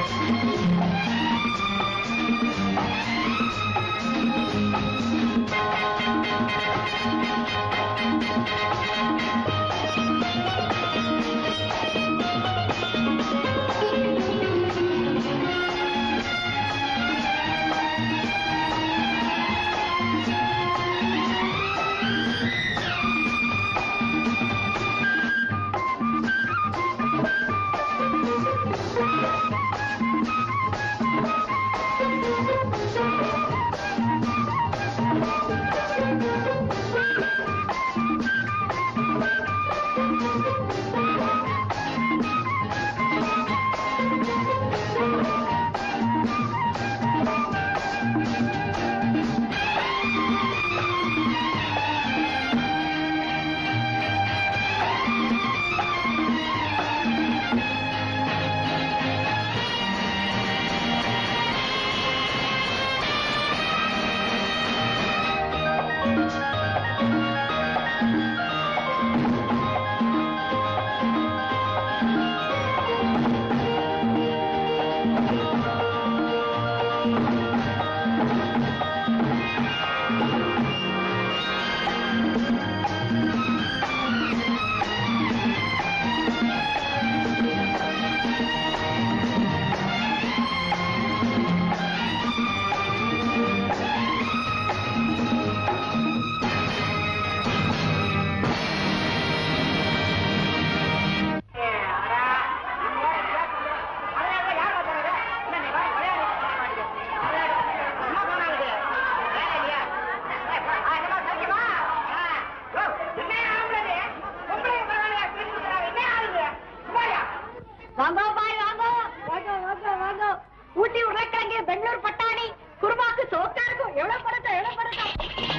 வாங்க பாய் வாங்க வாங்க வாங்க வாங்க ஊட்டி உருளைக்கிழங்கு பெங்களூர் பட்டாணி குருமாக்கு சோக்கா இருக்கும் எவ்வளவு படத்தம் எவ்வளவு படத்தம்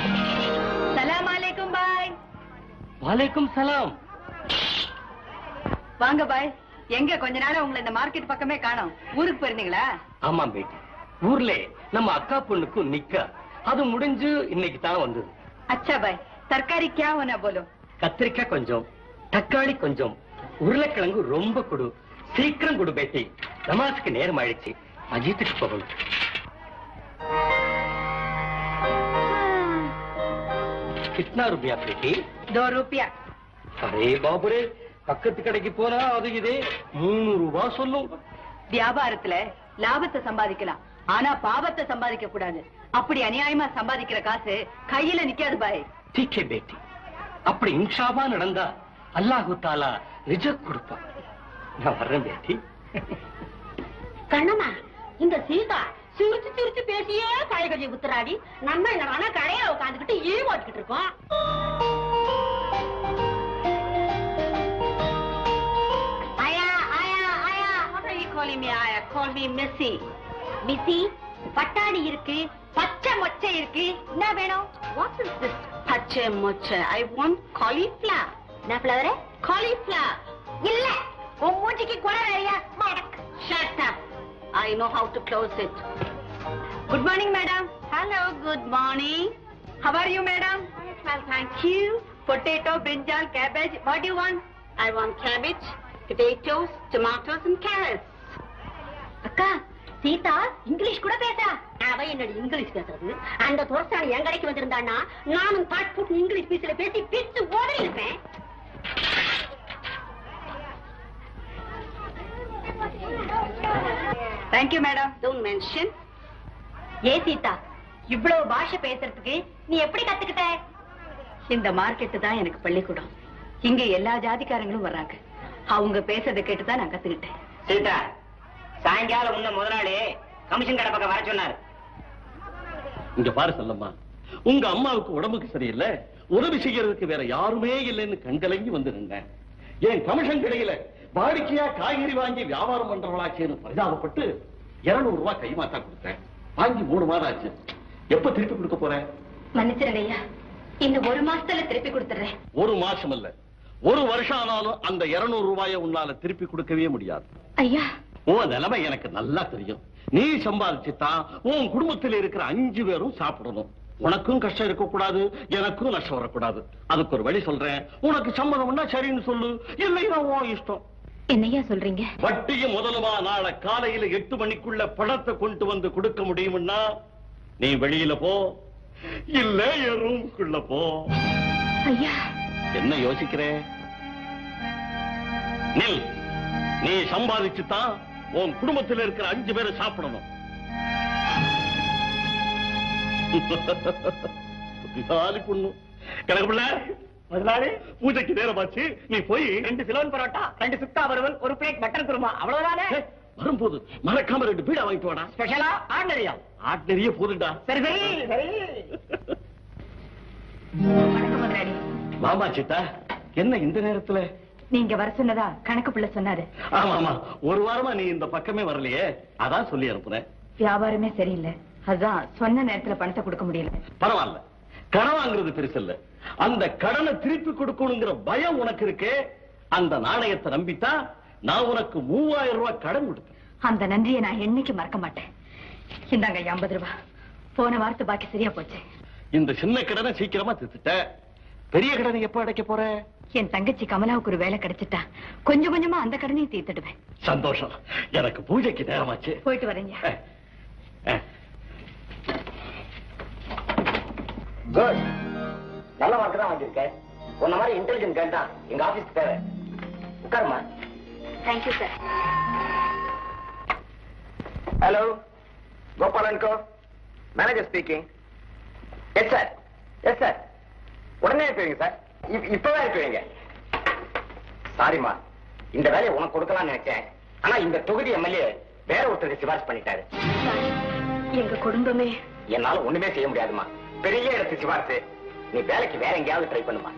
சலாம் அலைக்கும் பாய் வாலேக்கும் சலாம் வாங்க பாய் எங்க கொஞ்ச நாள் உங்களை இந்த மார்க்கெட் பக்கமே காணோம் ஊருக்கு போயிருந்தீங்களா ஆமாம் பேட்டி ஊர்ல நம்ம அக்கா பொண்ணுக்கும் நிக்க அது முடிஞ்சு இன்னைக்கு தான் வந்தது अच्छा भाई तरकारी क्या होना बोलो கத்திரிக்காய் கொஞ்சம் தக்காளி கொஞ்சம் உருளைக்கிழங்கு ரொம்ப கொடு சீக்கிரம் கொடு பேட்டி நமாஸுக்கு நேரம் ஆயிடுச்சு மஜீத்துக்கு போகணும் கிட்னா ரூபியா பேட்டி दो रुपया அரே பாபுரே பக்கத்து கடைக்கு போனா அது இதே மூணு ரூபா சொல்லும் வியாபாரத்துல லாபத்தை சம்பாதிக்கலாம் ஆனா பாவத்தை சம்பாதிக்க கூடாது அப்படி அநியாயமா சம்பாதிக்கிற காசு கையில நிக்காது பாய் டீக்கே பேட்டி அப்படி இன்ஷாவா நடந்தா அல்லாஹு தாலா ரிஜக் கொடுப்பான் நான் வர்றேன் பேட்டி கண்ணம்மா இந்த சீதா சிரிச்சு சிரிச்சு பேசியே காய்கறி உத்துறாடி நம்ம என்னடானா கடையில உட்காந்துக்கிட்டு ஈ ஓட்டிக்கிட்டு இருக்கோம் ஆயா ஆயா ஆயா what are you calling me ஆயா call me missy missy பட்டாணி இருக்கு பச்சை மொச்சை இருக்கு என்ன வேணும் what is this பச்சை மொச்சை i want cauliflower என்ன ஃப்ளவர் cauliflower இல்ல உன் மூஞ்சிக்கு குறை வேறையா மடக் shut up i know how to close it good morning madam hello good morning How are you, madam? well thank you Potato, brinjal, cabbage. What do you want? I want cabbage, potatoes, tomatoes and carrots. அக்கா Sita English கூட பேசா அவ என்னடி English பேசுறது அந்த துரசாணி என் கடைக்கு வந்திருந்தான்னா நானும் thought போட்டு இங்கிலீஷ் பேசல பேசி பிச்சு ஓடி இருப்பேன் Thank you, madam. Don't mention ஏ சீதா இவ்வளவு பாஷை பேசுறதுக்கு நீ எப்படி கத்துக்கிட்ட இந்த மார்க்கெட்டு தான் எனக்கு பள்ளிக்கூடம் இங்க எல்லா ஜாதிக்காரங்களும் வர்றாங்க அவங்க பேசுறதை கேட்டு தான் நான் கத்துக்கிட்டேன் சீதா சாயங்காலம் முன்ன முதலாளி கமிஷன் கடை பக்கம் வர சொன்னாரு இங்க பாரு செல்லம்மா உங்க அம்மாவுக்கு உடம்புக்கு சரியில்லை உதவி செய்யறதுக்கு வேற யாருமே இல்லைன்னு கண்கலங்கி வந்து நின்றேன் என் கமிஷன் கிடையில வாடிக்கையா காய்கறி வாங்கி வியாபாரம் பண்றவளாச்சேன்னு பரிதாபப்பட்டு இருநூறு ரூபாய் கைமாத்தா கொடுத்தேன் வாங்கி மூணு மாதம் ஆச்சு எப்ப திருப்பி கொடுக்க போறேன் மன்னிச்சிருங்க ஐயா இந்த ஒரு மாசத்துல திருப்பி கொடுத்துறேன் ஒரு மாசம் இல்ல ஒரு வருஷம் ஆனாலும் அந்த இருநூறு ரூபாயை உன்னால திருப்பி கொடுக்கவே முடியாது ஐயா உன் நிலைமை எனக்கு நல்லா தெரியும் நீ சம்பாதிச்சுதான் உன் குடும்பத்தில் இருக்கிற அஞ்சு பேரும் சாப்பிடணும் உனக்கும் கஷ்டம் இருக்கக்கூடாது எனக்கும் நஷ்டம் வரக்கூடாது அதுக்கு ஒரு வழி சொல்றேன் உனக்கு சம்மதம்னா சரின்னு சொல்லு இல்லைன்னா உன் இஷ்டம் என்னையா சொல்றீங்க வட்டியும் முதலுமா நாளை காலையில எட்டு மணிக்குள்ள பணத்தை கொண்டு வந்து கொடுக்க முடியும்னா நீ வெளியில போ இல்ல என் ரூமுக்குள்ள போ ஐயா என்ன யோசிக்கிற நில் நீ சம்பாதிச்சுதான் உன் குடும்பத்தில் இருக்கிற அஞ்சு பேரை சாப்பிடணும் புத்திசாலி பொண்ணு கணக்குள்ள முதலாளி பூஜைக்கு நேரமாச்சு நீ போய் ரெண்டு சிலோன் பரோட்டா ரெண்டு சுத்தா வறுவல் ஒரு பிளேட் மட்டன் குருமா அவ்வளவுதானே ஏய், வரும்போது மறக்காம ரெண்டு பீடா வாங்கிட்டு வாடா ஸ்பெஷலா ஆர்டினரியா ஆட் நிறைய போதுண்டா சரி சரி சரி வணக்கம் முதலாளி வாமா சித்தா என்ன இந்த நேரத்துல நீங்க வர சொன்னதா கணக்கு பிள்ளை சொன்னாரு ஆமா ஆமா ஒரு வாரமா நீ இந்த பக்கமே வரலையே அதான் சொல்லி அனுப்புறேன் வியாபாரமே சரியில்லை அதான் சொன்ன நேரத்துல பணத்தை கொடுக்க முடியல பரவாயில்ல கடன் வாங்குறது பெருசு இல்ல அந்த கடனை திருப்பி கொடுக்கணுங்கிற பயம் உனக்கு இருக்கே அந்த நாணயத்தை நம்பித்தான் நான் உனக்கு மூவாயிரம் ரூபாய் கடன் கொடுத்தேன் அந்த நன்றியை நான் என்னைக்கு மறக்க மாட்டேன் இந்தாங்க ஐயா, ஐம்பது ரூபாய் போன வாரத்து பாக்கி சரியா போச்சு இந்த சின்ன கடனை சீக்கிரமா தித்துட்ட பெரிய கடனை எப்ப அடைக்க போற என் தங்கச்சி கமலாவுக்கு ஒரு வேலை கிடைச்சிட்டா கொஞ்சம் கொஞ்சமா அந்த கடனையும் தீர்த்துடுவேன் சந்தோஷம் எனக்கு பூஜைக்கு நேரமாச்சு போயிட்டு வரேங்க அஹ், அஹ். குட் நல்ல மார்க் தான் வாங்கியிருக்கேன் உன்ன மாதிரி இன்டெலிஜென்ட் கேர்ள் தான் எங்க ஆபீஸ்க்கு தேவை உட்காருமா thank you sir hello Gopalan co manager speaking yes sir yes sir உடனே இருப்பீங்க சார் இப்பவே இருப்பீங்க சாரிம்மா இந்த வேலையை உனக்கு கொடுக்கலாம்னு நினைச்சேன் ஆனா இந்த தொகுதி எம்எல்ஏ வேற ஒருத்தருக்கு சிபாரிசு பண்ணிட்டாரு எங்க குடும்பமே என்னால ஒண்ணுமே செய்ய முடியாதுமா பெரிய இடத்து சிபாரிசு நீ வேலைக்கு வேற எங்கேயாவது ட்ரை பண்ணுமா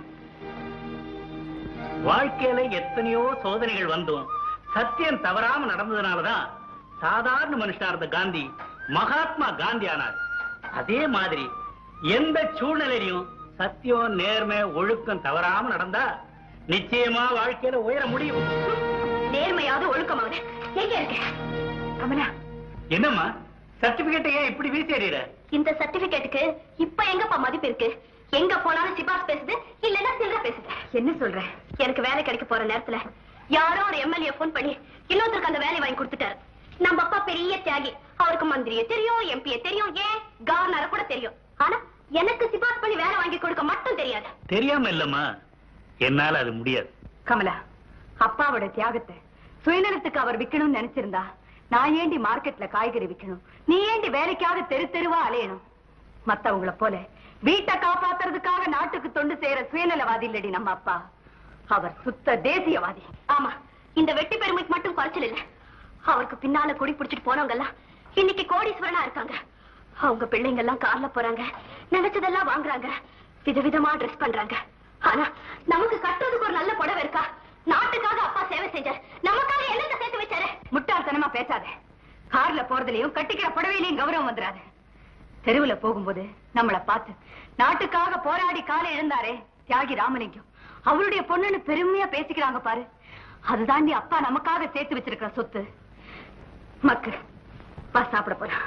வாழ்க்கையில எத்தனையோ சோதனைகள் வந்தும் சத்தியம் தவறாம நடந்ததுனாலதான் சாதாரண மனுஷனா இருந்த காந்தி மகாத்மா காந்தி ஆனார் அதே மாதிரி எந்த சூழ்நிலையிலும் சத்தியம் நேர்மை ஒழுக்கம் தவறாம நடந்தா நிச்சயமா வாழ்க்கையில உயர முடியும் நேர்மையாவது ஒழுக்கமாவது எங்க இருக்க கமலா என்னம்மா சர்டிபிகேட்டை ஏன் இப்படி வீசி எறிகிற இந்த சர்டிபிகேட்டுக்கு இப்ப எங்கப்பா மதிப்பு இருக்கு எங்க போனாலும் சிபாஸ் பேசுது இல்லன்னா சில்லற பேசுது என்ன சொல்ற எனக்கு வேலை கிடைக்க போற நேரத்துல யாரோ ஒரு எம்எல்ஏ போன் பண்ணி இன்னொருத்தருக்கு அந்த வேலையை வாங்கி கொடுத்துட்டாரு நம்ம அப்பா பெரிய தியாகி அவருக்கு மந்திரியே தெரியும் எம்பியே தெரியும் ஏன் கவர்னரை கூட தெரியும் ஆனா எனக்கு சிபாஸ் பண்ணி வேலை வாங்கி கொடுக்க மட்டும் தெரியாது தெரியாம இல்லம்மா என்னால அது முடியாது கமலா அப்பாவோட தியாகத்தை சுயநலத்துக்கு அவர் விக்கணும்னு நினைச்சிருந்தா நான் ஏண்டி மார்க்கெட்ல காய்கறி விக்கணும் நீ ஏண்டி வேலைக்காக தெரு தெருவா அலையணும் மத்தவங்கள போல வீட்டை காப்பாத்துறதுக்காக நாட்டுக்கு தொண்டு செய்யற சுயநலவாதி இல்லடி நம்ம அப்பா அவர் சுத்த தேசியவாதி ஆமா இந்த வெட்டி பெருமைக்கு மட்டும் குறைச்சல் இல்ல அவருக்கு பின்னால கொடி பிடிச்சிட்டு போனவங்க எல்லாம் இன்னைக்கு கோடீஸ்வரனா இருக்காங்க அவங்க பிள்ளைங்க எல்லாம் கார்ல போறாங்க நினைச்சதெல்லாம் வாங்குறாங்க விதவிதமா ட்ரெஸ் பண்றாங்க ஆனா நமக்கு கட்டுறதுக்கு ஒரு நல்ல புடவை இருக்கா நாட்டுக்காக அப்பா சேவை செஞ்சார் நமக்காக என்னத்தை சேர்த்து வச்சாரு முட்டாள்தனமா பேசாத கார்ல போறதுலயும் கட்டிக்கிற புடவையிலயும் கௌரவம் வந்துடாது தெருவுல போகும்போது நம்மள பார்த்து நாட்டுக்காக போராடி காலை எழுந்தாரே தியாகி ராமலிங்கம் அவருடைய பொண்ணுன்னு பெருமையா பேசிக்கிறாங்க பாரு அதுதாண்டி அப்பா நமக்காக சேர்த்து வச்சிருக்கிற சொத்து மக்கு வா சாப்பிட போறான்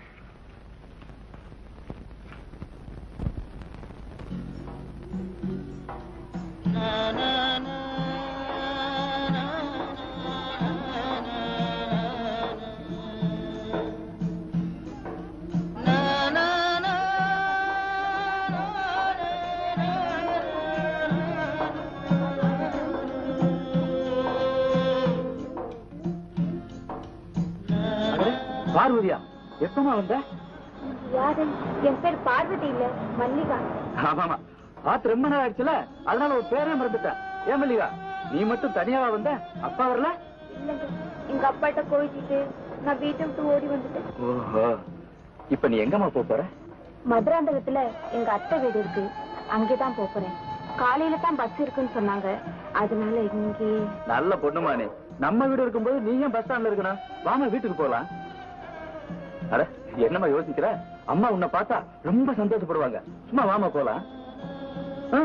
பார்வதியா எப்பமா வந்த யாரு என் பேர் பார்வதி இல்ல மல்லிகா ஆமாமா பார்த்து ரொம்ப நாள் ஆயிடுச்சுல அதனால ஒரு பேரே மறந்துட்டேன் ஏன் மல்லிகா நீ மட்டும் தனியாவா வந்த அப்பா வரல இல்லங்க எங்க அப்பாட்ட கோவிச்சுட்டு நான் வீட்டை விட்டு ஓடி வந்துட்டேன் ஓஹோ இப்ப நீ எங்கம்மா போக போற மதுராந்தகத்துல எங்க அத்தை வீடு இருக்கு அங்கேதான் போப் போறேன் காலையில தான் பஸ் இருக்குன்னு சொன்னாங்க அதனால இங்கே நல்ல பொண்ணுமா நீ நம்ம வீடு இருக்கும்போது நீ ஏன் பஸ் ஸ்டாண்ட்ல இருக்கணும் வாமா வீட்டுக்கு போலாம் அட என்னம்மா யோசிக்கிற அம்மா உன்னை பார்த்தா ரொம்ப சந்தோஷப்படுவாங்க சும்மா வாமா போலாம் ஆ.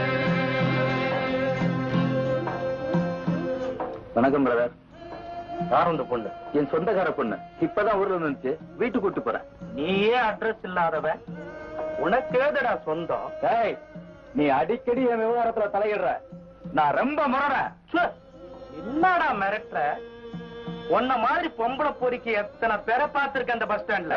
வணக்கம் பிரதர் யார் அந்த பொண்ணு என் சொந்தக்கார பொண்ணு இப்பதான் ஊர்ல வந்துச்சு வீட்டுக்கு கூட்டு போறேன் நீயே அட்ரஸ் இல்லாதவன் உனக்கு ஏதுடா சொந்தம் ஏய் நீ அடிக்கடி என் விவகாரத்துல தலையிடுற நான் ரொம்ப முறறேன் ச்சே, என்னடா மிரட்டுற உன்ன மாதிரி பொம்பளை பொறிக்கு எத்தனை பேரை பார்த்திருக்க அந்த பஸ் ஸ்டாண்ட்ல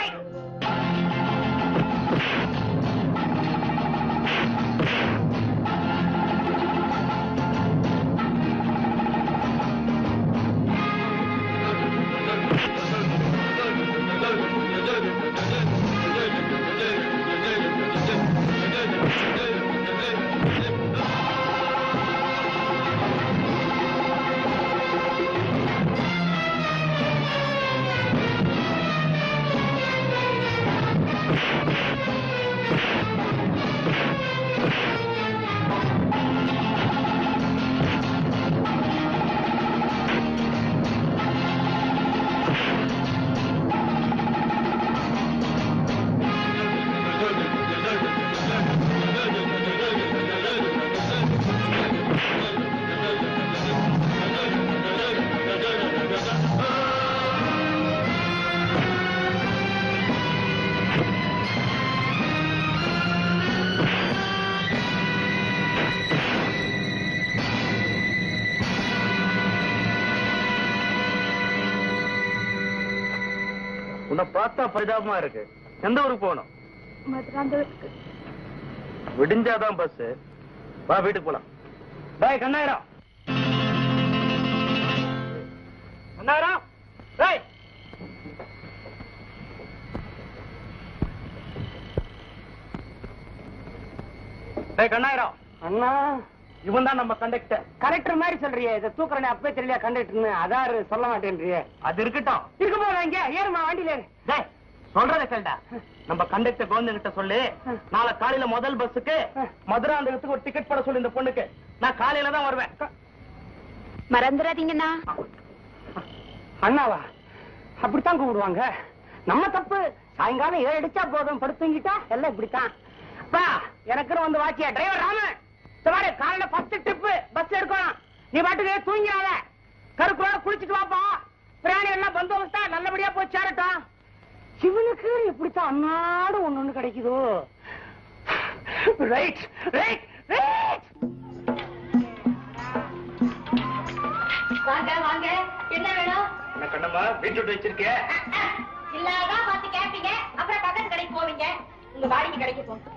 உன்னை பார்த்தா பரிதாபமா இருக்கு எந்த ஊருக்கு போகணும் மதுராந்தகத்துக்கு விடிஞ்சாதான் பஸ் வா வீட்டுக்கு போலாம் பாய் கண்ணாயிரம் கண்ணாயிரம் டேய் டேய் கண்ணாயிரம் அண்ணா இவன் தான் நம்ம கண்டக்டர் கரெக்டர் மாதிரி சொல்றியே இதை தூக்குறனே அப்பவே தெரியல கண்டக்டர்னு அதாரு சொல்ல மாட்டேன்றியே அது இருக்கட்டும் இருக்க போறா இங்க ஏறுமா வண்டியில ஏறு. டேய் சொல்றத கேள்டா நம்ம கண்டக்டர் கோவிந்தன் கிட்ட சொல்லு நாளை காலையில முதல் பஸ்ஸுக்கு மதுராந்தகத்துக்கு ஒரு டிக்கெட் போட சொல்லு இந்த பொண்ணுக்கு நான் காலையில தான் வருவேன் மறந்துடாதீங்கண்ணா அண்ணாவா அப்படித்தான் கூப்பிடுவாங்க நம்ம தப்பு சாயங்காலம் ஏழு அடிச்சா போதும் படுத்துங்கிட்டா எல்லாம் இப்படித்தான் அப்பா எனக்குன்னு வந்து வாச்சியா டிரைவர் ராமன் இந்த மாதிரி காலையில பத்து ட்ரிப்பு பஸ் எடுக்கணும் நீ பாட்டுக்கு தூங்கிறாத கருக்குள்ள குளிச்சுட்டு வாப்பா பிராணி எல்லாம் பந்தோபஸ்தா நல்லபடியா போய் சேரட்டும் சிவனுக்கு இப்படித்தான் அன்னாடும் ஒண்ணு ஒண்ணு கிடைக்குதோ ரைட் ரைட் ரைட் வாங்க வாங்க என்ன வேணும் என்ன கண்ணம்மா பீட்ரூட் வச்சிருக்கேன் இல்லாதான் பார்த்து கேட்பீங்க அப்புறம் பக்கத்து கடைக்கு போவீங்க உங்க வாடிக்கை கடைக்கு போங்க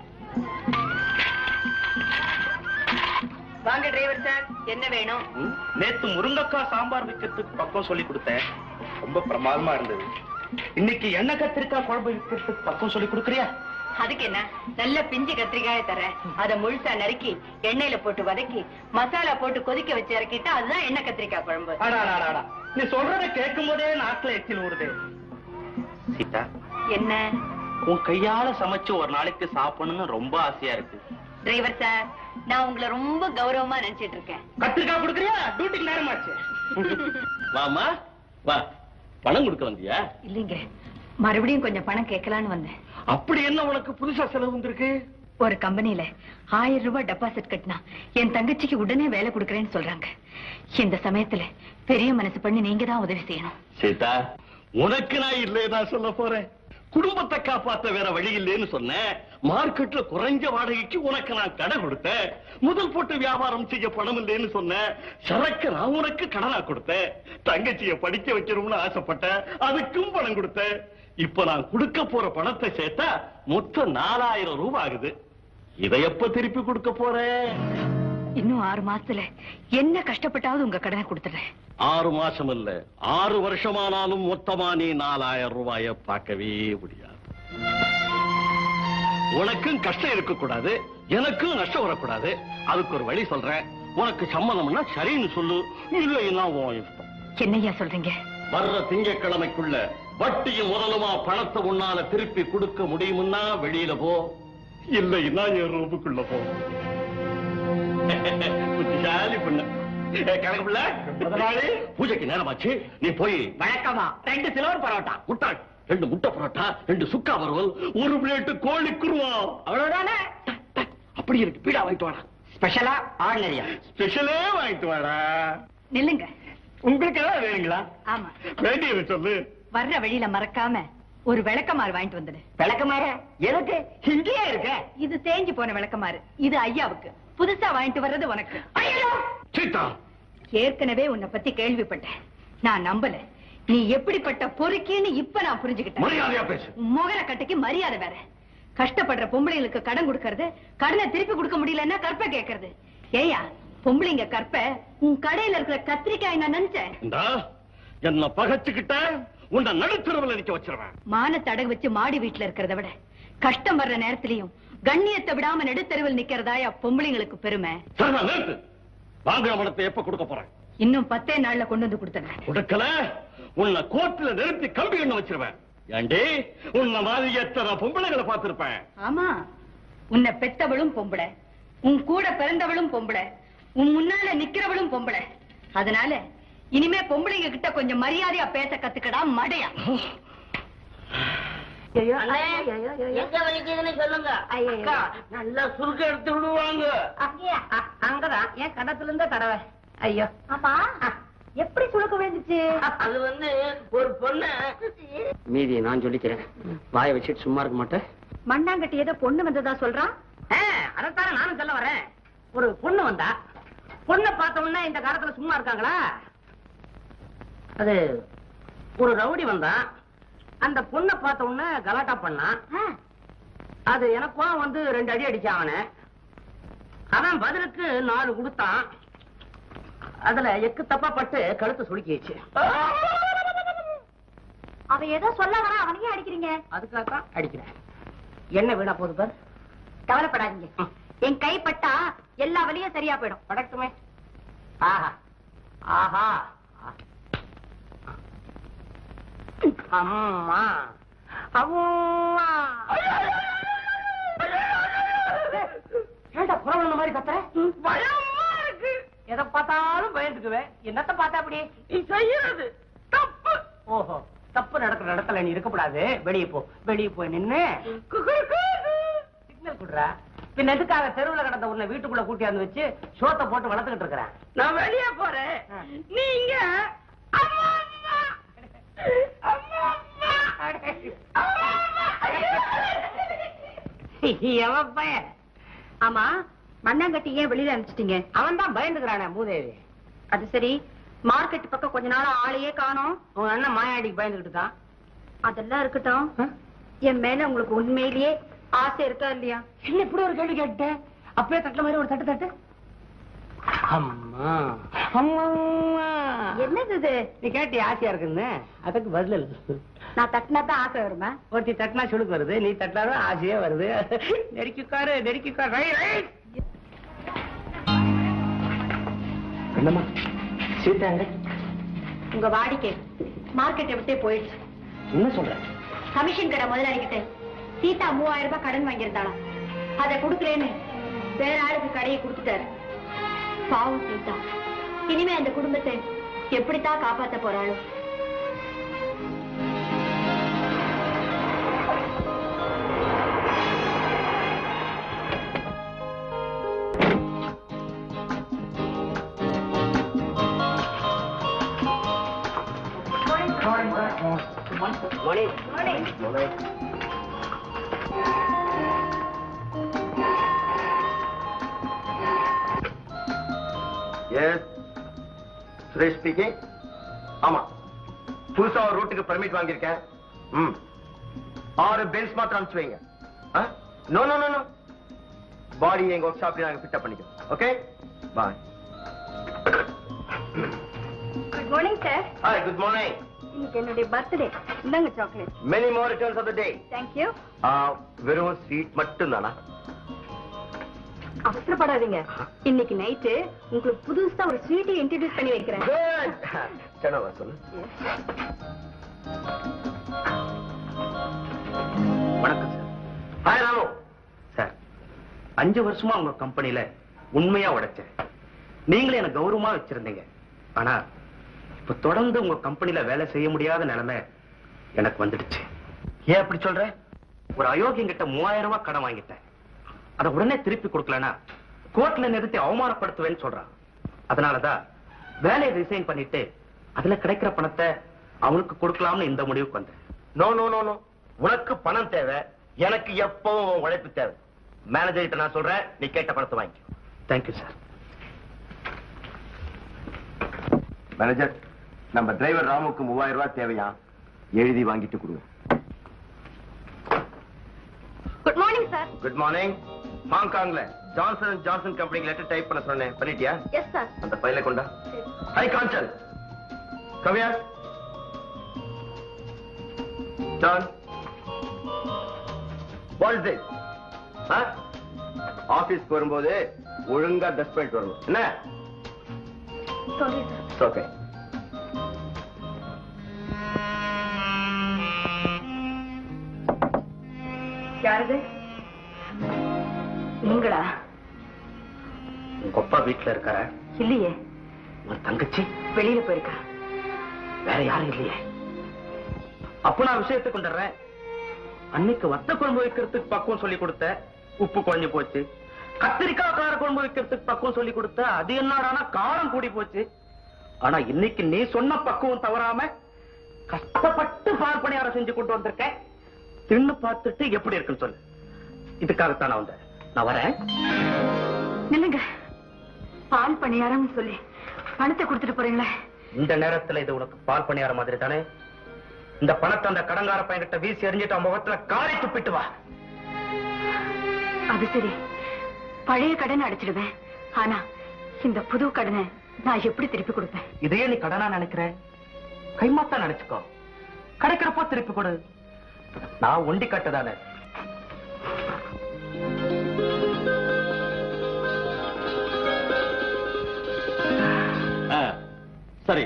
வாங்க டிரைவர் சார் என்ன வேணும் நேத்து முருங்கக்காய் சாம்பார் வைக்கிறதுக்கு பக்கம் சொல்லி கொடுத்தேன் ரொம்ப பிரமாதமா இருந்தது இன்னைக்கு எண்ணெய் கத்திரிக்காய் குழம்பு வைக்கிறதுக்கு பக்கம் சொல்லி கொடுக்குறியா அதுக்கு என்ன நல்ல பிஞ்சு கத்திரிக்காய தரேன் அத முழுசா நறுக்கி எண்ணெயில போட்டு வதக்கி மசாலா போட்டு கொதிக்க வச்சு இறக்கிட்டா அதுதான் எண்ணெய் கத்திரிக்காய் குழம்பு அடா, அடா, அடா, அடா. நீ சொல்றத கேட்கும் போதே நாக்குல எச்சில் ஊறுது சீதா என்ன உன் கையால சமைச்சு ஒரு நாளைக்கு சாப்பிடணும்னு ரொம்ப ஆசையா இருக்கு டிரைவர் சார் நான் உங்களை ரொம்ப கௌரவமா நினைச்சிட்டு இருக்கேன் கத்திரிக்காய் கொடுக்குறியா டியூட்டிக்கு நேரமாச்சு வாமா வா பணம் கொடுக்க வந்தியா இல்லைங்க மறுபடியும் கொஞ்சம் பணம் கேட்கலான்னு வந்தேன் அப்படி என்ன உனக்கு புதுசா செலவு வந்திருக்கு ஒரு கம்பெனில ஆயிரம் ரூபாய் டெபாசிட் கட்டினா என் தங்கச்சிக்கு உடனே வேலை கொடுக்கறேன்னு சொல்றாங்க இந்த சமயத்துல பெரிய மனசு பண்ணி நீங்க தான் உதவி செய்யணும் சீதா உனக்கு நான் இல்லையதான் சொல்ல போறேன் குடும்பத்தை காப்பாத்த வேற வழி இல்லைன்னு சொன்னேன் மார்க்கெட்ல குறைஞ்ச வாடகைக்கு உனக்கு நான் கடை கொடுத்தேன் முதல் போட்டு வியாபாரம் செய்ய பணம் இல்லைன்னு சொன்னேன் சரக்கு நான் உனக்கு கடனா கொடுத்தேன் தங்கச்சிய படிக்க வைக்கணும்னு ஆசைப்பட்டேன் அதுக்கும் பணம் கொடுத்தேன் இப்ப நான் கொடுக்க போற பணத்தை சேர்த்தா மொத்தம் நாலாயிரம் ரூபாய் ஆகுது இதை எப்ப திருப்பி கொடுக்க போறேன் இன்னும் ஆறு மாசத்துல என்ன கஷ்டப்பட்டாவது உங்க கடனை கொடுத்துறேன் ஆறு மாசம் இல்ல ஆறு வருஷமானாலும் மொத்தமா நீ நாலாயிரம் ரூபாய பார்க்கவே முடியாது உனக்கும் கஷ்டம் இருக்கக்கூடாது எனக்கும் நஷ்டம் வரக்கூடாது அதுக்கு ஒரு வழி சொல்றேன் உனக்கு சம்மதம்னா சரின்னு சொல்லு இல்லைன்னா உன் இஷ்டம் என்னய்யா சொல்றீங்க வர்ற திங்கட்கிழமைக்குள்ள வட்டியும் முதலுமா பணத்தை உன்னால திருப்பி கொடுக்க முடியும்னா வெளியில போ இல்லைன்னா என் ரூமுக்குள்ள போ புத்திசாலி பொண்ணு ஏ, கணக்கு பிள்ளை, முதலாளி, பூஜைக்கு நேரமாச்சு நீ போய் வழக்கமா ரெண்டு சிலோர் பரோட்டா முட்டாள் ரெண்டு முட்டை பரோட்டா ரெண்டு சுக்கா வறுவல் ஒரு பிளேட்டு கோழி குருவா அவ்வளவுதானே அப்படி இருக்கு பீடா வாங்கிட்டு வாடா ஸ்பெஷலா ஆர்டினரியா ஸ்பெஷலே வாங்கிட்டு வாடா நில்லுங்க உங்களுக்கு எல்லாம் வேணுங்களா ஆமா வேண்டியது சொல்லு வர்ற வழியில மறக்காம ஒரு விளக்கமாறு வாங்கிட்டு வந்துடு விளக்கமாற எதுக்கு இங்கேயே இருக்க இது தேஞ்சு போன விளக்கமாறு இது ஐயாவுக்கு புதுசா வாங்கிட்டு வர்றது உனக்கு சீதா ஏற்கனவே உன்னை பத்தி கேள்விப்பட்டேன் நான் நம்பல நீ எப்படிப்பட்ட பொறுக்கின்னு இப்ப நான் புரிஞ்சுக்கிட்டேன் மரியாதையா பேசு உன் மோகர கட்டைக்கு மரியாதை வேற கஷ்டப்படுற பொம்பளைங்களுக்கு கடன் கொடுக்கறது கடனை திருப்பி கொடுக்க முடியலன்னா கற்பை கேக்குறது ஏயா பொம்பளைங்க கற்பை உன் கடையில இருக்கிற கத்திரிக்காய் நான் நினைச்சேன் இந்தா என்ன பகச்சுக்கிட்ட உன்னை நடுத்தரவில் நிக்க வச்சிருவேன் மானத்தை அடகு வச்சு மாடி வீட்டுல இருக்கிறத விட கஷ்டம் வர்ற நேரத்திலையும் கண்ணியத்தை விடாம நடுத்தருவில் நிக்கிறதாயா பொம்பளைங்களுக்கு பெருமை சரிதான் நிறுத்து வாங்குற பணத்தை எப்ப கொடுக்க போறேன் இன்னும் பத்தே நாள்ல கொண்டு வந்து கொடுத்துறேன் கொடுக்கல உன்னை கோர்ட்ல நிறுத்தி கம்பி எண்ண வச்சிருவேன் ஏண்டி உன்னை மாதிரி எத்தனை பொம்பளைகளை பார்த்திருப்பேன் ஆமா உன்னை பெத்தவளும் பொம்பளை உன் கூட பிறந்தவளும் பொம்பளை உன் முன்னால நிக்கிறவளும் பொம்பளை அதனால இனிமே பொம்பளைங்க கிட்ட கொஞ்சம் மரியாதையா பேச கத்துக்கடா மடையா எங்க வலிக்குதுன்னு சொல்லுங்க அக்கா நல்லா சுருக்க எடுத்து விடுவாங்க அங்கதான் என் கடத்துல இருந்த தடவை ஐயோ ஆமா எப்படி சுழுக்க விழுந்துச்சு அது வந்து ஒரு பொண்ணு மீதியை நான் சொல்லிக்கிறேன் வாயை வச்சுட்டு சும்மா இருக்க மாட்டேன் மண்ணாங்கட்டி ஏதோ பொண்ணு வந்ததா சொல்றான் அதைத்தானே நானும் சொல்ல வரேன் ஒரு பொண்ணு வந்தா பொண்ணை பார்த்த உடனே இந்த காலத்துல சும்மா இருக்காங்களா அது ஒரு ரவுடி வந்தான் அந்த பொண்ணை பார்த்த உடனே கலாட்டா பண்ணான் அது எனக்கும் வந்து ரெண்டு அடி அடிச்சான் அவனை அவன் பதிலுக்கு நாலு கொடுத்தான் அதுல எக்கு தப்பா பட்டு கழுத்து சுளுக்கிடுச்சு அவ ஏதோ சொல்ல வர அவனையே அடிக்கிறீங்க அதுக்காகத்தான் அடிக்கிறேன் என்ன வீடா போகுது பாரு கவலைப்படாதீங்க என் கை பட்டா எல்லா வலியும் சரியா போயிடும் படட்டுமே ஆஹா ஆஹா அம்மா அம்மா ஏண்டா குரல் இந்த மாதிரி கத்துற பயமா இருக்கு எதை பார்த்தாலும் பயந்துக்குவேன் என்னத்த பார்த்தா அப்படி நீ செய்யறது தப்பு ஓஹோ தப்பு நடக்கிற இடத்துல நீ இருக்கக்கூடாது வெளியே போ வெளியே போய் நின்னு சிக்னல் குடுறா பின்ன எதுக்காக தெருவுல கிடந்த உன்னை வீட்டுக்குள்ள கூட்டியாந்து வச்சு சோத்தை போட்டு வளர்த்துக்கிட்டு இருக்கிறேன் நான் வெளியே போறேன் நீங்க அம்மா அம்மா அம்மா அம்மா எவன் பையன் ஆமா மண்ணாங்கட்டி ஏன் வெளியில அனுப்பிச்சிட்டீங்க அவன் தான் பயந்துக்கிறானே மூதேவி அது சரி மார்க்கெட் பக்கம் கொஞ்ச நாள் ஆளையே காணோம் உன் அண்ணன் மாயாடிக்கு பயந்துகிட்டு தான் அதெல்லாம் இருக்கட்டும் என் மேல உங்களுக்கு உண்மையிலேயே ஆசை இருக்கா இல்லையா என்ன இப்படி ஒரு கேள்வி கேட்டேன் அப்பவே தட்டுல மாதிரி ஒரு தட்டு தட்டு அம்மா அம்மா என்னது இது நீ கேட்டி ஆசையா இருக்குன்னு அதுக்கு பதில் இல்ல. நான் தட்டினா தான் ஆசை வருமா ஒருத்தி தட்டினா சுடுக்கு வருது நீ தட்டினாலும் ஆசையே வருது நெருக்கி உட்காரு நெருக்கி உட்காரு ரை, ரை. என்னம்மா சீட்டாங்க உங்க வாடிக்கை மார்க்கெட்டை விட்டே போயிடுச்சு என்ன சொல்ற கமிஷன் கடை முதலாளிகிட்ட சீதா மூவாயிரம் ரூபாய் கடன் வாங்கியிருந்தாளாம் அதை கொடுக்கலன்னு வேற ஆளுக்கு கடையை கொடுத்துட்டாரு பாவம் சீதா இனிமே அந்த குடும்பத்தை எப்படித்தான் காப்பாத்த போறாளோ எஸ் சுரேஷ் ஸ்பீக்கிங் ஆமா புதுசா ஒரு ரூட்டுக்கு பெர்மிட் வாங்கியிருக்கேன் ம் ஆறு பென்ஸ் மாத்திரம் அனுப்பிச்சு வைங்க no no no no body எங்க ஒர்க் ஷாப்ல நாங்க பிக்கப் பண்ணிக்கிறோம் okay bye good morning sir hi good morning இன்னைக்கு என்னுடைய பர்த்டே இந்தாங்க chocolate many more returns of the day thank you வெறும் ஸ்வீட் மட்டும் தானா அவசரப்படாதீங்க இன்னைக்கு நைட்டு உங்களுக்கு புதுசா ஒரு ஸ்வீட்டை இன்ட்ரடியூஸ் பண்ணி வைக்கிறேன் குட் சனவா சொல்லு வணக்கம் சார் ஹாய் ராமு சார் அஞ்சு வருஷமா உங்க கம்பெனில உண்மையா உடைச்சேன் நீங்களே எனக்கு கௌரவமா வச்சிருந்தீங்க ஆனா இப்ப தொடர்ந்து உங்க கம்பெனில வேலை செய்ய முடியாத நிலைமை எனக்கு வந்துடுச்சு ஏன் அப்படி சொல்ற ஒரு அயோக்கியம் கிட்ட மூவாயிரம் ரூபாய் கடன் வாங்கிட்டேன் அதை உடனே திருப்பி கொடுக்கலனா கோர்ட்ல நிறுத்தி அவமானப்படுத்துவேன்னு சொல்றான் அதனாலதான் வேலையை ரிசைன் பண்ணிட்டு அதுல கிடைக்கிற பணத்தை அவனுக்கு கொடுக்கலாம்னு இந்த முடிவுக்கு வந்தேன் நோ நோ நோ நோ உனக்கு பணம் தேவை எனக்கு எப்பவும் உன் உழைப்பு தேவை மேனேஜர் கிட்ட நான் சொல்றேன் நீ கேட்ட பணத்தை வாங்கிக்கோ தேங்க்யூ சார் மேனேஜர் நம்ம டிரைவர் ராமுக்கு மூவாயிரம் ரூபாய் தேவையா எழுதி வாங்கிட்டு கொடுங்க good morning sir good morning ஹாங்காங்ல Johnson Johnson company letter type பண்ண சொன்னேன் பண்ணிட்டியா எஸ் சார் அந்த ஃபைலை கொண்டா ஹை காஞ்சல் கவியா ஜான் வாட் இஸ் திஸ் ஆபீஸ்க்கு வரும்போது ஒழுங்கா ட்ரெஸ் பண்ணிட்டு வரணும் என்ன சாரி சார் ஓகே யாரது நீங்களா உங்க அப்பா வீட்டுல இருக்காரா இல்லையே உன் தங்கச்சி வெளியில போயிருக்கா வேற யாரும் இல்லையே அப்ப நான் விஷயத்தை கொண்டுறேன் அன்னைக்கு வத்த குழம்பு வைக்கிறதுக்கு பக்குவம் சொல்லி கொடுத்த உப்பு குழஞ்சு போச்சு கத்திரிக்காய் கார குழம்பு வைக்கிறதுக்கு பக்குவம் சொல்லி கொடுத்த அது என்னடானா காரம் கூடி போச்சு ஆனா இன்னைக்கு நீ சொன்ன பக்குவம் தவறாம கஷ்டப்பட்டு பால் பணியாரம் செஞ்சு கொண்டு வந்திருக்க தின்னு பார்த்துட்டு எப்படி இருக்குன்னு சொல்லு இதுக்காகத்தான் நான் வந்தேன் நான் வரேன் நில்லுங்க பால் பணியாரம்னு சொல்லி பணத்தை கொடுத்துட்டு போறீங்களே இந்த நேரத்துல இது உனக்கு பால் பணியார மாதிரி தானே இந்த பணத்தை அந்த கடங்கார பையன்கிட்ட வீசி எறிஞ்சிட்டு அவன் முகத்துல காரி துப்பிட்டு வா அது சரி பழைய கடனை அடைச்சிடுவேன் ஆனா இந்த புது கடனை நான் எப்படி திருப்பி கொடுப்பேன் இதையே நீ கடனா நினைக்கிற கைமாத்தா நினைச்சுக்கோ கிடைக்கிறப்போ திருப்பி கொடு நான் ஒண்டி கட்டதானே ஆ, சரி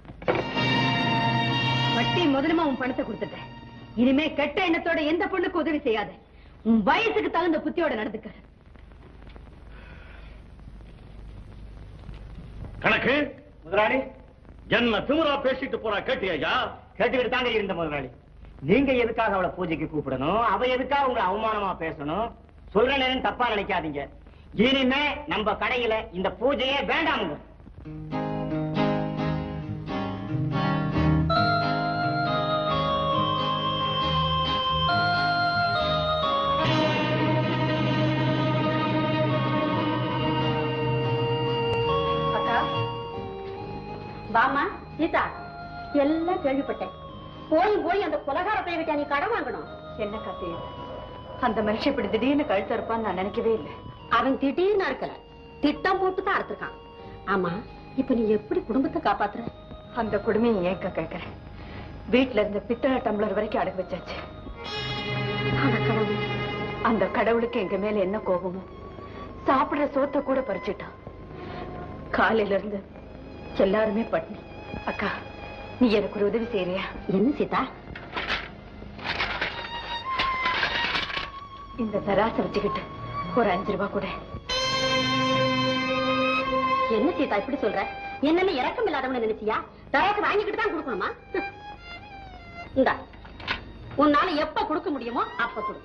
வட்டி முதலுமா உன் பணத்தை கொடுத்துட்டேன் இனிமே கெட்ட எண்ணத்தோட எந்த பொண்ணுக்கு உதவி செய்யாத உன் வயசுக்கு தகுந்த புத்தியோட நடந்துக்க கணக்கு முதலாளி என்ன திமிரா பேசிட்டு போறா கேட்டியா கேட்டுக்கிட்டு தாங்க இருந்த முதலாளி நீங்க எதுக்காக அவளை பூஜைக்கு கூப்பிடணும் அவ எதுக்காக உங்களை அவமானமா பேசணும் சொல்றேன்னு தப்பா நினைக்காதீங்க இனிமே நம்ம கடையில இந்த பூஜையே வேண்டாமுங்க அக்கா பாமா சீதா எல்லாம் கேள்விப்பட்டேன் போய் போய் அந்த குலகார பையன்கிட்ட நீ கடன் வாங்கணும் என்ன கதை அந்த மனுஷன் இப்படி திடீர்னு கழுத்து இருப்பான்னு நான் நினைக்கவே இல்லை அவன் திடீர்னு இருக்கல திட்டம் போட்டு தான் அறுத்திருக்கான் ஆமா இப்ப நீ எப்படி குடும்பத்தை காப்பாத்துற அந்த கொடுமையை ஏக்க கேட்கிறேன் வீட்டுல இருந்த பித்தளை டம்ளர் வரைக்கும் அடகு வச்சாச்சு ஆனா கடவுள் அந்த கடவுளுக்கு எங்க மேல என்ன கோபமோ சாப்பிடுற சோத்தை கூட பறிச்சுட்டான் காலையில இருந்து எல்லாருமே பட்னி அக்கா நீ எனக்கு ஒரு உதவி செய்யறியா என்ன சீதா இந்த தராசை வச்சுக்கிட்டு ஒரு அஞ்சு ரூபாய் கூட என்ன சீதா இப்படி சொல்ற என்னன்னு இறக்கம் இல்லாதவன நினைச்சியா தரக்கு வாங்கிக்கிட்டு தான் கொடுக்கணுமா இந்தா உன்னால எப்ப கொடுக்க முடியுமோ அப்ப கொடு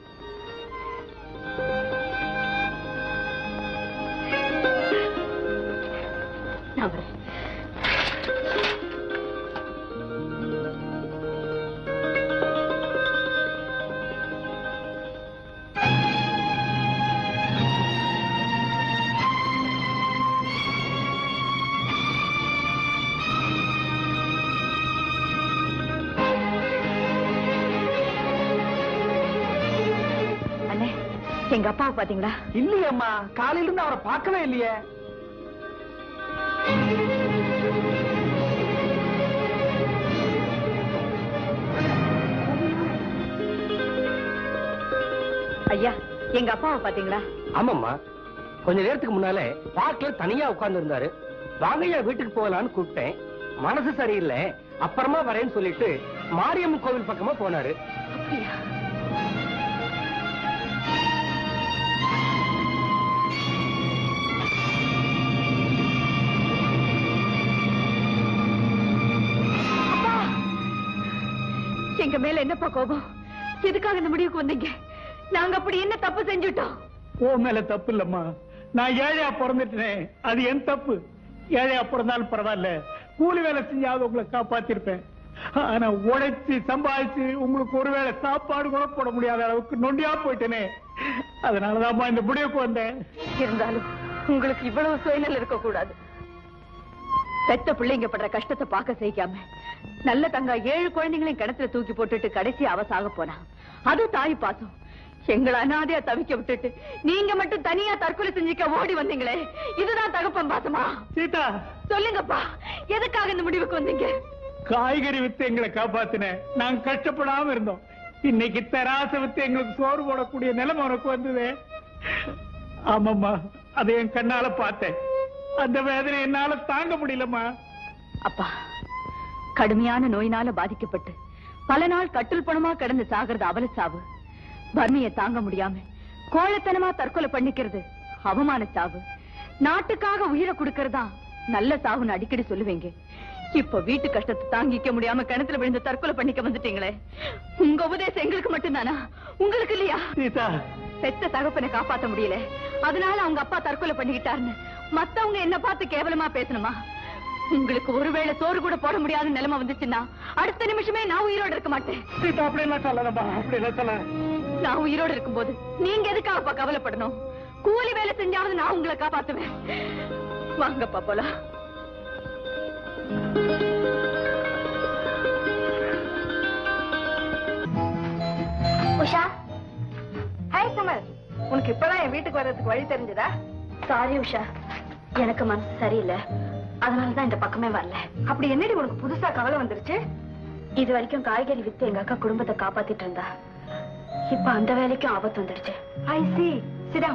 நான் வரேன் அண்ணே எங்க அப்பாவை பாத்தீங்களா இல்லையம்மா காலையில இருந்து அவரை பார்க்கவே இல்லையே ஐயா எங்க அப்பாவை பாத்தீங்களா ஆமாம்மா கொஞ்ச நேரத்துக்கு முன்னால பார்க்ல தனியா உட்கார்ந்து இருந்தாரு வாங்கய்யா வீட்டுக்கு போகலான்னு கூப்பிட்டேன் மனசு சரியில்லை அப்புறமா வரேன்னு சொல்லிட்டு மாரியம்மன் கோவில் பக்கமா போனாரு அப்படியா அப்பா! எங்க மேல என்னப்பா கோபம் எதுக்காக இந்த முடிவுக்கு வந்தீங்க நாங்க அப்படி என்ன தப்பு செஞ்சுட்டோம் ஓ மேல தப்பு இல்லம்மா நான் ஏழையா பிறந்துட்டேன் அது என் தப்பு ஏழையா பிறந்தாலும் பரவாயில்ல கூலி வேலை செஞ்சாவது உங்களை காப்பாத்திருப்பேன் ஆனா உழைச்சு சம்பாதிச்சு உங்களுக்கு ஒருவேளை சாப்பாடு கூட போட முடியாத அளவுக்கு நொண்டியா போயிட்டேனே அதனாலதாம்மா இந்த முடிவுக்கு வந்தேன் இருந்தாலும் உங்களுக்கு இவ்வளவு சுயநல் இருக்க கூடாது பெத்த பிள்ளைங்க படுற கஷ்டத்தை பார்க்க செய்யாம நல்ல தங்கா ஏழு குழந்தைங்களையும் கிணத்துல தூக்கி போட்டுட்டு கடைசி அவ சாக போனா அது தாய் பாசம் எங்களை அனாதையா தவிக்க விட்டுட்டு நீங்க மட்டும் தனியா தற்கொலை செஞ்சுக்க ஓடி வந்தீங்களே இதுதான் தகப்பன் பாசமா சீதா சொல்லுங்கப்பா எதுக்காக இந்த முடிவுக்கு வந்தீங்க காய்கறி வித்து எங்களை காப்பாத்தின நாங்க கஷ்டப்படாம இருந்தோம் இன்னைக்கு தராசை வித்து எங்களுக்கு சோறு போடக்கூடிய நிலைமை உனக்கு வந்தது ஆமாம்மா அதை என் கண்ணால பார்த்தேன் அந்த வேதனை என்னால தாங்க முடியலம்மா அப்பா கடுமையான நோயினால பாதிக்கப்பட்டு பல நாள் கட்டுல் பணமா கிடந்து சாகிறது அவல சாவு வறுமையை தாங்க முடியாம கோழத்தனமா தற்கொலை பண்ணிக்கிறது அவமான சாவு நாட்டுக்காக உயிரை கொடுக்கறதா நல்ல சாவுன்னு அடிக்கடி சொல்லுவீங்க இப்ப வீட்டு கஷ்டத்தை தாங்கிக்க முடியாம கிணத்துல விழுந்து தற்கொலை பண்ணிக்க வந்துட்டீங்களே உங்க உபதேசம் எங்களுக்கு மட்டும்தானா உங்களுக்கு இல்லையா சீதா பெத்த தகப்பனை காப்பாத்த முடியல அதனால அவங்க அப்பா தற்கொலை பண்ணிக்கிட்டாருன்னு மத்தவங்க என்ன பார்த்து கேவலமா பேசணுமா உங்களுக்கு ஒருவேளை சோறு கூட போட முடியாத நிலைமை வந்துச்சுன்னா அடுத்த நிமிஷமே நான் உயிரோட இருக்க மாட்டேன் சீதா அப்படி எல்லாம் சொல்லலம்மா அப்படி எல்லாம் சொல்ல நான் உயிரோட இருக்கும்போது நீங்க எதுக்காகப்பா கவலைப்படணும் கூலி வேலை செஞ்சாவது நான் உங்களை காப்பாத்துவேன் வாங்கப்பா போலாம் உஷா ஹாய் கமல் உனக்கு இப்பதான் என் வீட்டுக்கு வர்றதுக்கு வழி தெரிஞ்சதா சாரி உஷா எனக்கு மனசு சரியில்லை அதனாலதான் இந்த பக்கமே வரல அப்படி என்னடி உனக்கு புதுசா கவலை வந்துருச்சு இது வரைக்கும் காய்கறி வித்து எங்க அக்கா குடும்பத்தை காப்பாத்திட்டு இருந்தா இப்ப அந்த வேலைக்கும் ஆபத்து வந்துடுச்சு ஐ சி சிடா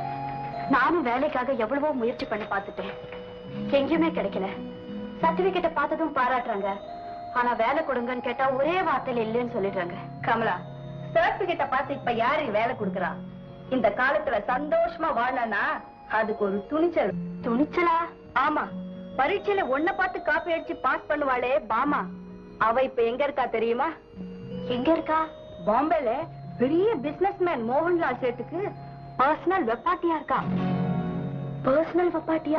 நானும் வேலைக்காக எவ்வளவோ முயற்சி பண்ணி பார்த்துட்டேன் எங்கேயுமே கிடைக்கல சர்டிபிகேட்ட பார்த்ததும் பாராட்டுறாங்க ஆனா வேலை கொடுங்கன்னு கேட்டா ஒரே வார்த்தையில இல்லைன்னு சொல்லிடுறாங்க கமலா சர்டிபிகேட்ட பார்த்து இப்ப யாரு வேலை கொடுக்கறா இந்த காலத்துல சந்தோஷமா வாழனா அதுக்கு ஒரு துணிச்சல் துணிச்சலா ஆமா பரீட்சையில ஒன்ன பார்த்து காப்பி அடிச்சு பாஸ் பண்ணுவாளே பாமா அவ இப்ப எங்க இருக்கா தெரியுமா எங்க இருக்கா பாம்பேல பெரிய பிசினஸ்மேன் மோகன்லால் சேட்டுக்கு பர்சனல் வெப்பாட்டியா இருக்கா பர்சனல் வப்பாட்டியா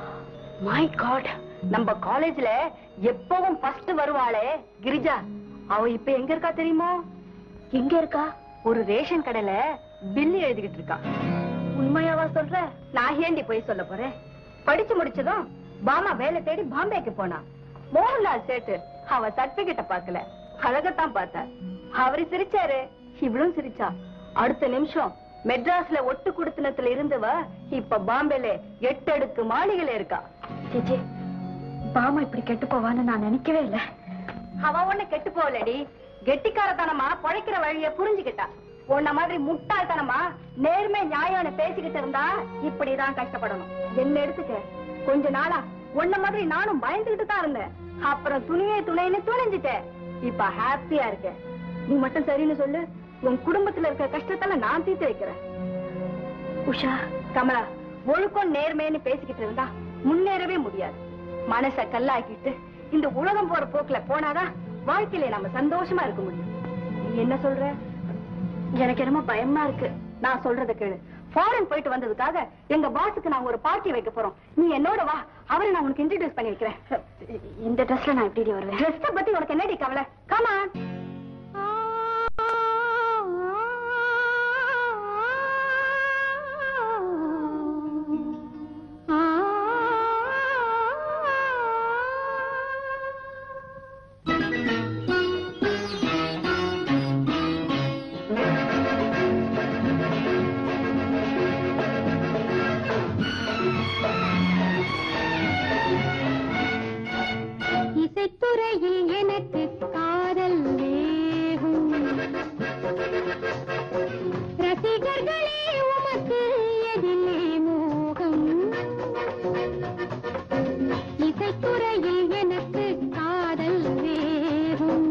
மை காட் நம்ம காலேஜ்ல எப்பவும் ஃபர்ஸ்ட் வருவாளே கிரிஜா அவ இப்ப எங்க இருக்கா தெரியுமா எங்க இருக்கா ஒரு ரேஷன் கடையில பில்லு எழுதிக்கிட்டு இருக்கா உண்மையாவா சொல்ற நான் ஏண்டி போய் சொல்ல போறேன் படிச்சு முடிச்சதும் பாமா வேலை தேடி பாம்பேக்கு போனா மோகன்லால் சேட்டு அவ சர்டிபிகேட்ட பாக்கல அழகத்தான் பார்த்தா அவரு சிரிச்சாரு இவளும் சிரிச்சா அடுத்த நிமிஷம் மெட்ராஸ்ல ஒட்டு குடுத்தனத்துல இருந்தவ இப்ப பாம்பேல எட்டு அடுக்கு மாளிகையில இருக்கா சிச்சி பாமா இப்படி கெட்டு போவான்னு நான் நினைக்கவே இல்லை அவ ஒண்ணு கெட்டு போகலடி கெட்டிக்காரத்தனமா பொழைக்கிற வழிய புரிஞ்சுக்கிட்டா உன்ன மாதிரி முட்டாள்தனமா நேர்மை நியாயம்னு பேசிக்கிட்டு இருந்தா இப்படிதான் கஷ்டப்படணும் என்ன எடுத்துக்க கொஞ்ச நாளா உன்ன மாதிரி நானும் பயந்துகிட்டு தான் இருந்தேன் அப்புறம் துணியே துணைன்னு துணிஞ்சிட்டேன் இப்ப ஹாப்பியா இருக்கேன் நீ மட்டும் சரின்னு சொல்லு உன் குடும்பத்துல இருக்க கஷ்டத்தெல்லாம் நான் தீர்த்து வைக்கிறேன் உஷா கமலா ஒழுக்கம் நேர்மைன்னு பேசிக்கிட்டு இருந்தா முன்னேறவே முடியாது மனச கல்லாக்கிட்டு இந்த உலகம் போற போக்குல போனாதான் வாழ்க்கையில நம்ம சந்தோஷமா இருக்க முடியும் நீ என்ன சொல்ற எனக்கு என்னமோ பயமா இருக்கு நான் சொல்றத கேளு ஃபாரின் போயிட்டு வந்ததுக்காக எங்க பாஸுக்கு நாங்க ஒரு பார்ட்டி வைக்க போறோம் நீ என்னோட வா அவரை நான் உனக்கு இன்ட்ரடியூஸ் பண்ணி வைக்கிறேன் இந்த ட்ரெஸ்ல நான் எப்படி வருவேன் ட்ரெஸ் பத்தி உனக்கு என்னடி கவலை கமான் இசைத்துறையில் எனக்கு காதல் வேகும் ரசிகர்களே உமக்கு எதிலே மோகம் இசைத்துறையில் எனக்கு காதல் வேகும்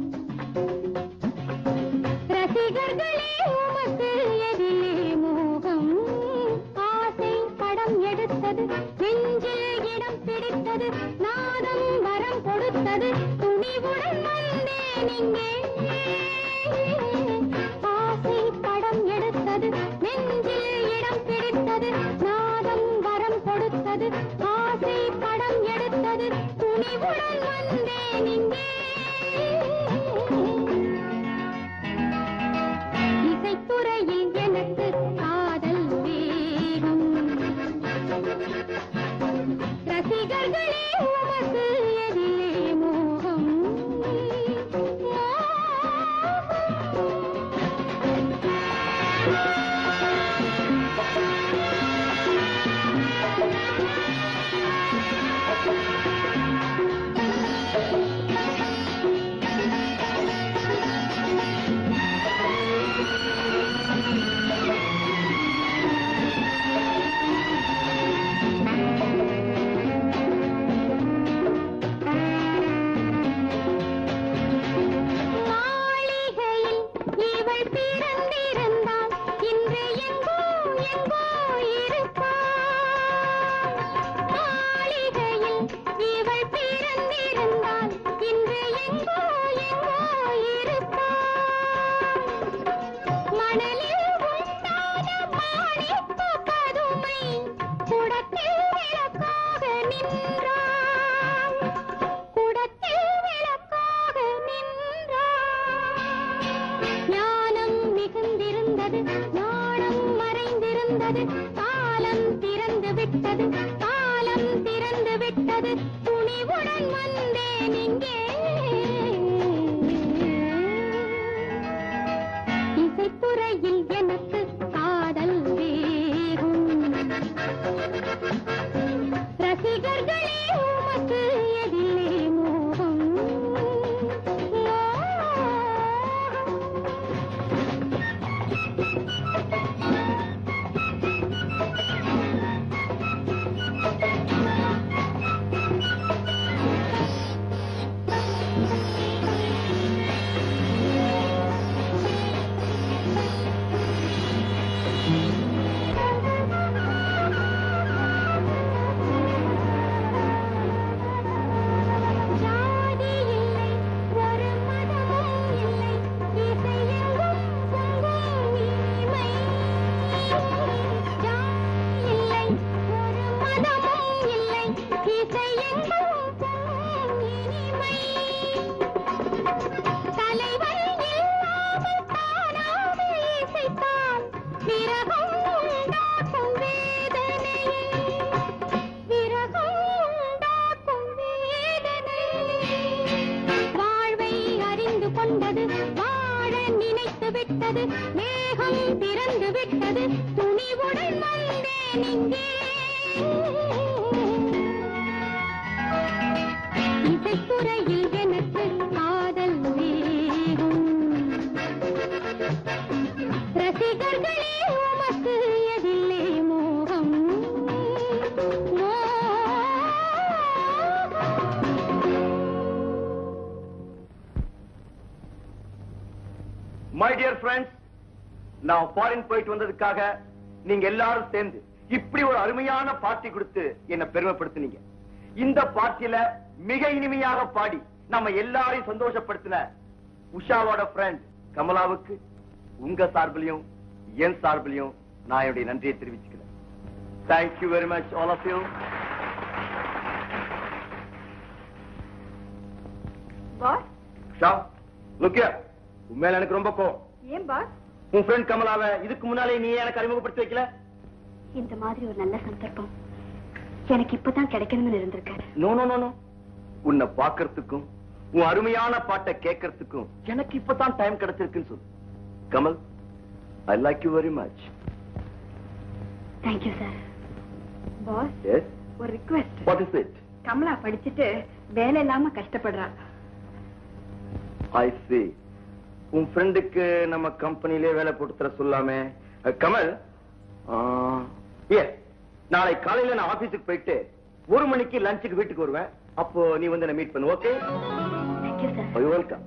ரசிகர்களே உமக்கு எதிலே மோகம் ஆசை படம் எடுத்தது நெஞ்சில் இடம் பிடித்தது நாதம் வரம் கொடுத்தது துணிவுடன் வந்தேன் இங்கே ஆசை படம் எடுத்தது நெஞ்சில் இடம் பிடித்தது நாதம் வரம் கொடுத்தது ஆசை படம் எடுத்தது துணிவுடன் மறைந்திருந்தது நாணம் மறைந்திருந்தது காலம் திறந்து விட்டது காலம் திறந்து விட்டது துணிவுடன் வந்தேன் இங்கே இசைத்துறையில் எனக்கு காதல் வேகும் ரசிகர்களே உமக்கு எதிலே மோகம் மோகம். ஜாதி இல்லை ஒரு மதமும் இல்லை இசையெங்கும் பொங்கும் இனிமை ஜாதி இல்லை ஒரு மதமும் இல்லை இசையெங்கும் பொங்கும் இனிமை தலைவன் இல்லாமல் தானாக இசைத்தான் விரகம் உண்டாக்கும் வேதனையை விரகம் உண்டாக்கும் வேதனை வாழ்வை அறிந்து கொண்டது வாழ நினைத்து விட்டது மேகம் திறந்து விட்டது துணிவுடன் வந்தேன் இங்கே இசைத்துறையில் எனக்கு காதல் வேகும் ரசிகர்களே உமக்கு எதிலே மோகம் மை டியர் ஃப்ரெண்ட்ஸ் நான் ஃபாரின் போயிட்டு வந்ததுக்காக நீங்க எல்லாரும் சேர்ந்து இப்படி ஒரு அருமையான பார்ட்டி கொடுத்து என்ன பெருமைப்படுத்தினீங்க இந்த பார்ட்டியில மிக இனிமையாக பாடி நம்ம எல்லாரையும் சந்தோஷப்படுத்தின உஷாவோட ஃப்ரெண்ட் கமலாவுக்கு உங்க சார்பிலையும் என் சார்பிலையும் நான் என்னுடைய நன்றியை தெரிவிச்சுக்கிறேன் thank you very much all of you boss Usha look உண்மையில எனக்கு ரொம்ப கோவம் ஏன் பாஸ் உன் ஃப்ரெண்ட் கமலாவை இதுக்கு முன்னாலே நீ எனக்கு அறிமுகப்படுத்தி வைக்கல இந்த மாதிரி ஒரு நல்ல சந்தர்ப்பம் எனக்கு இப்பதான் கிடைக்கணும்னு இருந்திருக்காரு நோ நோ நோ நோ உன்னை பாக்குறதுக்கும் உன் அருமையான பாட்டை கேட்கறதுக்கும் எனக்கு இப்பதான் டைம் கிடைச்சிருக்குன்னு சொல்லு Kamal I like you very much thank you sir boss yes ஒரு request what is it Kamala படிச்சுட்டு வேலை இல்லாம கஷ்டப்படுறா ஐ see உன் ஃப்ரெண்டுக்கு நம்ம கம்பெனிலே வேலை போட்டு தர சொல்லாமே அஹ், கமல் ஏ நாளை காலையில நான் ஆபீஸுக்கு போயிட்டு ஒரு மணிக்கு லஞ்சுக்கு வீட்டுக்கு வருவேன் அப்போ நீ வந்து என்ன மீட் பண்ணு ஓகே தேங்க்யூ சார் வெல்கம்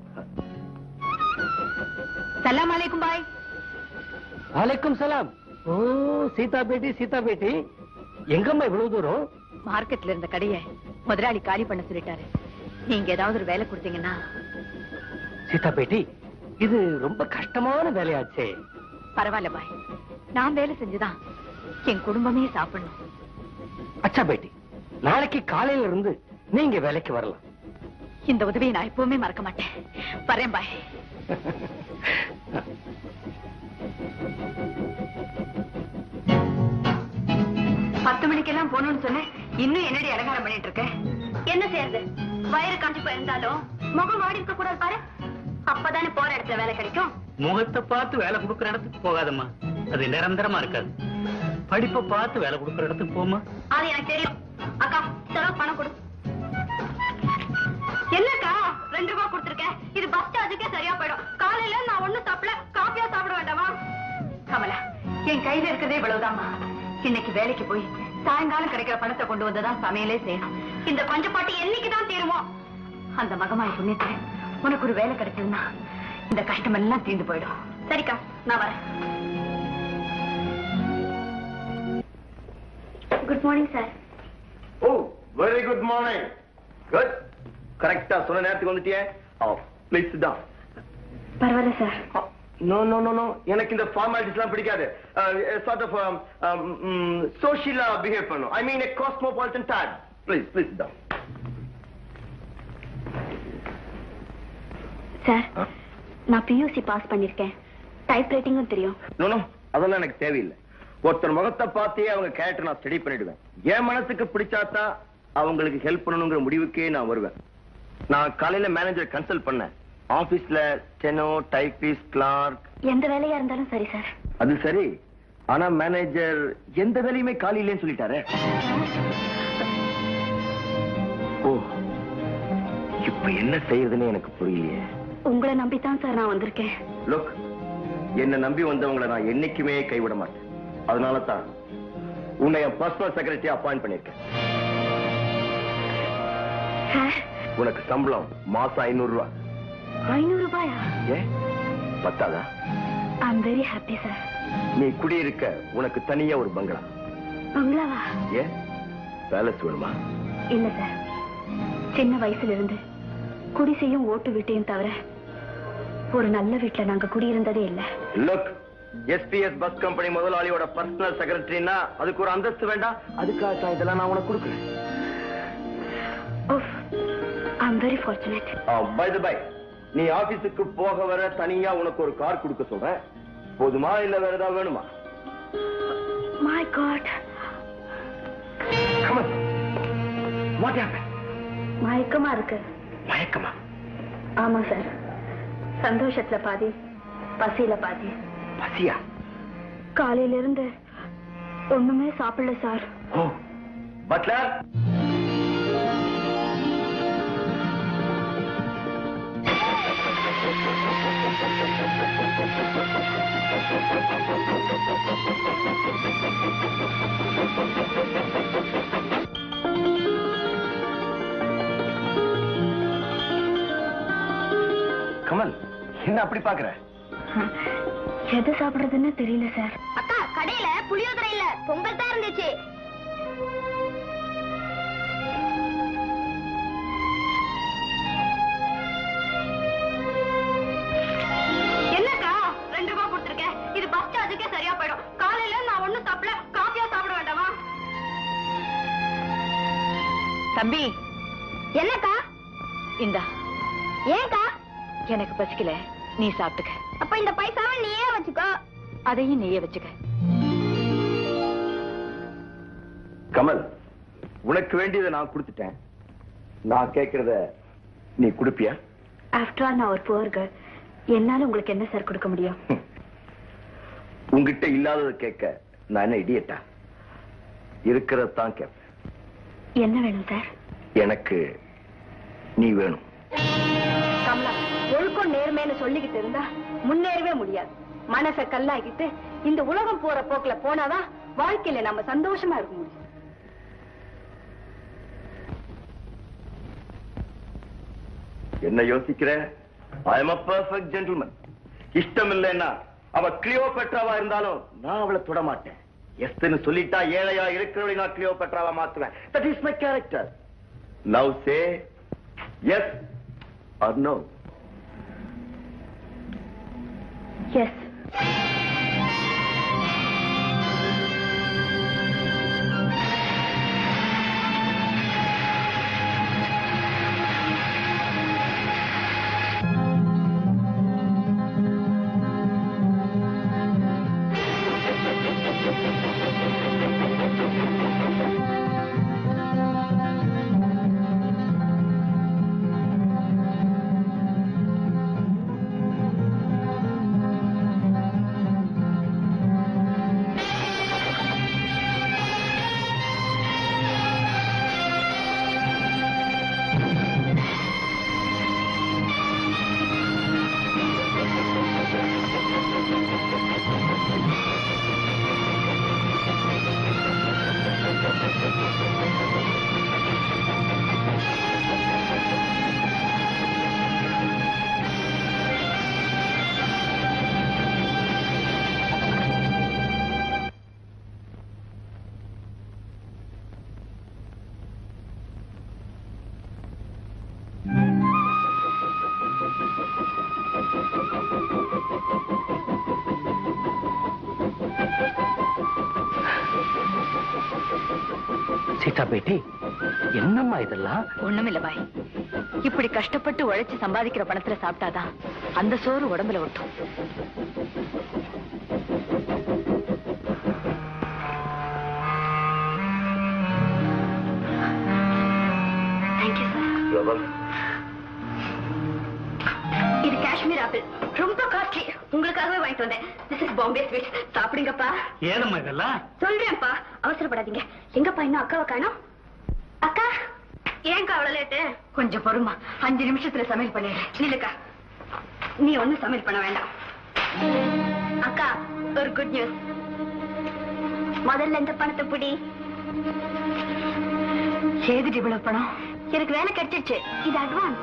சலாம் அலைக்கும் பாய் வலைக்கும் சலாம் ஓ சீதா பேட்டி சீதா பேட்டி எங்கம்மா இவ்வளவு தூரம் மார்க்கெட்ல இருந்த கடைய முதலாளி காலி பண்ண சொல்லிட்டாரு நீங்க ஏதாவது ஒரு வேலை கொடுத்தீங்கன்னா சீதா பேட்டி இது ரொம்ப கஷ்டமான வேலையாச்சே பரவாயில்ல பாய் நான் வேலை செஞ்சுதான் என் குடும்பமே சாப்பிடணும் அச்சா பேட்டி நாளைக்கு காலையில இருந்து நீங்க வேலைக்கு வரலாம் இந்த உதவியை நான் எப்பவுமே மறக்க மாட்டேன் வரேன் பாய் பத்து மணிக்கெல்லாம் போகணும்னு சொன்னேன் இன்னும் என்னடி அலங்காரம் பண்ணிட்டு இருக்க என்ன செய்யறது வயிறு காஞ்சி போயிருந்தாலும் முகம் வாடி இருக்க கூடாது பாரு அப்பதானே போற இடத்துல வேலை கிடைக்கும் முகத்தை பார்த்து வேலை கொடுக்கிற இடத்துக்கு போகாதம்மா அது நிரந்தரமா இருக்காது படிப்பை பார்த்து வேலை கொடுக்கிற இடத்துக்கு போமா அது எனக்கு தெரியும் அக்கா செலவு பணம் கொடு என்னக்கா ரெண்டு ரூபாய் கொடுத்துருக்கேன் இது பஸ் சார்ஜுக்கே சரியா போயிடும் காலையில நான் ஒண்ணும் சாப்பிடல காப்பியா சாப்பிட வேண்டாமா கமலா என் கையில இருக்கிறதே இவ்வளவுதாம்மா இன்னைக்கு வேலைக்கு போய் சாயங்காலம் கிடைக்கிற பணத்தை கொண்டு வந்துதான் சமையலே செய்யணும் இந்த கொஞ்ச பாட்டு என்னைக்குதான் தீருமோ அந்த மகமாய் புண்ணியத்துல உனக்கு ஒரு வேலை கிடைச்சதுன்னா இந்த கஷ்டம் எல்லாம் தீர்ந்து போயிடும் சரிக்கா நான் வரேன் good morning sir oh very good morning good கரெக்டா சொன்ன நேரத்துக்கு வந்துட்டியே ஓ ப்ளீஸ் தான் பரவாயில்ல sir no no no no எனக்கு இந்த ஃபார்மாலிட்டிஸ்லாம் பிடிக்காது சார்ட் ஆஃப் சோஷியலா பிஹேவ் பண்ணும் I mean a cosmopolitan dad please please தான் சார் நான் பியூசி பாஸ் பண்ணிருக்கேன் டைப் ரைட்டிங்கும் தெரியும் நோ அதெல்லாம் எனக்கு தேவையில்லை ஒருத்தர் முகத்தை பார்த்தே அவங்க கேரக்டர் நான் ஸ்டடி பண்ணிடுவேன் என் மனசுக்கு பிடிச்சாதான் அவங்களுக்கு ஹெல்ப் பண்ணணுங்கிற முடிவுக்கே நான் வருவேன் நான் காலையில மேனேஜர் கன்சல்ட் பண்ணேன் ஆபீஸ்ல ஸ்டெனோ டைபிஸ்ட் கிளார்க் எந்த வேலையா இருந்தாலும் சரி சார் அது சரி ஆனா மேனேஜர் எந்த வேலையுமே காலி இல்லைன்னு சொல்லிட்டாரே ஓ இப்ப என்ன செய்யறதுன்னு எனக்கு புரியலையே உங்களை நம்பித்தான் சார் நான் வந்திருக்கேன் லுக் என்ன நம்பி வந்தவங்களை நான் என்னைக்குமே கைவிட மாட்டேன் அதனால தான் உன்னை என் பர்சனல் செக்ரட்டரி அப்பாயிண்ட் பண்ணிருக்கேன் சார் உனக்கு சம்பளம் மாசம் ஐநூறு ரூபாய் ஐநூறு ரூபாயா ஏ பத்தாதா I am very happy sir நீ குடியிருக்க உனக்கு தனியா ஒரு பங்களா பங்களாவா ஏ பேலஸ் வேணுமா இல்ல சார் சின்ன வயசுல இருந்து குடிசையும் ஓட்டு வீட்டையும் தவிர ஒரு நல்ல வீட்டுல நாங்க குடியிருந்ததே இல்ல லுக் எஸ்பிஎஸ் பஸ் கம்பெனி முதலாளியோட பர்சனல் செக்ரட்டரினா அதுக்கு ஒரு அந்தஸ்து வேண்டாம் அதுக்காக தான் இதெல்லாம் நான் உனக்கு கொடுக்குறேன் I am very fortunate by the by நீ ஆபீஸுக்கு போக வர தனியா உனக்கு ஒரு கார் கொடுக்க சொல்றேன் போதுமா இல்ல வேற ஏதாவது வேணுமா my god Come on. What happened? மயக்கமா இருக்கு மயக்கமா ஆமா சார் சந்தோஷத்துல பாதி பசியில பாதி பசியா காலையில இருந்து ஒண்ணுமே சாப்பிடல சார் ஓ பட்லர் கமல் என்ன அப்படி பாக்குற எது சாப்பிடுறதுன்னு தெரியல சார் அக்கா கடையில புளியோதரை இல்ல பொங்கல் தான் இருந்துச்சு என்னக்கா ரெண்டு ரூபாய் கொடுத்துருக்கேன் இது பஸ் சார்ஜுக்கே சரியா போயிடும் காலையில நான் ஒண்ணும் சாப்பிடல காஃபியா சாப்பிட வேண்டாமா தம்பி என்னக்கா இந்தா ஏன்க்கா எனக்கு பசிக்கல நீ சாப்பிட்டுக்க அப்ப இந்த பைசாவை நீயே வச்சுக்கோ அதையும் நீயே வச்சுக்க கமல் உனக்கு வேண்டியதை நான் கொடுத்துட்டேன் நான் கேட்கறத நீ கொடுப்பியா ஆஃப்டர் ஆல் நான் ஒரு புவர் கேர்ள் என்னால உங்களுக்கு என்ன சார் கொடுக்க முடியும் உங்ககிட்ட இல்லாததை கேட்க நான் என்ன இடியட்டா இருக்கிறத தான் கேட்பேன் என்ன வேணும் சார் எனக்கு நீ வேணும் கமலா ஒழுக்கம் நேர்மைன்னு சொல்லிக்கிட்டு இருந்தா முன்னேறவே முடியாது மனச கல்லாக்கிட்டு இந்த உலகம் போற போக்குல போனாதான் வாழ்க்கையில நம்ம சந்தோஷமா இருக்க முடியும் என்ன யோசிக்கிற I am a perfect gentleman இஷ்டம் இல்லைன்னா அவ கிளியோ பெட்ராவா இருந்தாலும் நான் அவளை தொட மாட்டேன் எஸ்ன்னு சொல்லிட்டா ஏழையா இருக்கிறவளை நான் கிளியோ பெட்ராவா மாத்துவேன் that is my character now say yes or no yes Seetha பேட்டி என்னம்மா இதெல்லாம் ஒண்ணுமில்ல பாய் இப்படி கஷ்டப்பட்டு உழைச்சு சம்பாதிக்கிற பணத்துல சாப்பிட்டாதான் அந்த சோறு உடம்புல ஒட்டும் trouble. இது காஷ்மீர் ஆப்பிள் ரொம்ப காஸ்ட்லி உங்களுக்காகவே வாங்கிட்டு வந்தேன் திஸ் இஸ் பாம்பே ஸ்வீட் சாப்பிடுங்கப்பா ஏதம்மா இதெல்லாம் சொல்றேன்ப்பா அவசரப்படாதீங்க எங்கப்பா இன்னும் அக்காவை காணோம் அக்கா ஏன்க்கா அவ்வளவு லேட்டு கொஞ்சம் பொறுமா அஞ்சு நிமிஷத்துல சமையல் பண்ணிடுறேன் நில்லுக்கா நீ ஒண்ணும் சமையல் பண்ண வேண்டாம் அக்கா ஒரு குட் நியூஸ் முதல்ல இந்த பணத்தை பிடி செய்துட்டு இவ்வளவு பணம் எனக்கு வேலை கிடைச்சிருச்சு இது அட்வான்ஸ்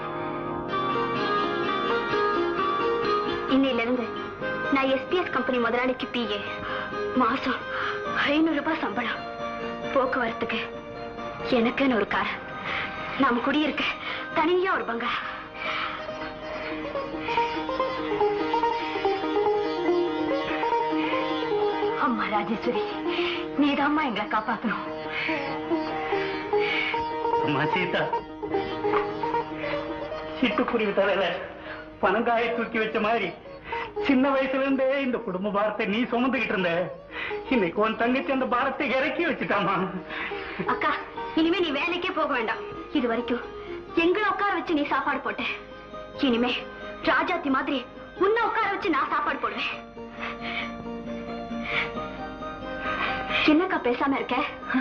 இன்னையில இருந்து நான் எஸ்பிஎஸ் கம்பெனி முதலாளிக்கு பிஏ மாசம் ஐநூறு ரூபாய் சம்பளம் போக்குவரத்துக்கு எனக்குன்னு ஒரு கார் நாம் குடியிருக்க தனியா ஒரு பங்களா அம்மா ராஜேஸ்வரி நீதாம்மா எங்களை காப்பாத்தணும் அம்மா சீதா சிட்டுக்குருவி தலையில பனங்காயை தூக்கி வச்ச மாதிரி சின்ன வயசுல இருந்தே இந்த குடும்ப பாரத்தை நீ சுமந்துகிட்டு இருந்த இன்னைக்கு உன் தங்கச்சி அந்த பாரத்தை இறக்கி வச்சுட்டாமா அக்கா இனிமே நீ வேலைக்கே போக வேண்டாம் இது வரைக்கும் எங்களை உட்கார வச்சு நீ சாப்பாடு போட்ட இனிமே ராஜாத்தி மாதிரி உன்னை உட்கார வச்சு நான் சாப்பாடு போடுவேன் என்னக்கா பேசாம இருக்க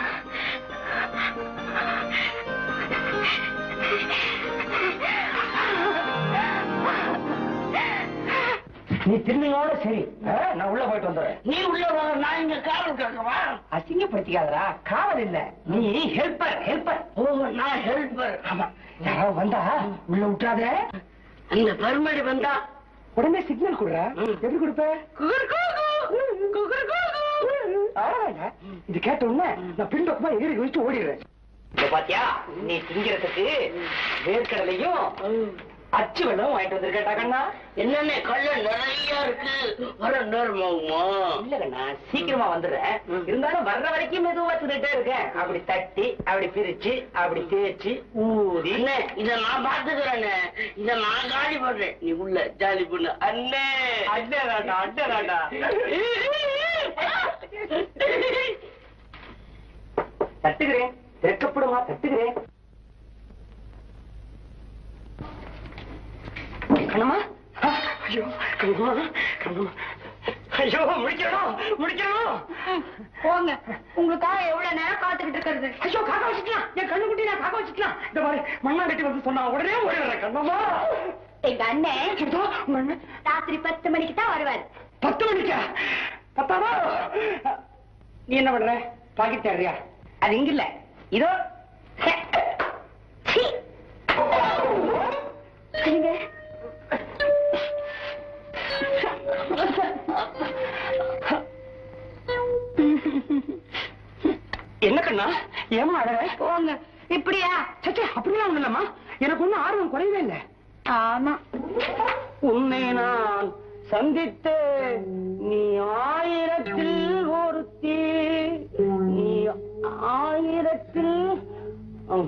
நீ திரும்பினோட சரி ஆ, நான் உள்ள போயிட்டு வந்துடுறேன் நீ உள்ள வா நான் இங்க காவல் கேட்கவா அசிங்கப்படுத்திக்காதடா காவல் இல்ல நீ ஹெல்ப்பர் ஹெல்ப்பர் ஓ நான் ஹெல்ப்பர் ஆமா யாராவது வந்தா உள்ள விட்டாத அந்த பருமடி வந்தா உடனே சிக்னல் கொடுறா எப்படி கொடுப்ப ஆமாடா. இது கேட்ட உடனே நான் பின்பக்கமா எகிரி குதிச்சு ஓடிடுறேன் இப்ப பாத்தியா நீ திங்கிறதுக்கு வேர்க்கடலையும் அச்சு வெள்ளம் வாங்கிட்டு வந்திருக்கேன் கண்ணா என்னென்ன கல்ல நிறைய இருக்கு வர நேரமாகுமா இல்ல கண்ணா சீக்கிரமா வந்துடுறேன் இருந்தாலும் வர்ற வரைக்கும் மெதுவா தின்னுட்டே இருக்கேன் அப்படி தட்டி அப்படி பிரிச்சு அப்படி தேய்ச்சு ஊதி அண்ணே இத நான் பாத்துக்கிறேன்னு இத நான் காலி பண்றேன் நீ உள்ள ஜாலி பண்ணு அண்ணே அட்டேதாண்டா அட்டேதாண்டா தட்டுகிறேன் திறக்கப்படுமா தட்டுகிறேன் கண்ணம்மா ஆ, ஐயோ கண்ணம்மா கண்ணம்மா ஐயோ முடிக்கணும் முடிக்கணும் போங்க உங்களுக்காக எவ்வளவு நேரம் காத்துக்கிட்டு இருக்கிறது ஐயோ காக்கா வச்சுக்கலாம் என் கண்ணு குட்டி நான் காக்கா வச்சுக்கலாம் இந்த மாதிரி மண்ணா கட்டி வந்து சொன்னா உடனே ஓடிடுறேன் கண்ணம்மா எங்க அண்ணன் இதோ, உங்க அண்ணன் ராத்திரி பத்து மணிக்கு தான் வருவாரு பத்து மணிக்கா பத்தாதா நீ என்ன பண்ற பாக்கெட் தேடுறியா அது இங்க இல்ல இதோ சீ. நீங்க என்ன கண்ணா ஏமா அழற போங்க இப்படியா சச்சே அப்படிலாம் ஒண்ணு இல்லம்மா எனக்கு ஒண்ணும் ஆர்வம் குறையவே இல்லை ஆமா உன்னை நான் சந்தித்த நீ ஆயிரத்தில் ஒருத்தி நீ ஆயிரத்தில் ம்.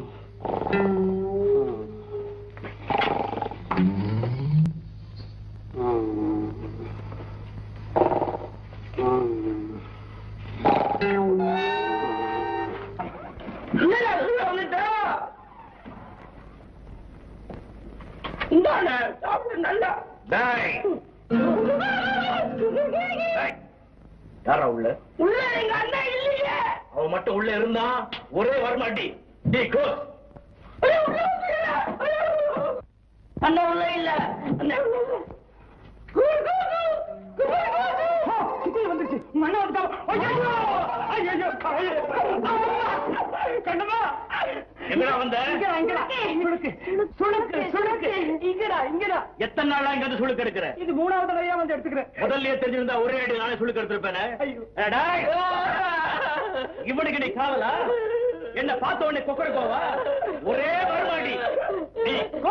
ம். ம். என்னடா உள்ள வந்துட்ட? இந்தாண்ணே, சாப்பிடு நல்லா யாரா உள்ள உள்ள எங்க அண்ணன் இல்லையே அவன் மட்டும் உள்ள இருந்தா ஒரே வரமாட்டி டீ க்ளோஸ் அண்ணன் உள்ள இல்ல அண்ணன் உள்ள இல்ல. ஆ, சிக்கல் வந்துருச்சு. உங்க அண்ணன் வந்துட்டான். ஐயையோ! ஐயையோ! கண்ணம்மா! எங்கடா வந்த? இங்கடா, இங்கடா. சுளுக்கு, சுளுக்கு, சுளுக்கு. இங்கடா, இங்கடா. எத்தனை நாளா இங்க வந்து சுழுக்கு எடுக்கிற இது மூணாவது தடவையா வந்து எடுத்துக்கிறேன் முதல்லயே தெரிஞ்சிருந்தா ஒரே அடி நானே சுழுக்கு எடுத்திருப்பேனே ஐயோ. ஏடா, இவனுக்கு நீ காவலா என்ன பார்த்த உடனே கொக்கர கோவா ஒரே வரமாடி நீ கோ.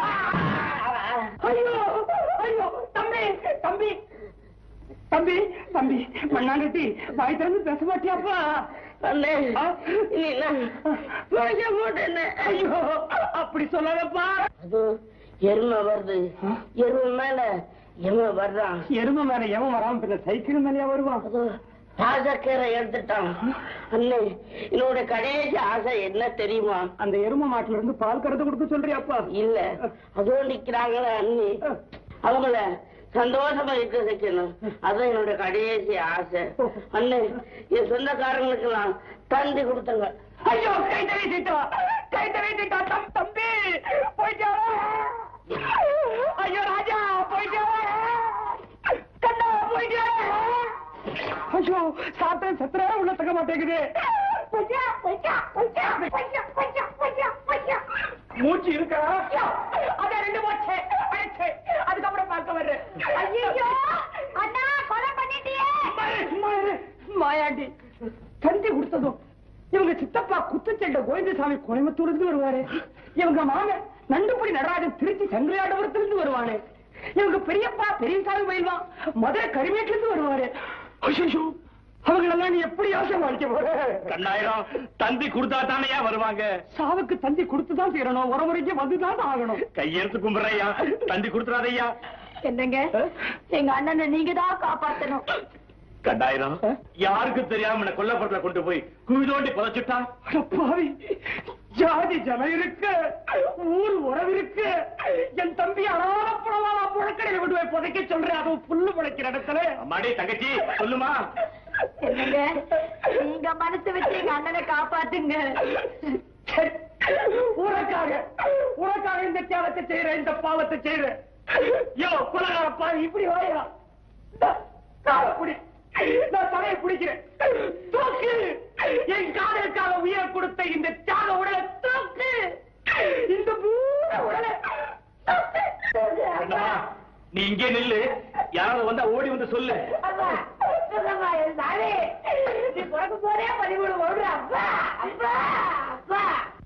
ஐயோ ஐயோ தம்பி தம்பி தம்பி தம்பி மண்ணாங்கட்டி வாய் திறந்து பேச மாட்டியாப்பா அண்ணே ஆ? நீ நான் பேச மாட்டேன்னு ஐயோ அப்படி சொல்லாதப்பா அது எருமை வருது எருமை மேல எருமை வர்றான் எருமை மேல எவன் வராம பின்ன சைக்கிள் மேலயா வருவான் அது ராஜக்கீரை எடுத்துட்டான் அண்ணே என்னோட கடைசி ஆசை என்ன தெரியுமா அந்த எரும மாட்டுல இருந்து பால் கறந்து கொடுக்க சொல்றியாப்பா இல்ல அதோ நிக்கிறாங்களே அண்ணி அவங்கள சந்தோஷமா இருக்க வைக்கணும் அதான் என்னோட கடைசி ஆசை அண்ணே என் சொந்தக்காரங்களுக்கு நான் தந்தி கொடுத்தங்க ஐயோ கை தவி சீட்டா கை தவி சீட்டா தம் தம்பி போயிட்டா ஐயோ ராஜா போயிட்டா கண்ணா போயிட்டா ஐயோ சாப்பிட்டேன் சத்திரே உள்ள தக்க மாட்டேங்குது போயிட்டா, போயிட்டா, போயிட்டா, போயிட்டா, போயிட்டா, போயிட்டா, போயிட்டா. மூச்சு இருக்கா அதான் ரெண்டு மூச்சு போயிடுச்சு. அதுக்கப்புறம் பார்க்க வர்றேன் ஐயோ அண்ணா கொலை பண்ணிட்டியே மாயாண்டி தந்தி கொடுத்ததும் இவங்க சித்தப்பா குத்துச்சண்டை கோவிந்தசாமி கோயம்புத்தூர்ல இருந்து வருவாரு இவங்க மாம நண்டுபுடி நடராஜன் திருச்சி சங்கரையாண்டபுரத்துல இருந்து வருவானு இவங்க பெரியப்பா பெரியசாமி பயில்வான் மதுரை கரிமேட்ல இருந்து வருவாரு ஐயோ அவங்களெல்லாம் நீ எப்படி ஆசைமாளிக்க போற கண்ணாயிரம் தந்தி கொடுத்தா தானே வருவாங்க சாவுக்கு தந்தி கொடுத்துதான் தீரணும் ஒரு முறைக்கு வந்துதான் ஆகணும் கையெடுத்து கும்பிடுறையா தந்தி கொடுத்துறாதையா என்னங்க எங்க அண்ணனை நீங்க தான் காப்பாத்தணும் கண்டாயிரம் யாருக்கு தெரியாம என்ன கொல்லப்படல கொண்டு போய் குழி தோண்டி புதைச்சுட்டா அட பாவி ஜாதி ஜனம் இருக்கு ஊர் உறவு இருக்கு என் தம்பி அனாதப்படமா புழக்கடையில கொண்டு போய் புதைக்க சொல்றேன் அதுவும் புல்லு முளைக்கிற இடத்துல அம்மாடி தங்கச்சி சொல்லுமா என்னங்க நீங்க மனசு வச்சு எங்க அண்ணனை காப்பாத்துங்க சரி, உனக்காக உனக்காக இந்த தியாகத்தை செய்யறேன் இந்த பாவத்தை செய்யறேன் யோ குலகார பாவி இப்படி வாயா காலப்புடி நான் தலையை பிடிக்கிறேன் தூக்கு என் காதலுக்காக உயிரை கொடுத்த இந்த தியாக உடலை தூக்கு இந்த பூர உடலை தூக்கு. கண்ணம்மா, நீ இங்கே நில்லு யாராவது வந்தா ஓடி வந்து சொல்லு அப்பா, சுகமா இருந்தாலே, நீ பிறக்க போறே பதிமூணு ஓடுற அப்பா அப்பா அப்பா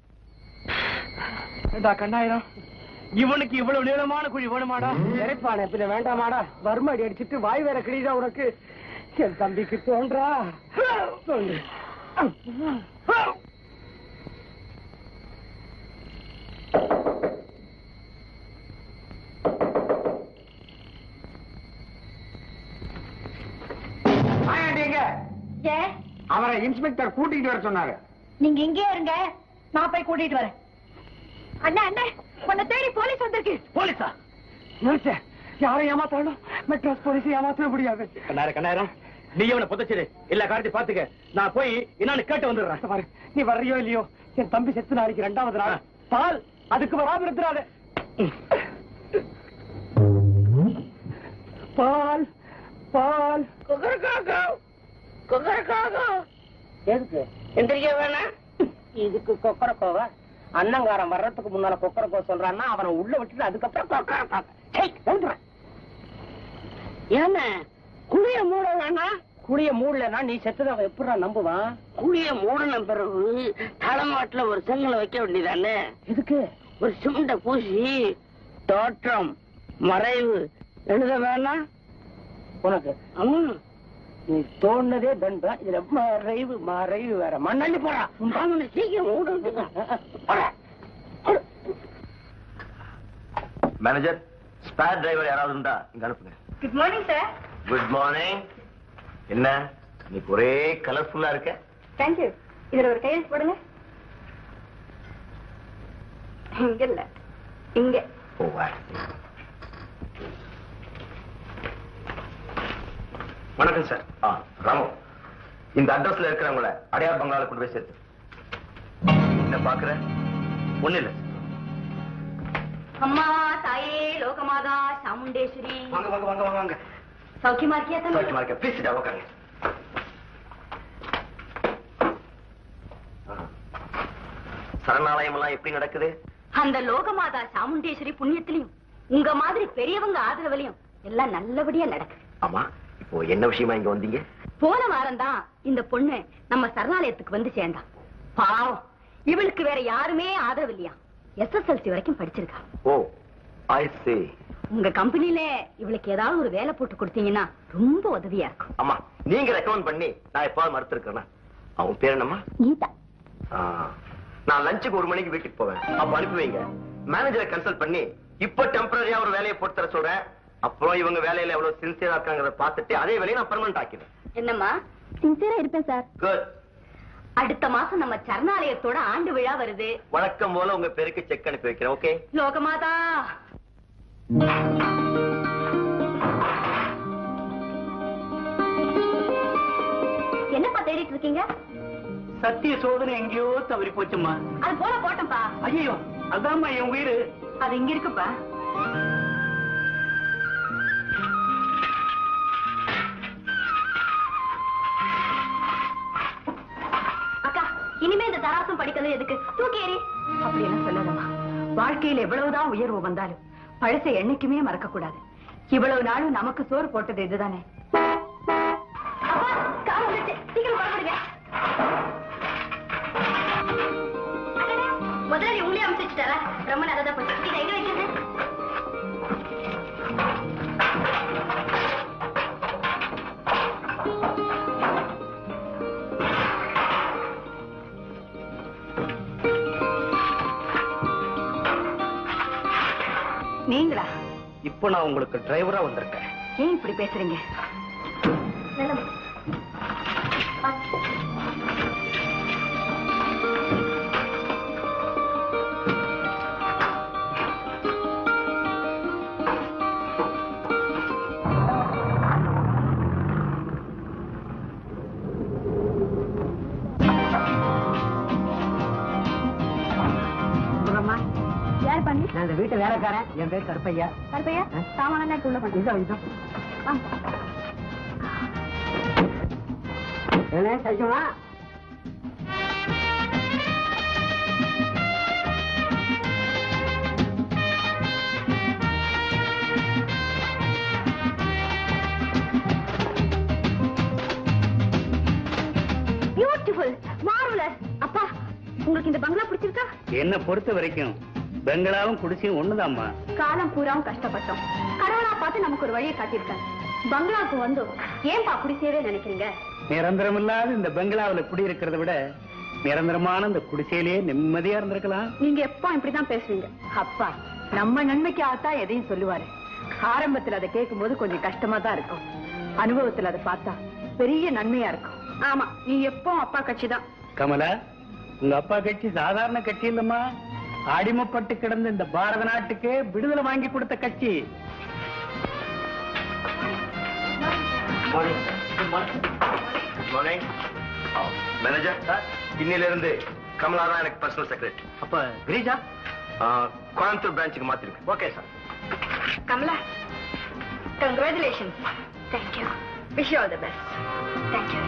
ஏண்டா கண்ணாயிரம் இவனுக்கு இவ்வளவு நீளமான குழி வேணுமாடா இறைப்பானே பின்ன வேண்டாமாடா வர்மடி அடிச்சிட்டு வாய் வேற கிழிதா உனக்கு என் தம்பிக்கு தோன்றா சொல்லு ஆயாண்டிங்க ஏ அவரை இன்ஸ்பெக்டர் கூட்டிட்டு வர சொன்னாரு நீங்க இங்கே இருங்க நான் போய் கூட்டிட்டு வரேன் அண்ணா அண்ணா உன்னை தேடி போலீஸ் வந்திருக்கு போலீஸா நிறுத்த யாரை ஏமாத்தாலும் மெட்ராஸ் போலீஸ் ஏமாத்த முடியாது கண்ணாயிரம் கண்ணாயிரம் நீ அவனை புதைச்சிரு இல்ல கார்த்தி பாத்துக்க நான் போய் என்னன்னு கேட்டு வந்துடுறேன் பாரு நீ வர்றியோ இல்லையோ என் தம்பி செத்து நாளைக்கு ரெண்டாவது நாள் பால் அதுக்கு வராம இருக்கிறாரு பால் பால் எதுக்கு எந்திரிக்க வேணாம் இதுக்கு கொக்கரக்கோவா அன்னங்காரம் வர்றதுக்கு முன்னால கொக்கரக்கோ சொல்றான்னா அவனை உள்ள விட்டுட்டு அதுக்கப்புறம் கொக்கரக்கோ சை, எழுந்துறேன். ஏன்னா குழிய மூட வேணாம் குழிய மூடலன்னா நீ செத்துதான் எப்படா நம்புவான் குழிய மூடின பிறகு தலைமாட்டுல ஒரு செங்கலை வைக்க வேண்டியதானே எதுக்கு ஒரு சிமெண்ட பூசி தோற்றம் மறைவு எழுத வேணாம் உனக்கு ஆமா நீ தோணுனதே தண்டம் இதுல மறைவு மறைவு வேற மண்ணள்ளி போறா அவனை சீக்கிரம் மூட மேனேஜர் ஸ்பேர் டிரைவர் யாராவது இருந்தா இங்க அனுப்புங்க good morning sir good morning என்ன இன்னைக்கு ஒரே கலர்ஃபுல்லா இருக்க தேங்க்யூ இதுல ஒரு கையெழுத்து போடுங்க இங்க இல்ல இங்க ஓ வா. வணக்கம் சார் ஆ ராமு இந்த அட்ரஸ்ல இருக்கிறவங்கள அடையார் பங்களால கொண்டு போய் சேர்த்து என்ன பாக்குற ஒண்ணு இல்ல அம்மா தாயே லோகமாதா சாமுண்டேஸ்வரி வாங்க வாங்க வாங்க வாங்க வாங்க சௌக்கியமா இருக்கியா தம்பி சௌக்கியமா இருக்க ப்ளீஸ் உட்காருங்க சரணாலயம் எல்லாம் எப்படி நடக்குது அந்த லோகமாதா சாமுண்டேஸ்வரி புண்ணியத்திலையும் உங்க மாதிரி பெரியவங்க ஆதரவுலையும் எல்லாம் நல்லபடியா நடக்குது ஆமா இப்போ என்ன விஷயமா இங்க வந்தீங்க போன வாரம் தான் இந்த பொண்ணு நம்ம சரணாலயத்துக்கு வந்து சேர்ந்தா பாவம் இவளுக்கு வேற யாருமே ஆதரவு இல்லையா எஸ்எஸ்எல்சி வரைக்கும் படிச்சிருக்கா ஓ ஐ see உங்க கம்பெனில இவளுக்கு ஏதாவது ஒரு வேலை போட்டு கொடுத்தீங்கன்னா ரொம்ப உதவியா இருக்கும் ஆமா நீங்க ரெக்கமெண்ட் பண்ணி நான் எப்பாவது மறுத்திருக்கேன் அவன் பேர் என்னம்மா கீதா ஆ, நான் லஞ்சுக்கு ஒரு மணிக்கு வீட்டுக்கு போவேன் அப்ப அனுப்பி வைங்க மேனேஜரை கன்சல்ட் பண்ணி இப்ப டெம்பரரியா ஒரு வேலையை போட்டு தர சொல்றேன் அப்புறம் இவங்க வேலையில எவ்வளவு சின்சியரா இருக்காங்கிறத பார்த்துட்டு அதே வேலையை நான் பெர்மனன்ட் ஆக்கிடுவேன் என்னம்மா சின்சியரா இருப்பேன் சார் குட் அடுத்த மாசம் நம்ம சரணாலயத்தோட ஆண்டு விழா வருது வழக்கம் போல உங்க பேருக்கு செக் அனுப்பி வைக்கிறேன் ஓகே லோகமாதா என்னப்பா தேடிட்டு இருக்கீங்க சத்திய சோதனை எங்கேயோ தவறி போச்சுமா அது போல போட்டோம்ப்பா ஐயோ அதாம்மா என் உயிர் அது இங்க இருக்குப்பா அக்கா இனிமே இந்த தராசும் படிக்கிறது எதுக்கு தூக்கி எறி அப்படி எல்லாம் சொல்லாதம்மா வாழ்க்கையில எவ்வளவுதான் உயர்வு வந்தாலும் பழசை என்னைக்குமே மறக்க கூடாது இவ்வளவு நாளும் நமக்கு சோறு போட்டது இதுதானே அப்பா, கார் வந்துருச்சு. சீக்கிரம் புறப்படுங்க. அடடே, முதலாளி உங்களே அனுப்பிச்சுட்டாரா ரொம்ப நல்லதா போச்சு இதை எங்க வைக்கிறது நீங்களா இப்போ நான் உங்களுக்கு டிரைவரா வந்திருக்கேன் ஏன் இப்படி பேசுறீங்க யார் பண்ணி நான் இந்த வீட்டு வேலைக்காரன் என் பேர் கருப்பையா கருப்பையா சாமான உள்ள பண்ணி இதோ இதோ என்ன சைக்குமா பியூட்டிஃபுல் மார்வலஸ் அப்பா உங்களுக்கு இந்த பங்களா பிடிச்சிருக்கா என்ன பொறுத்த வரைக்கும் பெங்களாவும் குடிசையும் ஒண்ணுதாம்மா காலம் பூராவும் கஷ்டப்பட்டோம் கடவுளா பார்த்து நமக்கு ஒரு வழியை காட்டியிருக்காரு பங்களாவுக்கு வந்து ஏன்பா குடிசையவே நினைக்கிறீங்க நிரந்தரமில்லாத இந்த பெங்களாவுல குடியிருக்கிறத விட நிரந்தரமான இந்த குடிசையிலேயே நிம்மதியா இருந்திருக்கலாம் நீங்க எப்போ இப்படிதான் பேசுவீங்க அப்பா நம்ம நன்மைக்கு ஆத்தான் எதையும் சொல்லுவாரு ஆரம்பத்துல அதை கேட்கும் போது கொஞ்சம் கஷ்டமா தான் இருக்கும் அனுபவத்துல அதை பார்த்தா பெரிய நன்மையா இருக்கும் ஆமா நீ எப்போ அப்பா கட்சி தான் கமலா உங்க அப்பா கட்சி சாதாரண கட்சி இல்லம்மா அடிமைப்பட்டு கிடந்த இந்த பாரத நாட்டுக்கே விடுதலை வாங்கி கொடுத்த கட்சி மார்னிங் மேனேஜர் சார் இன்னில இருந்து கமலா தான் எனக்கு பர்சனல் செக்ரட்டரி அப்ப கிரீஜா கோயம்புத்தூர் பிரான்ச்சுக்கு மாத்திருக்கு okay sir Kamala congratulations thank you wish all the best thank you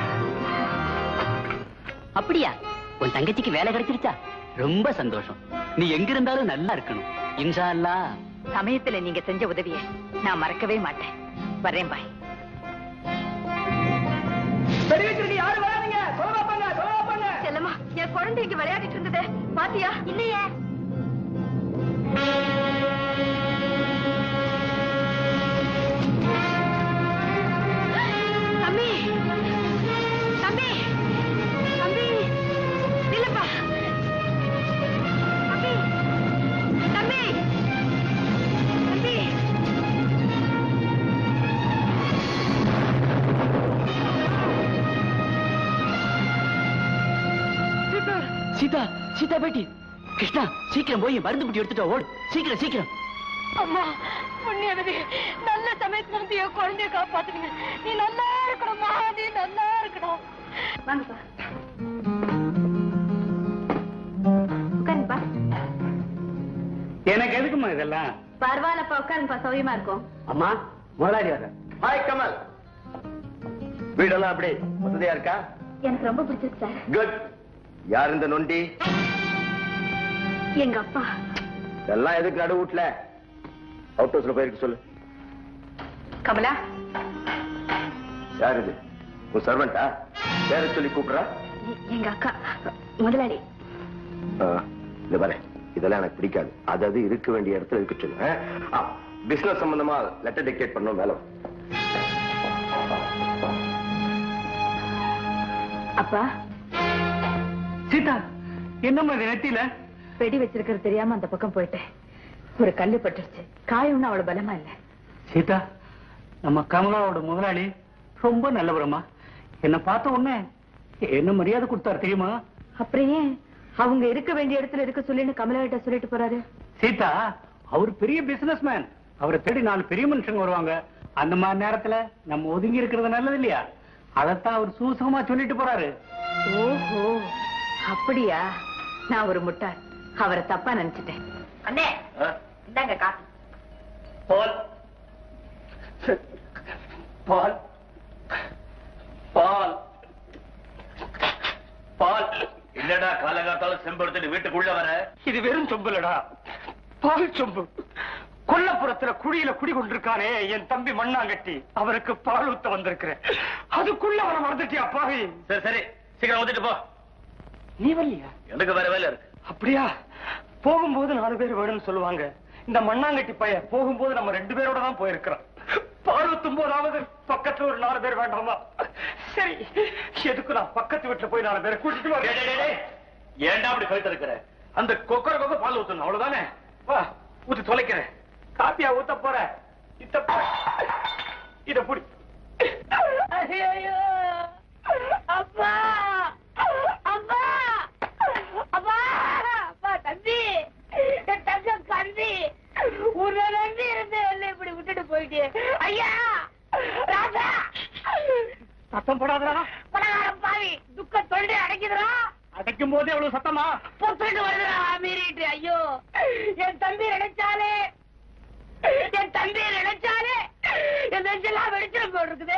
அப்படியா உன் தங்கச்சிக்கு வேலை கிடைச்சிருச்சா ரொம்ப சந்தோஷம் நீ எங்க இருந்தாலும் நல்லா இருக்கணும் இன்ஷா அல்லா சமயத்துல நீங்க செஞ்ச உதவியை நான் மறக்கவே மாட்டேன் வரேன் பாய் யாரு வராதீங்க சொல்லுவா பண்ண சொல்லுவா பண்ண செல்லம்மா என் குழந்தை இங்க விளையாடிட்டு இருந்தது பாத்தியா இல்லையே தம்பி தம்பி தம்பி இல்லப்பா தம்பி தம்பி தம்பி சீதா சீதா பேட்டி கிருஷ்ணா சீக்கிரம் போய் மருந்து புட்டி எடுத்துட்டு வா, ஓடு சீக்கிரம் சீக்கிரம் அம்மா புண்ணியவதி நல்ல சமயத்துல வந்து என் குழந்தைய காப்பாத்துங்க நீ நல்லா இருக்கணும்மா நீ நல்லா இருக்கணும் வாங்கப்பா உட்காருங்கப்பா எனக்கு எதுக்குமா இதெல்லாம் பரவாயில்லப்பா உட்காருங்கப்பா சௌரியமா இருக்கும் அம்மா முதலாளி வர ஹாய் கமல் வீடெல்லாம் அப்படி வசதியா இருக்கா எனக்கு ரொம்ப பிடிச்சிருக்கு சார் குட் யார் இந்த நொண்டி எங்க அப்பா இதெல்லாம் எதுக்கு நடு வீட்டுல அவுட் ஹவுஸ்ல போயிருக்கு சொல்லு கமலா யார் இது உன் சர்வெண்டா பேர சொல்லி கூப்பிடுறா எ- எங்க அக்கா முதலாளி இந்த பாரு இதெல்லாம் எனக்கு பிடிக்காது அது அது இருக்க வேண்டிய இடத்துல இருக்க சொல்லு பிசினஸ் சம்பந்தமா லெட்டர் டிக்டேட் பண்ணணும் மேல அப்பா சீதா என்னம்மா இது நெத்தியில வெடி வச்சிருக்கிறது தெரியாம அந்த பக்கம் போயிட்டேன் ஒரு கல்லு பட்டுருச்சு காயம்னு அவ்வளவு பலமா இல்ல சீதா நம்ம கமலாவோட முதலாளி ரொம்ப நல்லவரம்மா என்ன பார்த்த உடனே என்ன மரியாதை கொடுத்தாரு தெரியுமா அப்புறம் ஏன் அவங்க இருக்க வேண்டிய இடத்துல இருக்க சொல்லின்னு கமலா கிட்ட சொல்லிட்டு போறாரு சீதா அவர் பெரிய பிசினஸ் மேன் அவரை தேடி நாலு பெரிய மனுஷங்க வருவாங்க அந்த மாதிரி நேரத்துல நம்ம ஒதுங்கி இருக்கிறது நல்லது இல்லையா அதைத்தான் அவர் சூசகமா சொல்லிட்டு போறாரு ஓஹோ அப்படியா நான் ஒரு முட்டாள் அவரை தப்பா நினைச்சிட்டேன் அண்ணே இந்தாங்க காசு பால் பால் பால் பால் இல்லடா காலகாத்தால செம்பெடுத்துட்டு வீட்டுக்குள்ள வர இது வெறும் சொம்புலடா பால் சொம்பு கொல்லப்புறத்துல குடியில குடி கொண்டிருக்கானே என் தம்பி மண்ணாங்கட்டி அவருக்கு பால் ஊத்த வந்திருக்கிறேன் அதுக்குள்ள அவரை மறந்துட்டியா பாவி சரி சரி சீக்கிரம் வந்துட்டு போ நீ வரலையா எனக்கு வேற வேலை இருக்கு அப்படியா போகும்போது நாலு பேர் வேணும்னு சொல்லுவாங்க இந்த மண்ணாங்கட்டி பைய போகும்போது நம்ம ரெண்டு பேரோட தான் போயிருக்கிறோம் பால் ஊத்தும் போதாவது பக்கத்துல ஒரு நாலு பேர் வேண்டாமா சரி எதுக்கு நான் பக்கத்து வீட்டுல போய் நாலு பேரை கூட்டிட்டு டேய், டேய், டேய், வரேன் டேய். ஏன்டா அப்படி கழுத்து இருக்கிற அந்த கொக்கர கொக்க பால் ஊத்தணும் அவ்வளவுதானே வா ஊத்தி தொலைக்கிறேன் காப்பியா ஊத்த போற இத்த போற இத புடி ஐயோ அப்பா அப்பா அப்பா அப்பா தம்பி என் தங்கம் கம்பி உன்னை நம்பி இருந்து என்ன இப்படி விட்டுட்டு போயிட்டு ஐயா ராஜா சத்தம் போடாதடா பலகாரம் பாவி துக்க தொண்டை அடைக்குதுடா அடைக்கும் போதே எவ்வளவு சத்தமா பொத்துட்டு வருதுடா மீறிட்டு ஐயோ என் தம்பி நினைச்சாலே என் தம்பி நினைச்சாலே என் நெஞ்செல்லாம் வெடிச்சிட போட்டிருக்குது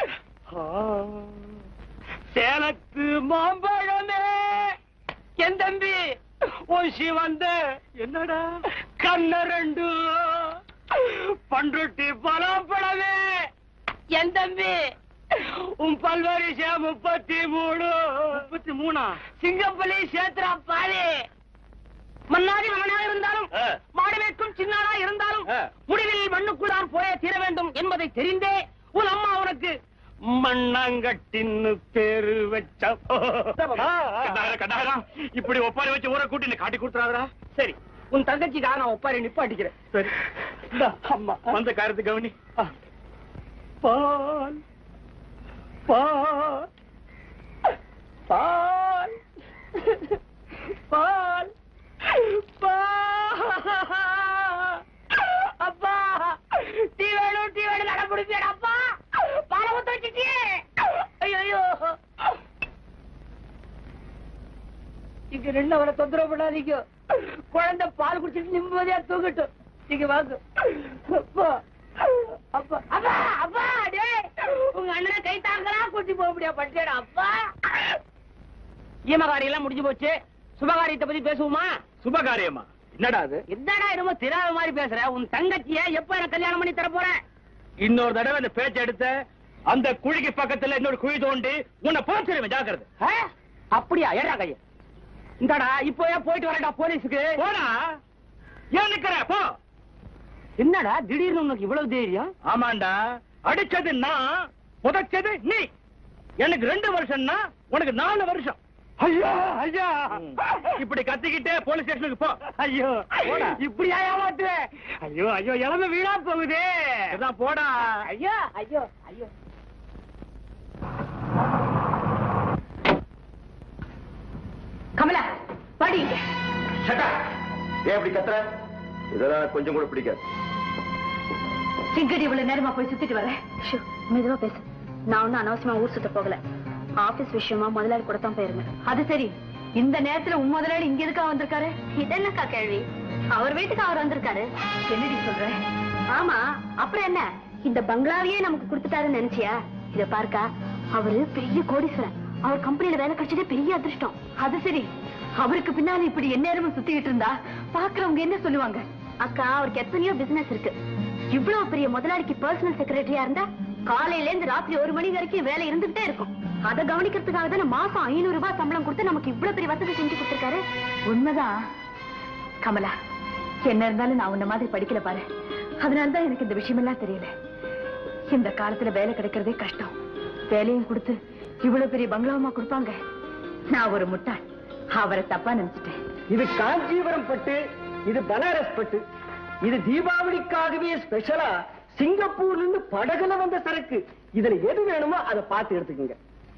சேலத்து மாம்பழமே என் தம்பி உன் சிவந்த என்னடா கண்ண ரெண்டு பண்ருட்டி பலாப்பழமே என் தம்பி உன் பல்வரிசை முப்பத்தி மூணு முப்பத்தி மூணா சிங்கப்பள்ளி சேத்ரா பாலி மன்னாடி மகனாக இருந்தாலும் ஆ. மாடு வைக்கும் சின்னாரா இருந்தாலும் ஆ. முடிவில் மண்ணுக்குள்ளார் போய தீர வேண்டும் என்பதை தெரிந்தே உன் அம்மா உனக்கு மண்ணாங்கட்டின்னு பேரு வச்ச இப்படி ஒப்பாரி வச்சு ஊரை கூட்டி காட்டி கொடுத்துறாதா சரி உன் தங்கச்சிக்காக நான் ஒப்பாரி நிப்பாட்டிக்கிறேன் சரி இந்தா, அம்மா வந்த காரத்து கவனி ஆ. பால் பால் பால் பால் பால் அப்பா டீ வேணும் டீ வேணும் நட முடிப்பேன் அப்பா பால ஊத்த வச்சுட்டியே ஐயோ இங்க ரெண்டு அவரை தொந்தரவு பண்ணாதீங்க குழந்தை பால் குடிச்சிட்டு நிம்மதியா தூங்கட்டும் நீங்க வாங்க அப்பா அப்பா அப்பா அப்பா டேய் உங்க அண்ணனை கை தாங்களா கூட்டி போக முடியாது பட்டேடா அப்பா ஈமகாரி எல்லாம் முடிஞ்சு போச்சு சுபகாரியத்தை பத்தி பேசுவோமா சுபகாரியமா என்னடா அது என்னடா என்னமோ தெரியாத மாதிரி பேசுற உன் தங்கச்சிய எப்ப எனக்கு கல்யாணம் பண்ணி தர போற இன்னொரு தடவை இந்த பேச்ச எடுத்த அந்த குழிக்கு பக்கத்துல இன்னொரு குழி தோண்டி உன்னை போச்சிருவேன் ஜாக்கிரதை ஆ? அப்படியா ஏடா கைய இந்தாடா இப்போ ஏன் போயிட்டு வரடா போலீஸுக்கு போடா ஏன் நிக்கிற போ என்னடா திடீர்னு உனக்கு இவ்வளவு தைரியம் ஆமாண்டா அடிச்சது நான் புதைச்சது நீ எனக்கு ரெண்டு வருஷம்னா உனக்கு நாலு வருஷம் ஐயா ஐயா இப்படி கத்திக்கிட்டே போலீஸ் ஸ்டேஷனுக்கு போ ஐயோ போடா. இப்படியா ஏமாத்துவேன் ஐயோ ஐயோ இளம வீணா போகுதே இதான் போடா ஐயோ ஐயோ ஐயோ கமலா பாடி இங்க. ஏன் அப்படி கத்துற இதெல்லாம் கொஞ்சம் கூட பிடிக்காது எங்கடி இவ்வளவு நேரமா போய் சுத்திட்டு வர ஷோ, மெதுவா பேசு நான் ஒன்னும் அனாவசியமா ஊர் சுத்த போகல ஆபீஸ் விஷயமா முதலாளி கூட தான் போயிருந்தேன் அது சரி இந்த நேரத்துல உன் முதலாளி இங்க எதுக்கா வந்திருக்காரு இது என்னக்கா கேள்வி அவர் வீட்டுக்கு அவர் வந்திருக்காரு என்னடி சொல்ற ஆமா அப்புறம் என்ன இந்த பங்களாவையே நமக்கு கொடுத்துட்டாருன்னு நினைச்சியா இத பார்க்கா அவரு பெரிய கோடீஸ்வரன் அவர் கம்பெனில வேலை கிடைச்சதே பெரிய அதிர்ஷ்டம் அது சரி அவருக்கு பின்னால இப்படி எந்நேரமும் சுத்திட்டு இருந்தா பாக்குறவங்க என்ன சொல்லுவாங்க அக்கா அவருக்கு எத்தனையோ பிசினஸ் இருக்கு இவ்வளவு பெரிய முதலாளிக்கு பர்சனல் செக்ரட்டரியா இருந்தா காலையில இருந்து ராத்திரி ஒரு மணி வரைக்கும் வேலை இருந்துகிட்டே இருக்கும் அதை கவனிக்கிறதுக்காக தானே மாசம் ஐநூறு ரூபாய் சம்பளம் கொடுத்து நமக்கு இவ்வளவு பெரிய வசதி செஞ்சு கொடுத்திருக்காரு உண்மைதான் கமலா என்ன இருந்தாலும் நான் உன்ன மாதிரி படிக்கல பாரு அதனாலதான் எனக்கு இந்த விஷயமெல்லாம் தெரியல இந்த காலத்துல வேலை கிடைக்கிறதே கஷ்டம் வேலையும் கொடுத்து இவ்வளவு பெரிய பங்களாவமா கொடுப்பாங்க நான் ஒரு முட்டாள் அவரை தப்பா நினைச்சிட்டேன் இது காஞ்சிபுரம் பட்டு இது பனாரஸ் பட்டு இது தீபாவளிக்காகவே ஸ்பெஷலா சிங்கப்பூர்ல இருந்து படகுல வந்த சரக்கு இதுல எது வேணுமோ அதை பார்த்து எடுத்துக்கோங்க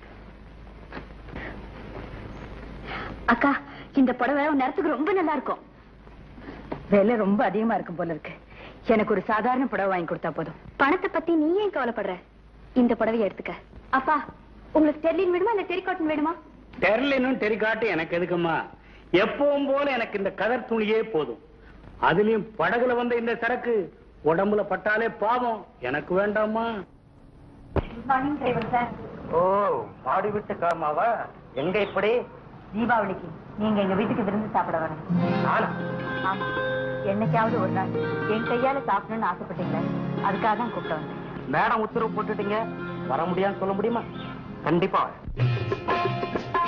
அக்கா இந்த புடவை உன் நேரத்துக்கு ரொம்ப நல்லா இருக்கும் விலை ரொம்ப அதிகமா இருக்கும் போல இருக்கு எனக்கு ஒரு சாதாரண புடவை வாங்கி கொடுத்தா போதும் பணத்தை பத்தி நீ ஏன் கவலைப்படுற இந்த புடவையை எடுத்துக்க அப்பா உங்களுக்கு ஸ்டெர்லின் வேணுமா இல்ல டெரிகாட்டன் வேணுமா டெர்லினும் டெரிகாட்டு எனக்கு எதுக்குமா எப்பவும் போல எனக்கு இந்த கதர் துணியே போதும் அதுலயும் படகுல வந்த இந்த சரக்கு உடம்புல பட்டாலே பாவம் எனக்கு வேண்டாமா மார்னிங் டிரைவர் சார் ஓ பாடி விட்டு காமாவா எங்க இப்படி தீபாவளிக்கு நீங்க எங்க வீட்டுக்கு விருந்து சாப்பிட வரணும் நானா ஆமா என்னைக்காவது ஒரு நாள் என் கையால சாப்பிடணும்னு ஆசைப்பட்டீங்களே அதுக்காக தான் கூப்பிட்டு வந்தேன் மேடம் உத்தரவு போட்டுட்டீங்க வர முடியான்னு சொல்ல முடியுமா கண்டிப்பா வரேன்.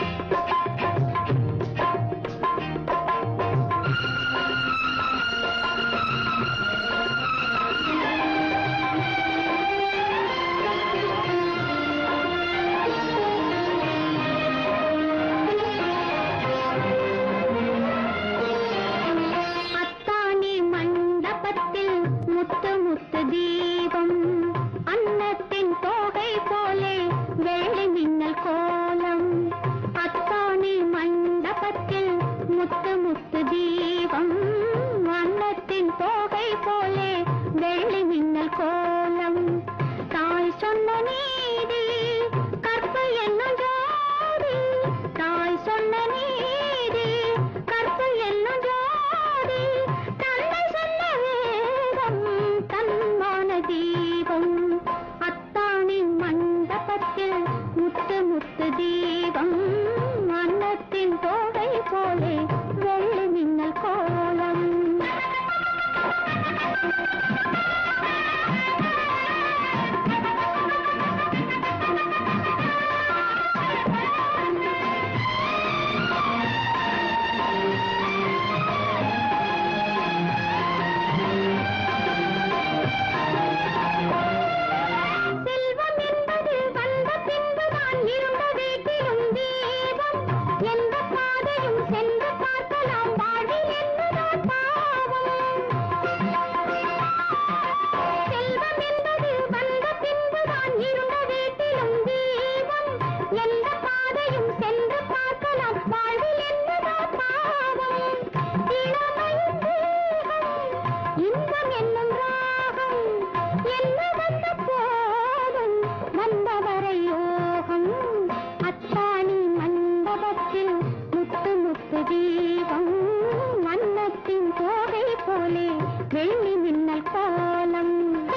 அத்தானி மண்டபத்தில் முத்து முத்து தீபம் அன்னத்தின் தோகை போலே வெள்ளி மின்னல் கோலம் அத்தானி மண்டபத்தில் முத்து முத்து தீபம் அன்னத்தின் தோகை போலே வெள்ளி மின்னல் கோலம் தாய் சொன்ன நீதி கற்பு என்னும் ஜோதி தாய் சொன்ன நீதி கற்பு என்னும் ஜோதி தந்தை சொன்ன வேதம் தன்மான தீபம் அத்தாணி மண்டபத்தில் முத்து முத்து தீபம் அன்னத்தின் தோகை போலே வெள்ளி மின்னல் கோலம் செல்வம் என்பது வந்த பின்புதான் இருந்த வீட்டிலும் தீபம் எந்த பாதையும் சென்று பார்க்கலாம் வாழ்வில் என்னதான் பாவம் செல்வம் என்பது வந்த பின்புதான் இருந்த வீட்டிலும் தீபம் எந்த பாதையும் சென்று பார்க்கலாம் வாழ்வில் என்னதான் பாவம் இளமையும் தேகம் இன்பம் என்னும் ராகம் என்ன வந்த போதும் வந்தவரை யோகம் அத்தாணி மண்டபத்தில் முத்து முத்து தீபம் வண்ணத்தின் தோகை போலே வெள்ளி மின்னல் கோலம்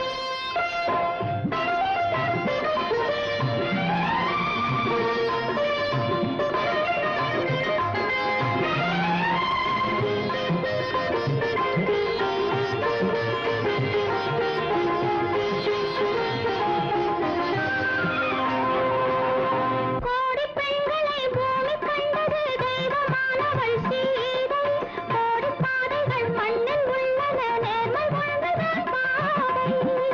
கோடி பெண்களை பூமி கண்டது தெய்வமானவள் சீதை கோடி பாதைகள் மண்ணில் உள்ளன நேர்மை வாழ்ந்ததான் பாதை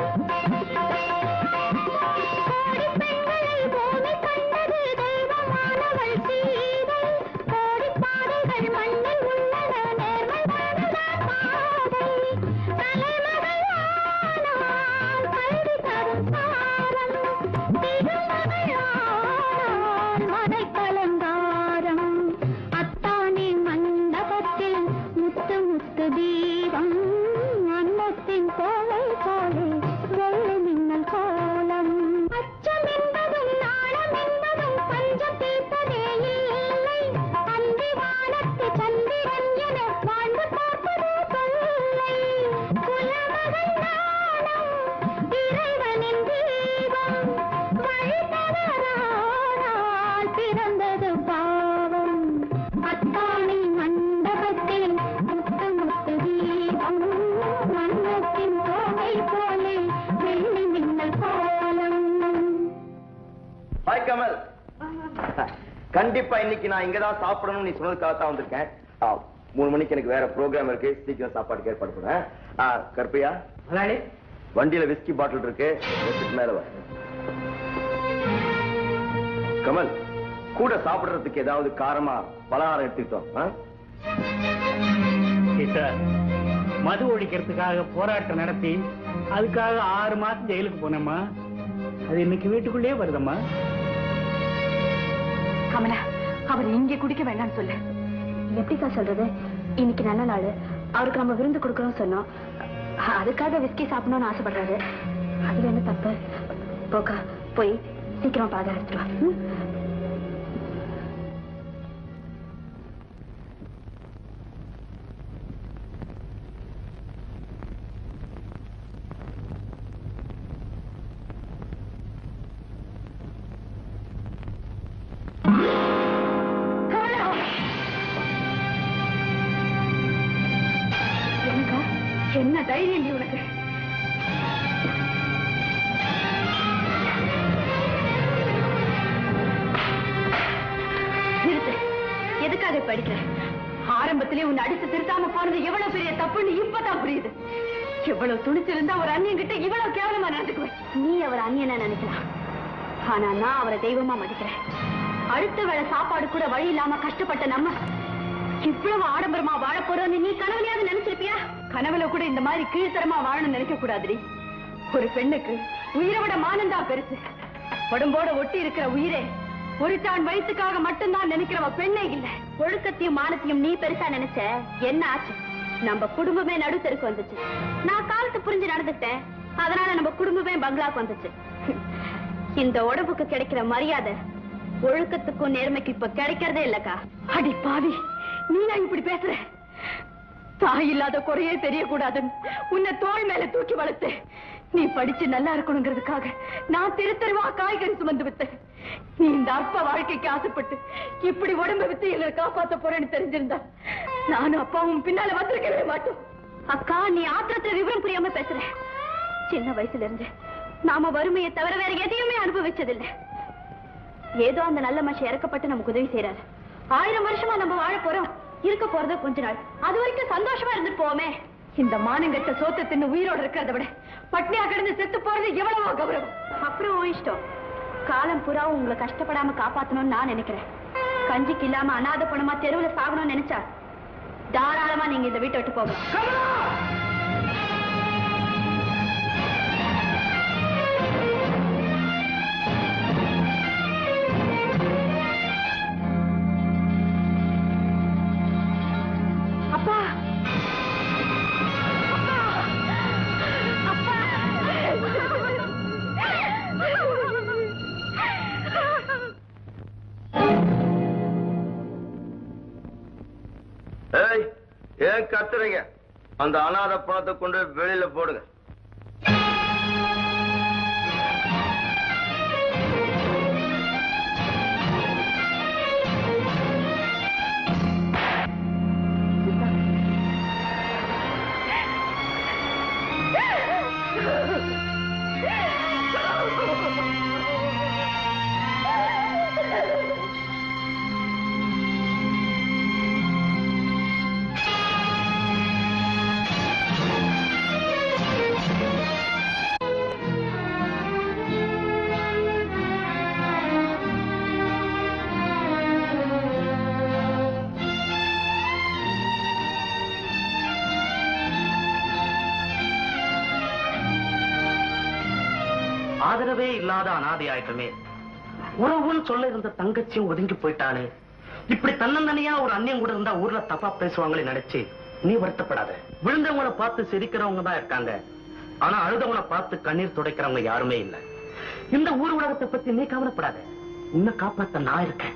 கோடி பெண்களை பூமி கண்டது தெய்வமானவள் சீதை கோடி பாதைகள் மண்ணில் உள்ளன நேர்மை வாழ்ந்ததான் பாதை தலைமகள் ஆனால் கல்வி தரும் சாரம் திருமகள் ஆனால் மனை கலங்காரம் அத்தானி மண்டபத்தில் முத்து முத்து தீபம் அன்னத்தின் கோலை போலே வெள்ளி மின்னல் கோலம் அச்சம் என்பதும் நாணம் என்பதும் பஞ்சம் தீர்ப்பதே இல்லை அந்தி வானத்து சந்திரன் என வாழ்ந்து பார்ப்பதே தொல்லை குலமகள் நாணம் இறைவனின் தீபம் வழி தவறானால் பிறந்தது பாவம் அத்தாணி மண்டபத்தில் முத்து முத்து தீபம் மன்னத்தின் கோவை போலே வெள்ளி மின்னல் கோலம் ஹாய் கமல் கண்டிப்பா இன்னைக்கு நான் இங்கதான் சாப்பிடணும்னு நீ சொன்னதுக்காக தான் வந்திருக்கேன் ஆ, மூணு மணிக்கு எனக்கு வேற ப்ரோக்ராம் இருக்கு சீக்கிரம் சாப்பாட்டுக்கு ஏற்பாடு பண்ணேன் ஆ, கருப்பையா முதலாளி வண்டியில விஸ்கி பாட்டில் இருக்கு எடுத்துட்டு மேல வா கமல் கூட சாப்பிடுறதுக்கு ஏதாவது காரமா பலகாரம் எடுத்துக்கிட்டோம் ஆ? சார் மது ஒழிக்கிறதுக்காக போராட்டம் நடத்தி அதுக்காக ஆறு மாசம் ஜெயிலுக்கு போனேம்மா அது இன்னைக்கு வீட்டுக்குள்ளேயே வருதம்மா கமலா அவர் இங்கே குடிக்க வேண்டாம்னு சொல்லு எப்படிக்கா சொல்றது இன்னைக்கு நல்ல நாள் அவருக்கு நம்ம விருந்து கொடுக்கணும்னு சொன்னோம் அ- அதுக்காக விஸ்கி சாப்பிடணும்னு ஆசைப்படுறாரு அதுல என்ன தப்பு போக்கா போய் சீக்கிரம் பாதம் எடுத்துட்டு வா ம்? என்னக்கா என்ன தைரியம் நீ உனக்கு நிறுத்து எதுக்காக இப்ப அடிக்கிற ஆரம்பத்திலே உன்னை அடிச்சு திருத்தாம போனது எவ்வளவு பெரிய தப்புன்னு இப்பதான் புரியுது எவ்வளவு துணிச்சிருந்தா ஒரு அண்ணியன் கிட்ட இவ்வளவு கேவலமா நடந்துக்குவேன் நீ அவர் அந்நியனா நினைக்கலாம் ஆனா நான் அவரை தெய்வமா மதிக்கிறேன் அடுத்த வேளை சாப்பாடு கூட வழி இல்லாம கஷ்டப்பட்ட நம்ம இவ்வளவு ஆடம்பரமா வாழ போறோம்னு நீ கனவுலையாவது நினைச்சிருப்பியா கனவுல கூட இந்த மாதிரி கீழ்த்தரமா வாழணும்னு நினைக்க கூடாதுடி ஒரு பெண்ணுக்கு உயிரை விட மானந்தா பெருசு உடம்போட ஒட்டி இருக்கிற உயிரே ஒரு தான் வயிற்றுக்காக மட்டும்தான் நினைக்கிறவ பெண்ணே இல்ல ஒழுக்கத்தையும் மானத்தையும் நீ பெருசா நினைச்ச என்ன ஆச்சு நம்ம குடும்பமே நடுத்தருக்கு வந்துச்சு நான் காலத்தை புரிஞ்சு நடந்துட்டேன் அதனால நம்ம குடும்பமே பங்களாக்கு வந்துச்சு இந்த உடம்புக்கு கிடைக்கிற மரியாதை ஒழுக்கத்துக்கும் நேர்மைக்கு இப்ப கிடைக்கிறதே இல்லக்கா அடி பாவி நீனா இப்படி பேசுற தாய் இல்லாத குறையே தெரியக்கூடாதுன்னு உன்னை தோள் மேல தூக்கி வளர்த்து நீ படிச்சு நல்லா இருக்கணுங்கிறதுக்காக நான் தெரு தெருவா காய்கறி சுமந்து வித்தேன் நீ இந்த அற்ப வாழ்க்கைக்கு ஆசைப்பட்டு இப்படி உடம்ப வித்து என்னை காப்பாத்த போறேன்னு தெரிஞ்சிருந்தா நானும் அப்பாவும் பின்னால வந்திருக்கவே மாட்டோம் அக்கா நீ ஆத்திரத்துல விவரம் புரியாம பேசுற சின்ன வயசுல இருந்து நாம வறுமையை தவிர வேற எதையுமே அனுபவிச்சதில்லை ஏதோ அந்த நல்ல மனுஷன் இறக்கப்பட்டு நமக்கு உதவி செய்யறாரு ஆயிரம் வருஷமா நம்ம வாழ போறோம் இருக்க போறது கொஞ்ச நாள் அது வரைக்கும் சந்தோஷமா இருந்துட்டு போவோமே இந்த மானங்கட்ட சோத்தை தின்னு உயிரோட இருக்கிறத விட பட்னியா கிடந்து செத்து போறது எவ்வளவோ கௌரவம் அப்புறம் உன் இஷ்டம் காலம் பூரா உங்களை கஷ்டப்படாம காப்பாத்தணும்னு நான் நினைக்கிறேன் கஞ்சிக்கு இல்லாம அனாதை பணமா தெருவுல சாகணும்னு நினைச்சா தாராளமா நீங்க இந்த வீட்டை விட்டு போகலாம் அப்பா ஏய் ஏன் கத்துறீங்க அந்த அனாதை பணத்தை கொண்டு வெளியில போடுங்க ஆதரவே இல்லாத அனாதை ஆயிட்டமே உறவுன்னு சொல்ல இருந்த தங்கச்சியும் ஒதுங்கி போயிட்டாளே இப்படி தன்னந்தனியா ஒரு அந்நியம் கூட இருந்தா ஊர்ல தப்பா பேசுவாங்களே நினைச்சு நீ வருத்தப்படாத விழுந்தவங்கள பார்த்து சிரிக்கிறவங்க தான் இருக்காங்க ஆனா அழுதவங்கள பார்த்து கண்ணீர் துடைக்கிறவங்க யாருமே இல்ல இந்த ஊர் உலகத்தை பத்தி நீ கவலைப்படாத உன்னை காப்பாத்த நான் இருக்கேன்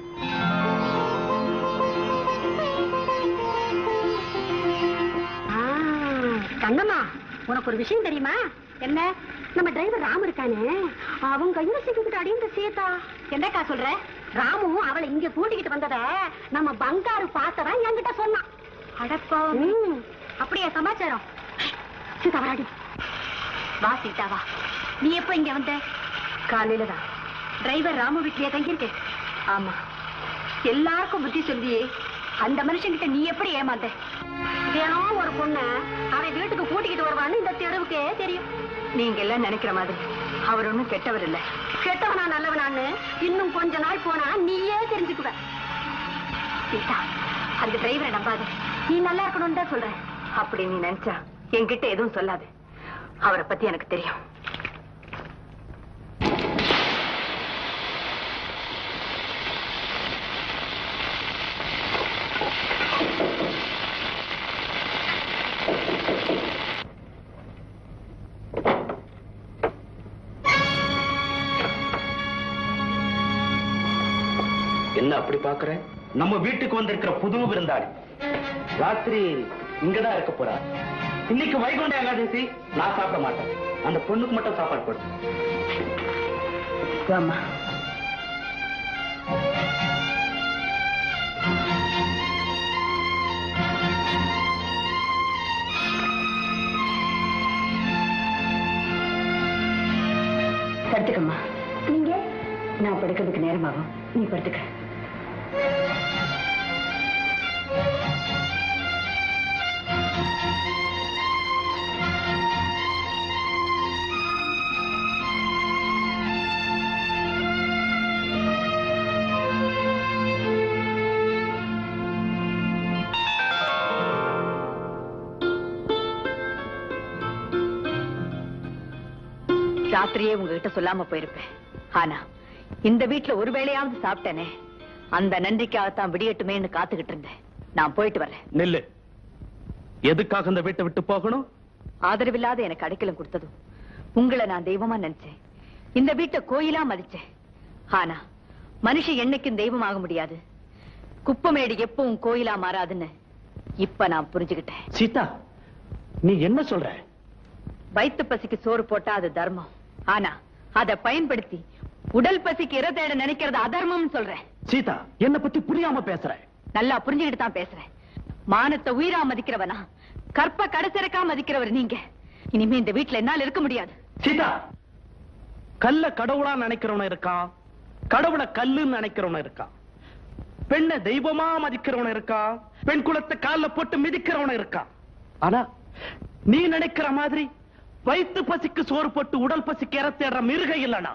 கண்ணம்மா உனக்கு ஒரு விஷயம் தெரியுமா என்ன நம்ம டிரைவர் ராமு இருக்கானே அவங்க கையில சிக்கிட்டு அடிந்த சீதா என்னக்கா சொல்ற ராமுவும் அவளை இங்க கூட்டிக்கிட்டு வந்தத நம்ம பங்காரு பார்த்தவன் என்கிட்ட சொன்னான் அடப்பா அப்படியா சமாச்சாரம் சீதா வராடி வா சீதா வா நீ எப்ப இங்க வந்த காலையில தான் டிரைவர் ராமு வீட்லயே தங்கியிருக்க ஆமா எல்லாருக்கும் புத்தி சொல்லியே அந்த மனுஷன்கிட்ட நீ எப்படி ஏமாந்த தினம் ஒரு பொண்ணு அவன் வீட்டுக்கு கூட்டிக்கிட்டு வருவான்னு இந்த தெருவுக்கே தெரியும் நீங்க எல்லாம் நினைக்கிற மாதிரி அவர் ஒண்ணும் கெட்டவர் இல்ல கெட்டவனா நல்லவனான்னு இன்னும் கொஞ்ச நாள் போனா நீயே தெரிஞ்சுக்குவ சீதா அந்த டிரைவரை நம்பாத நீ நல்லா இருக்கணும்னு தான் சொல்றேன் அப்படி நீ நினைச்சா என்கிட்ட எதுவும் சொல்லாது அவரை பத்தி எனக்கு தெரியும் என்ன அப்படி பாக்குற நம்ம வீட்டுக்கு வந்திருக்கிற புது விருந்தாளி ராத்திரி இங்கதான் இருக்க போறா இன்னைக்கு வைகுண்ட ஏகாதசி நான் சாப்பிட மாட்டேன் அந்த பொண்ணுக்கு மட்டும் சாப்பாடு போடு வாம்மா படுத்துக்கம்மா நீங்க நான் படுக்கிறதுக்கு நேரமாகும் நீ படுத்துக்க ராத்திரியே உங்ககிட்ட சொல்லாம போயிருப்பேன் ஆனா இந்த வீட்டுல ஒரு வேளையாவது சாப்பிட்டேனே அந்த நன்றிக்காகத்தான் விடியட்டுமேன்னு காத்துக்கிட்டு இருந்தேன் நான் போயிட்டு வரேன் நெல்லு எதுக்காக இந்த வீட்டை விட்டு போகணும் ஆதரவில்லாத எனக்கு அடைக்கலம் கொடுத்ததும் உங்களை நான் தெய்வமா நினைச்சேன் இந்த வீட்டை கோயிலா மதிச்சேன் ஆனா மனுஷன் என்னைக்கும் தெய்வம் ஆக முடியாது குப்பமேடு எப்பவும் கோயிலா மாறாதுன்னு இப்ப நான் புரிஞ்சுக்கிட்டேன் சீதா நீ என்ன சொல்ற வயித்து பசிக்கு சோறு போட்டா அது தர்மம் ஆனா அதை பயன்படுத்தி உடல் பசிக்கு இர தேட நினைக்கிறது அதர்மம்னு சொல்றேன் சீதா என்ன பத்தி புரியாம பேசுற நல்லா புரிஞ்சுக்கிட்டு தான் பேசுறேன் மானத்தை உயிரா மதிக்கிறவனா கற்ப கடைசிறக்கா மதிக்கிறவர் நீங்க இனிமே இந்த வீட்டுல என்னால இருக்க முடியாது சீதா கல்ல கடவுளா நினைக்கிறவன இருக்கான் கடவுளை கல்லுன்னு நினைக்கிறவன இருக்கான் பெண்ணை தெய்வமா மதிக்கிறவன இருக்கான் பெண் குலத்தை கால்ல போட்டு மிதிக்கிறவன இருக்கான் ஆனா நீ நினைக்கிற மாதிரி வயித்து பசிக்கு சோறு போட்டு உடல் பசிக்கு இற தேடுற மிருக இல்லனா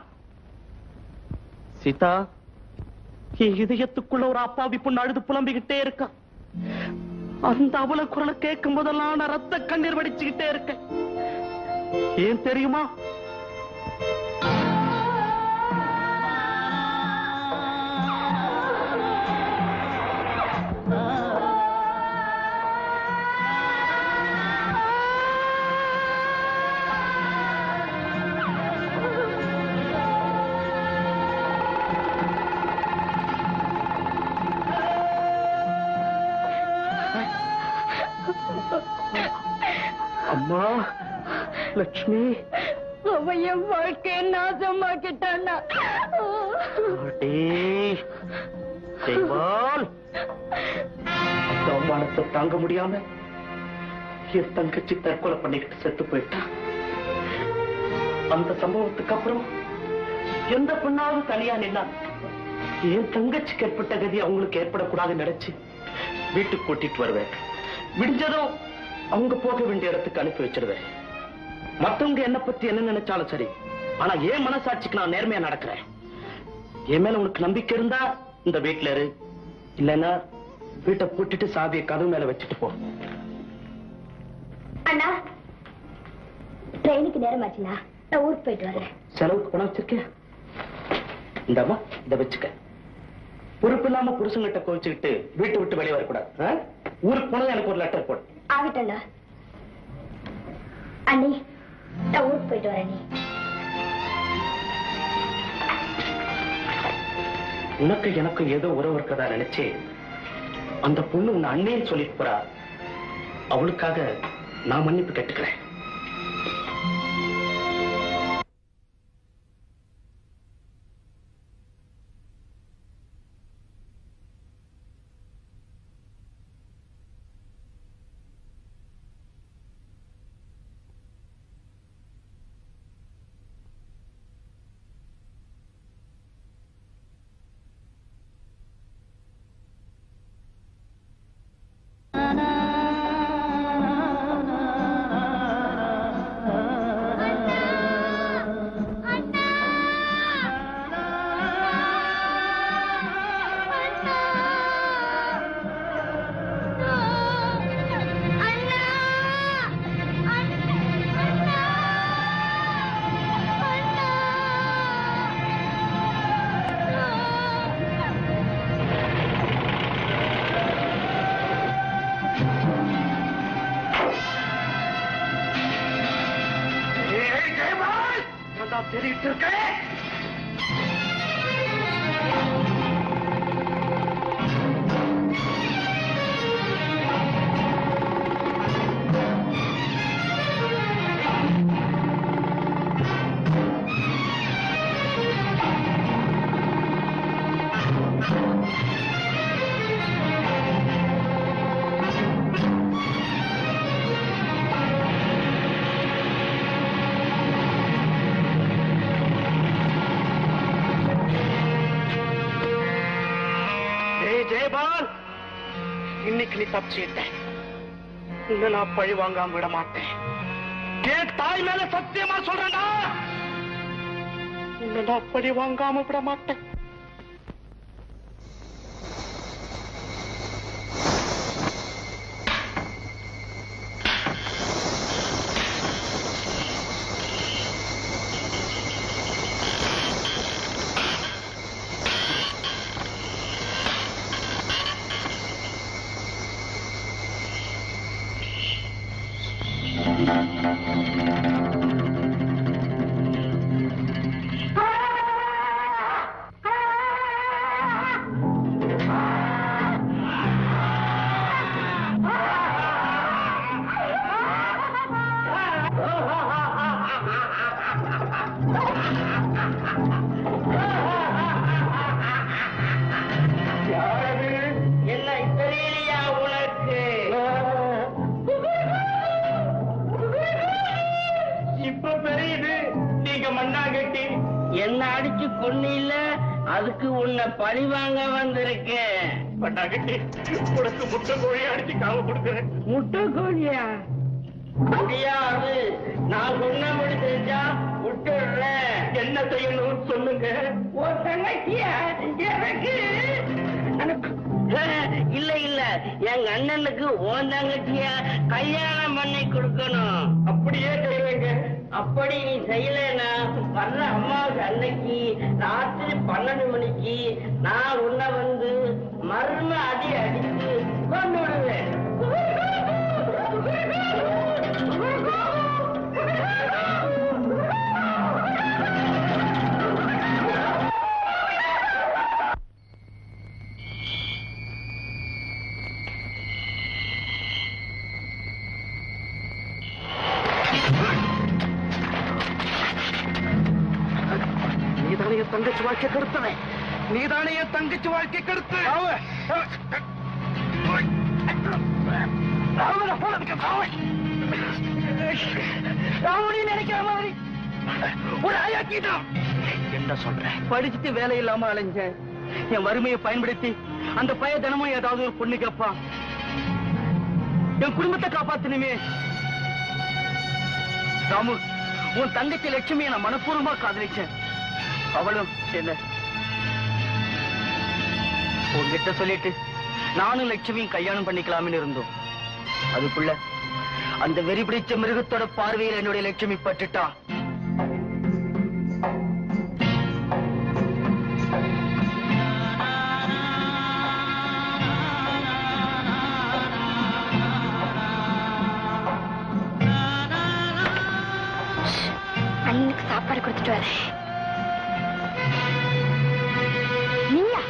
சீதா என் இதயத்துக்குள்ள ஒரு அப்பாவி பொண்ணு அழுது புலம்பிக்கிட்டே இருக்கான் அந்த அவல குரலை கேட்கும் போதெல்லாம் நான் ரத்த கண்ணீர் வடிச்சுக்கிட்டே இருக்கேன் ஏன் தெரியுமா அம்மா லட்சுமி அவன் என் வாழ்க்கையை நாசமாக்கிட்டான்னா அடே, செய்வாள் அந்த அவமானத்தை தாங்க முடியாம என் தங்கச்சி தற்கொலை பண்ணிக்கிட்டு செத்து போயிட்டா அந்த சம்பவத்துக்கு அப்புறம் எந்த பெண்ணாவது தனியா நின்னா என் தங்கச்சிக்கு ஏற்பட்ட கதி அவங்களுக்கு ஏற்படக்கூடாதுன்னு நினைச்சு வீட்டுக்கு கூட்டிட்டு வருவேன் விடிஞ்சதும் அவங்க போக வேண்டிய இடத்துக்கு அனுப்பி வச்சிருவேன் மத்தவங்க என்ன பத்தி என்ன நினைச்சாலும் சரி ஆனா என் மனசாட்சிக்கு நான் நேர்மையா நடக்கிறேன் என் மேல உனக்கு நம்பிக்கை இருந்தா இந்த வீட்டுல இரு இல்லைன்னா வீட்டை பூட்டிட்டு சாவியை கதவு மேல வச்சுட்டு போ அண்ணா ட்ரெயினுக்கு நேரமாச்சுண்ணா நான் ஊருக்கு போயிட்டு வரேன் செலவுக்கு பணம் வச்சிருக்கியா இந்தாம்மா இத வச்சுக்க பொறுப்பு இல்லாம புருஷங்கிட்ட கோவிச்சுக்கிட்டு வீட்டை விட்டு வெளியே வரக்கூடாது ஆ? ஊருக்கு போனது எனக்கு ஒரு லெட்டர் போடு ஆகட்டண்ணா அண்ணி நான் ஊருக்கு போயிட்டு வரேன் நீ உனக்கு எனக்கு ஏதோ உறவு இருக்கதா நினைச்சு அந்த பொண்ணு உன்னை அண்ணேன்னு சொல்லிட்டு போறா அவளுக்காக நான் மன்னிப்பு கேட்டுக்கிறேன் தேடிட்டு இருக்கேன் ஜெயபால் இன்னைக்கு நீ தப்பிச்சுட்ட உன்னை நான் பழி வாங்காம விட மாட்டேன் என் தாய் மேல சத்தியமா சொல்றேன்டா உன்னை நான் பழி வாங்காம விட மாட்டேன் என்ன தெரியலையா உனக்கு இப்ப தெரியுது நீங்க மண்ணாங்கட்டி என்ன அடிச்சு கொண்டு இல்ல அதுக்கு உன்னை பழி வாங்க வந்திருக்கேன் மண்ணாங்கட்டி உனக்கு முட்டை கோழி அடிச்சு காவ கொடுக்குறேன் முட்டை கோழியா முடியாது நான் சொன்னபடி செஞ்சா விட்டுடுறேன் என்ன செய்யணும் சொல்லுங்க ஒரு தங்கச்சியா எனக்கு இல்ல இல்ல எங்க அண்ணனுக்கு உன் தங்கச்சிய கல்யாணம் பண்ணி கொடுக்கணும் அப்படியே செய்வேங்க அப்படி நீ செய்யலனா வர்ற அம்மாவுக்கு அன்னைக்கு ராத்திரி பன்னெண்டு மணிக்கு நான் உன்னை வந்து மர்ம அடி அடித்து கொண்டு விடுவேன் நீதானே என் தங்கச்சி வாழ்க்கை கெடுத்தவன் நீதானே என் தங்கச்சி வாழ்க்கை கெடுத்த ராவணி நினைக்கிற மாதிரி ஒரு ஆயாக்கிட்டான் என்ன சொல்ற படிச்சுட்டு வேலை இல்லாம அலைஞ்சேன் என் வறுமையை பயன்படுத்தி அந்த பைய தினமும் ஏதாவது ஒரு பொண்ணு கேட்பான் என் குடும்பத்தை காப்பாத்தணுமே ராமு உன் தங்கச்சி லட்சுமியை நான் மனப்பூர்வமா காதலிச்சேன் அவளும் என்ன உன்கிட்ட சொல்லிட்டு நானும் லட்சுமியும் கல்யாணம் பண்ணிக்கலாம்னு இருந்தோம் அதுக்குள்ள அந்த வெறி பிடிச்ச மிருகத்தோட பார்வையில் என்னுடைய லட்சுமி பட்டுட்டா அண்ணனுக்கு சாப்பாடு கொடுத்துட்டு வரேன் நீயா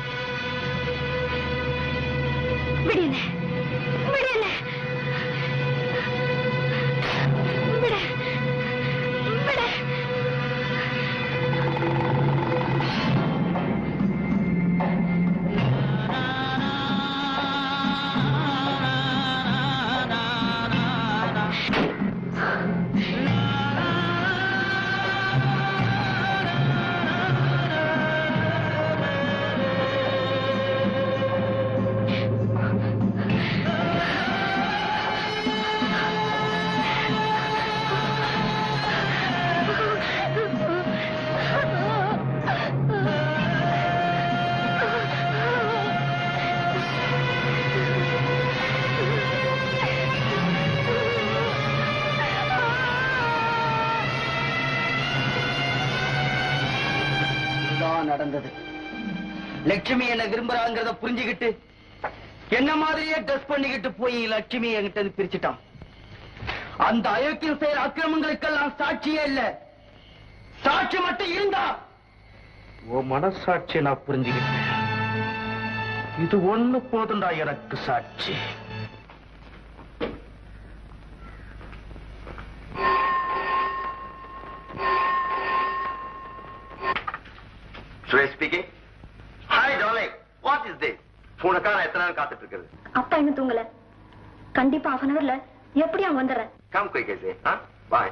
விடு என்ன விடு என்ன விடு விடு இதுதான் நடந்தது லட்சுமி என்ன விரும்புறாங்கிறத புரிஞ்சுக்கிட்டு என்ன மாதிரியே ட்ரெஸ் பண்ணிக்கிட்டு போய் லட்சுமி என்கிட்ட இருந்து பிரிச்சுட்டான் அந்த அயோக்கியம் செய்யற அக்கிரமங்களுக்கெல்லாம் சாட்சியே இல்ல சாட்சி மட்டும் இருந்தா உன் மனசாட்சி நான் புரிஞ்சுக்கிட்டேன் இது ஒண்ணு போதும்டா எனக்கு சாட்சி Suresh speaking hi darling what is this உனக்காக நான் எத்தனை நாள் காத்துட்டு இருக்கிறது அப்பா இன்னும் தூங்கல கண்டிப்பா ஹாஃப் அன் அவர்ல எப்படி அவன் வந்துடுறேன் come quick I say ah bye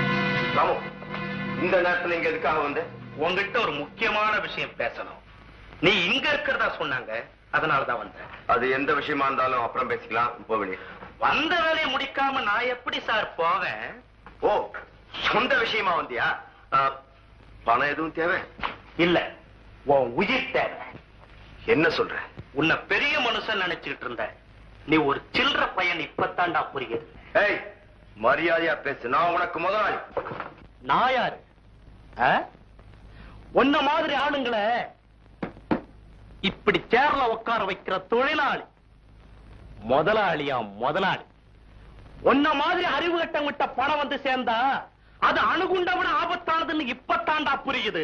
Ramu இந்த நேரத்துல இங்க எதுக்காக வந்து உங்ககிட்ட ஒரு முக்கியமான விஷயம் பேசணும் நீ இங்க இருக்கிறதா சொன்னாங்க அதனாலதான் வந்தேன் அது எந்த விஷயமா இருந்தாலும் அப்புறம் பேசிக்கலாம் இப்போ வெளியே வந்த வேலையை முடிக்காம நான் எப்படி சார் போவேன் ஓ சொந்த விஷயமா வந்தியா ஆ, பணம் எதுவும் தேவை இல்ல உன் உயிர் தேவை என்ன சொல்ற உன்னை பெரிய மனுஷன் நினைச்சுக்கிட்டு இருந்த நீ ஒரு சில்லற பையன் இப்பத்தாண்டா புரியுது ஏய் மரியாதையா பேசு நான் உனக்கு முதலாளி நான் யாரு ஆ? உன்ன மாதிரி ஆளுங்களை இப்படி சேர்ல உட்கார வைக்கிற தொழிலாளி முதலாளியா முதலாளி உன்ன மாதிரி அறிவு கட்டம் விட்ட பணம் வந்து சேர்ந்தா அது அணுகுண்ட விட ஆபத்தானதுன்னு இப்பத்தாண்டா புரியுது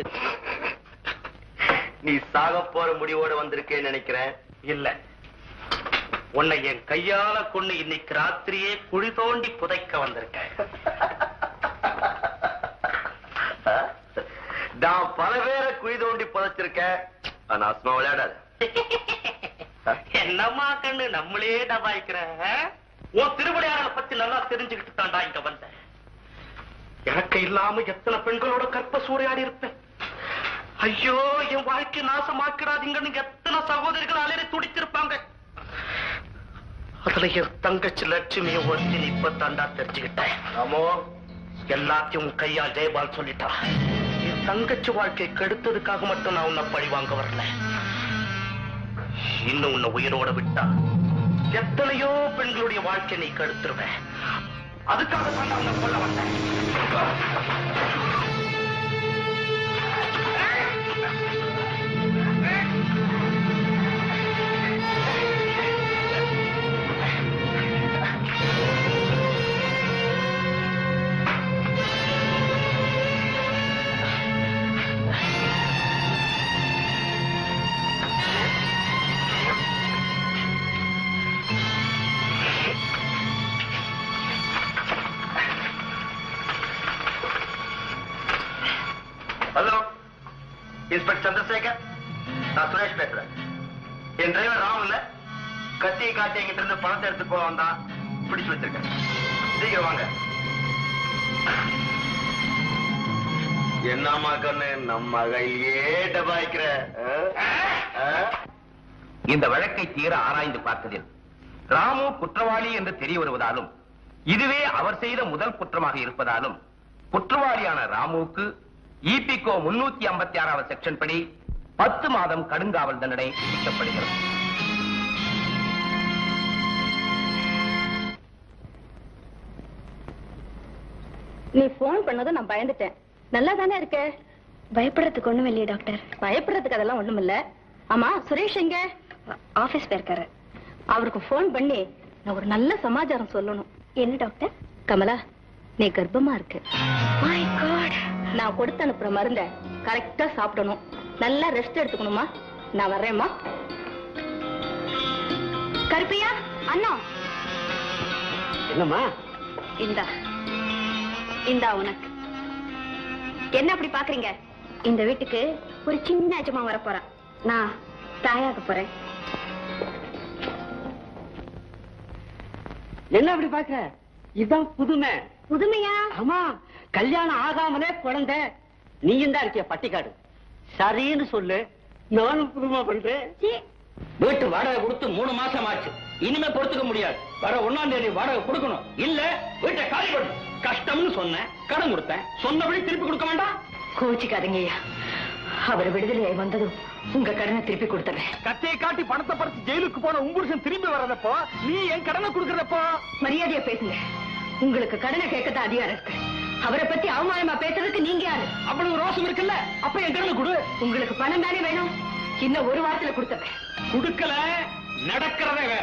நீ சாக போற முடிவோட வந்திருக்கேன்னு நினைக்கிறேன் இல்ல உன்னை என் கையால கொண்டு இன்னைக்கு ராத்திரியே குழி தோண்டி புதைக்க வந்திருக்கேன் நான் பல பேரை குழி தோண்டி புதைச்சிருக்கேன் ஆனா அஸ்மா விளையாடாது என்னம்மா கண்ணு நம்மளே டபாய்க்கிற ஆ? உன் திருவிளையாடலை பத்தி நல்லா தெரிஞ்சுக்கிட்டு தாண்டா இங்க வந்தேன் எனக்கு இல்லாம எத்தனை பெண்களோட கற்ப சூறையாடி இருப்பேன் ஐயோ என் வாழ்க்கை நாசமாக்கிடாதீங்கன்னு எத்தனை சகோதரிகள் அலறி துடித்திருப்பாங்க அதுல என் தங்கச்சி லட்சுமியை ஒருத்தி இப்ப தாண்டா தெரிஞ்சுக்கிட்டேன் ஆமோ எல்லாத்தையும் உன் கையால் ஜெயபால் சொல்லிட்டா என் தங்கச்சி வாழ்க்கை கெடுத்ததுக்காக மட்டும் நான் உன்னை பழி வாங்க வரல இன்னும் உன்னை உயிரோட விட்டா எத்தனையோ பெண்களுடைய வாழ்க்கை நீ கெடுத்துருவேன் அதுக்காக தான் நான் உன்னை கொல்ல வந்தேன் ஹலோ இன்ஸ்பெக்டர் சந்திரசேகர் நான் சுரேஷ் பேசுறேன் என் டிரைவர் ராம் இல்ல கத்தியை காட்டி எங்கிட்ட இருந்து பணத்தை எடுத்து போக வந்தான் பிடிச்சு வச்சிருக்கேன் சீக்கிரம் வாங்க என்னம்மா கண்ணு நம்ம கையிலேயே டபாய்க்கிற இந்த வழக்கை தீர ஆராய்ந்து பார்த்ததில் ராமு குற்றவாளி என்று தெரிய வருவதாலும் இதுவே அவர் செய்த முதல் குற்றமாக இருப்பதாலும் குற்றவாளியான ராமுவுக்கு இபிகோ முன்னூத்தி ஐம்பத்தி ஆறாவது செக்ஷன் படி பத்து மாதம் கடுங்காவல் தண்டனை விதிக்கப்படுகிறது நீ போன் பண்ணதும் நான் பயந்துட்டேன் நல்லா தானே இருக்க பயப்படுறதுக்கு ஒண்ணும் இல்லையே டாக்டர் பயப்படுறதுக்கு அதெல்லாம் ஒண்ணும் இல்ல ஆமா சுரேஷ் எங்க ஆபீஸ் போயிருக்காரு அவருக்கு போன் பண்ணி நான் ஒரு நல்ல சமாச்சாரம் சொல்லணும் என்ன டாக்டர் கமலா நீ கர்ப்பமா இருக்கு மை காட் நான் கொடுத்து அனுப்புற மருந்த கரெக்டா சாப்பிடணும் நல்லா ரெஸ்ட் எடுத்துக்கணுமா நான் வர்றேம்மா கருப்பியா அண்ணா என்னம்மா இந்தா இந்தா உனக்கு என்ன அப்படி பாக்குறீங்க இந்த வீட்டுக்கு ஒரு சின்ன அஜமா வர போறேன் நான் தாயாக போறேன் என்ன அப்படி பாக்குற இதுதான் புதுமை புதுமையா ஆமா கல்யாணம் ஆகாமலே குழந்தை நீயும் தான் இருக்கிய பட்டிக்காடு சரின்னு சொல்லு நானும் புதுமை பண்றேன் சீ, வீட்டு வாடகை கொடுத்து மூணு மாசம் ஆச்சு இனிமே பொறுத்துக்க முடியாது வர ஒண்ணாம் தேதி வாடகை கொடுக்கணும் இல்ல வீட்டை காலி பண்ணு கஷ்டம்னு சொன்னேன் கடன் கொடுத்தேன் சொன்னபடி திருப்பி கொடுக்க வேண்டாம் கோச்சிக்காதீங்க ஐயா அவர் விடுதலையாய் வந்ததும் உங்க கடனை திருப்பி கொடுத்துறேன் கத்தையை காட்டி பணத்தை பறிச்சு ஜெயிலுக்கு போன உம்புருஷன் திரும்பி வர்றதப்போ நீ என் கடனை கொடுக்கறதப்போ மரியாதையா பேசுங்க உங்களுக்கு கடனை கேட்கத்தான் அதிகாரம் இருக்கு அவரை பத்தி அவமானமா பேசுறதுக்கு நீங்க யாரு அவ்வளவு ரோஷம் இருக்குல்ல அப்ப என் கடனை கொடு உங்களுக்கு பணம் தானே வேணும் இன்னும் ஒரு வாரத்துல கொடுத்துறேன் கொடுக்கல நடக்கிறதே வேற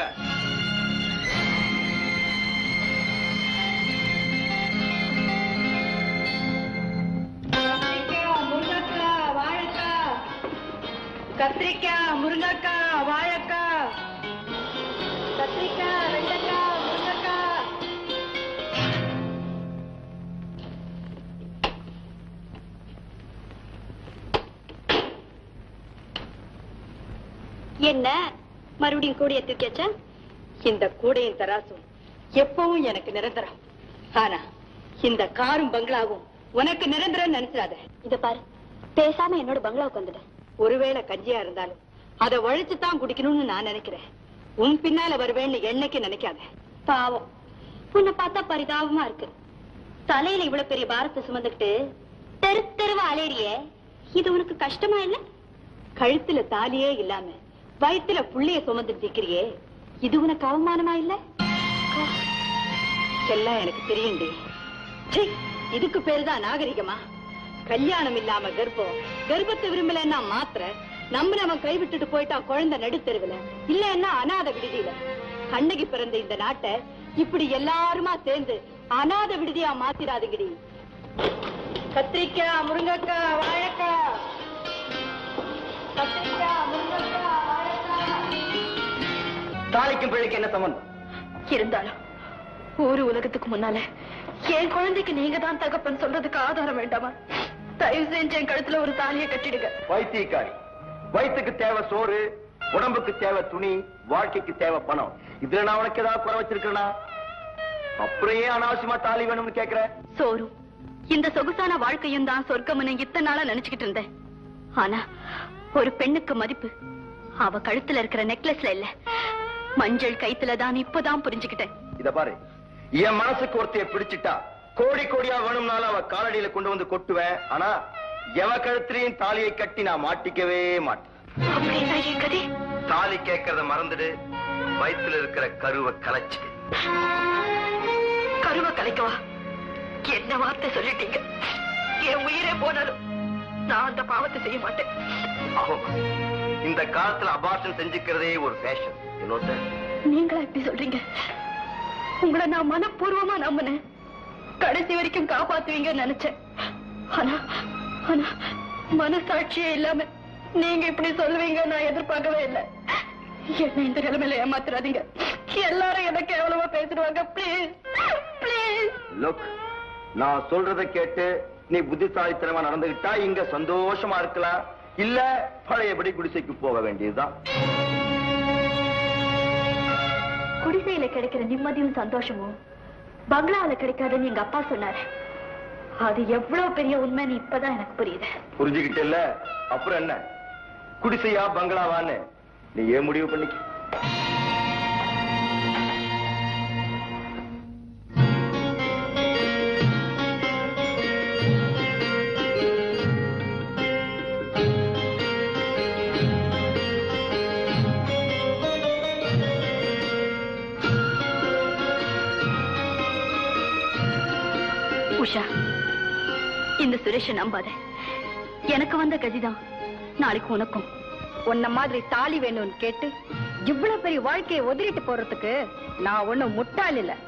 முருங்கக்காய் வாழைக்காய் கத்திரிக்காய் முருங்கக்காய் வாழைக்காய் கத்திரிக்காய் வெண்டைக்காய் முருங்கக்காய் என்ன மறுபடியும் கூடிய தூக்கியாச்சா இந்த கூடையும் தராசும் எப்பவும் எனக்கு நிரந்தரம் ஆனா இந்த காரும் பங்களாவும் உனக்கு நிரந்தரம் நினைச்சிடாத இத பாரு பேசாம என்னோட பங்களாவுக்கு வந்துடு ஒருவேளை கஞ்சியா இருந்தாலும் அதை உழைச்சு தான் குடிக்கணும்னு நான் நினைக்கிறேன் உன் பின்னால வருவேன்னு என்னைக்கு நினைக்காத பாவம் உன்னை பார்த்தா பரிதாபமா இருக்கு தலையில இவ்வளவு பெரிய பாரத்தை சுமந்துக்கிட்டு தெரு தெருவா அலேறிய இது உனக்கு கஷ்டமா இல்ல கழுத்துல தாலியே இல்லாம வயித்துல புள்ளைய சுமந்து நிக்கிறியே இது உனக்கு அவமானமா இல்ல எல்லாம் எனக்கு தெரியுண்டி சீ, இதுக்கு பேருதான் நாகரிகமா கல்யாணம் இல்லாம கர்ப்பம் கர்ப்பத்தை விரும்பலன்னா மாத்திர நம்பினவன் கைவிட்டுட்டு போயிட்டா குழந்தை நடுத்தெருவுல இல்லன்னா அனாதை விடுதியில கண்ணகி பிறந்த இந்த நாட்டை இப்படி எல்லாருமா சேர்ந்து அனாதை விடுதியா மாத்திராதுங்கடி கத்திரிக்காய் முருங்கக்காய் வாழைக்காய் கத்திரிக்காய் முருங்கக்காய் வாழைக்காய் தாலிக்கும் பிழைக்கு என்ன சம்பந்தம் இருந்தாலும் ஊரு உலகத்துக்கு முன்னால என் குழந்தைக்கு நீங்க தான் தகப்பன் சொல்றதுக்கு ஆதாரம் வேண்டாமா தயவு செஞ்சு என் கழுத்துல ஒரு தாலியை கட்டிடுங்க வைத்தியக்காரி வயிற்றுக்கு தேவை சோறு உடம்புக்கு தேவை துணி வாழ்க்கைக்கு தேவை பணம் இதுல நான் உனக்கு ஏதாவது குறை வச்சிருக்கேனா அப்புறம் ஏன் அனாவசியமா தாலி வேணும்னு கேக்குற சோறும் இந்த சொகுசான வாழ்க்கையும் தான் சொர்க்கம்னு இத்தனை நாளா நினைச்சுக்கிட்டு இருந்தேன் ஆனா ஒரு பெண்ணுக்கு மதிப்பு அவ கழுத்துல இருக்கிற நெக்லஸ்ல இல்ல மஞ்சள் கைத்துல தான் இப்பதான் புரிஞ்சுக்கிட்டேன் இத பாரு என் மனசுக்கு ஒருத்தைய பிடிச்சிட்டா கோடி கோடியா வேணும்னாலும் அவ காலடியில கொண்டு வந்து கொட்டுவேன் ஆனா எவ கழுத்திலையும் தாலியை கட்டி நான் மாட்டிக்கவே மாட்டேன் அப்படின்னா என் கதை தாலி கேட்கறத மறந்துடு வயித்துல இருக்கிற கருவை கலைச்சிடு கருவ கலைக்கவா என்ன வார்த்தை சொல்லிட்டீங்க என் உயிரே போனாலும் நான் அந்த பாவத்தை செய்ய மாட்டேன் ஆமா. இந்த காலத்துல அபார்ஷன் செஞ்சுக்கிறதே ஒரு ஃபேஷன் இன்னொருத்த நீங்களா இப்படி சொல்றீங்க உங்களை நான் மனப்பூர்வமா நம்பினேன் கடைசி வரைக்கும் காப்பாத்துவீங்கன்னு நினைச்சேன் ஆனா ஆனா மனசாட்சியே இல்லாம நீங்க இப்படி சொல்லுவீங்க நான் எதிர்பார்க்கவே இல்லை என்ன இந்த நிலைமையில ஏமாத்துறாதீங்க எல்லாரும் என்ன கேவலமா பேசிடுவாங்க ப்ளீஸ் ப்ளீஸ் லுக் நான் சொல்றத கேட்டு நீ புத்திசாலித்தனமா நடந்துகிட்டா இங்க சந்தோஷமா இருக்கலாம் இல்ல பழையபடி குடிசைக்கு போக வேண்டியதுதான் குடிசையில கிடைக்கிற நிம்மதியும் சந்தோஷமும் பங்களாவில கிடைக்காதுன்னு எங்க அப்பா சொன்னாரு அது எவ்வளவு பெரிய உண்மைன்னு இப்பதான் எனக்கு புரியுது புரிஞ்சுக்கிட்டு இல்ல அப்புறம் என்ன குடிசையா பங்களாவான்னு நீ ஏன் முடிவு பண்ணிக்க உஷா இந்த சுரேஷ நம்பாத எனக்கு வந்த கதிதான் நாளைக்கு உனக்கும் உன்ன மாதிரி தாலி வேணும்னு கேட்டு இவ்வளவு பெரிய வாழ்க்கையை உதறிட்டு போறதுக்கு நான் ஒண்ணும் முட்டாள் இல்ல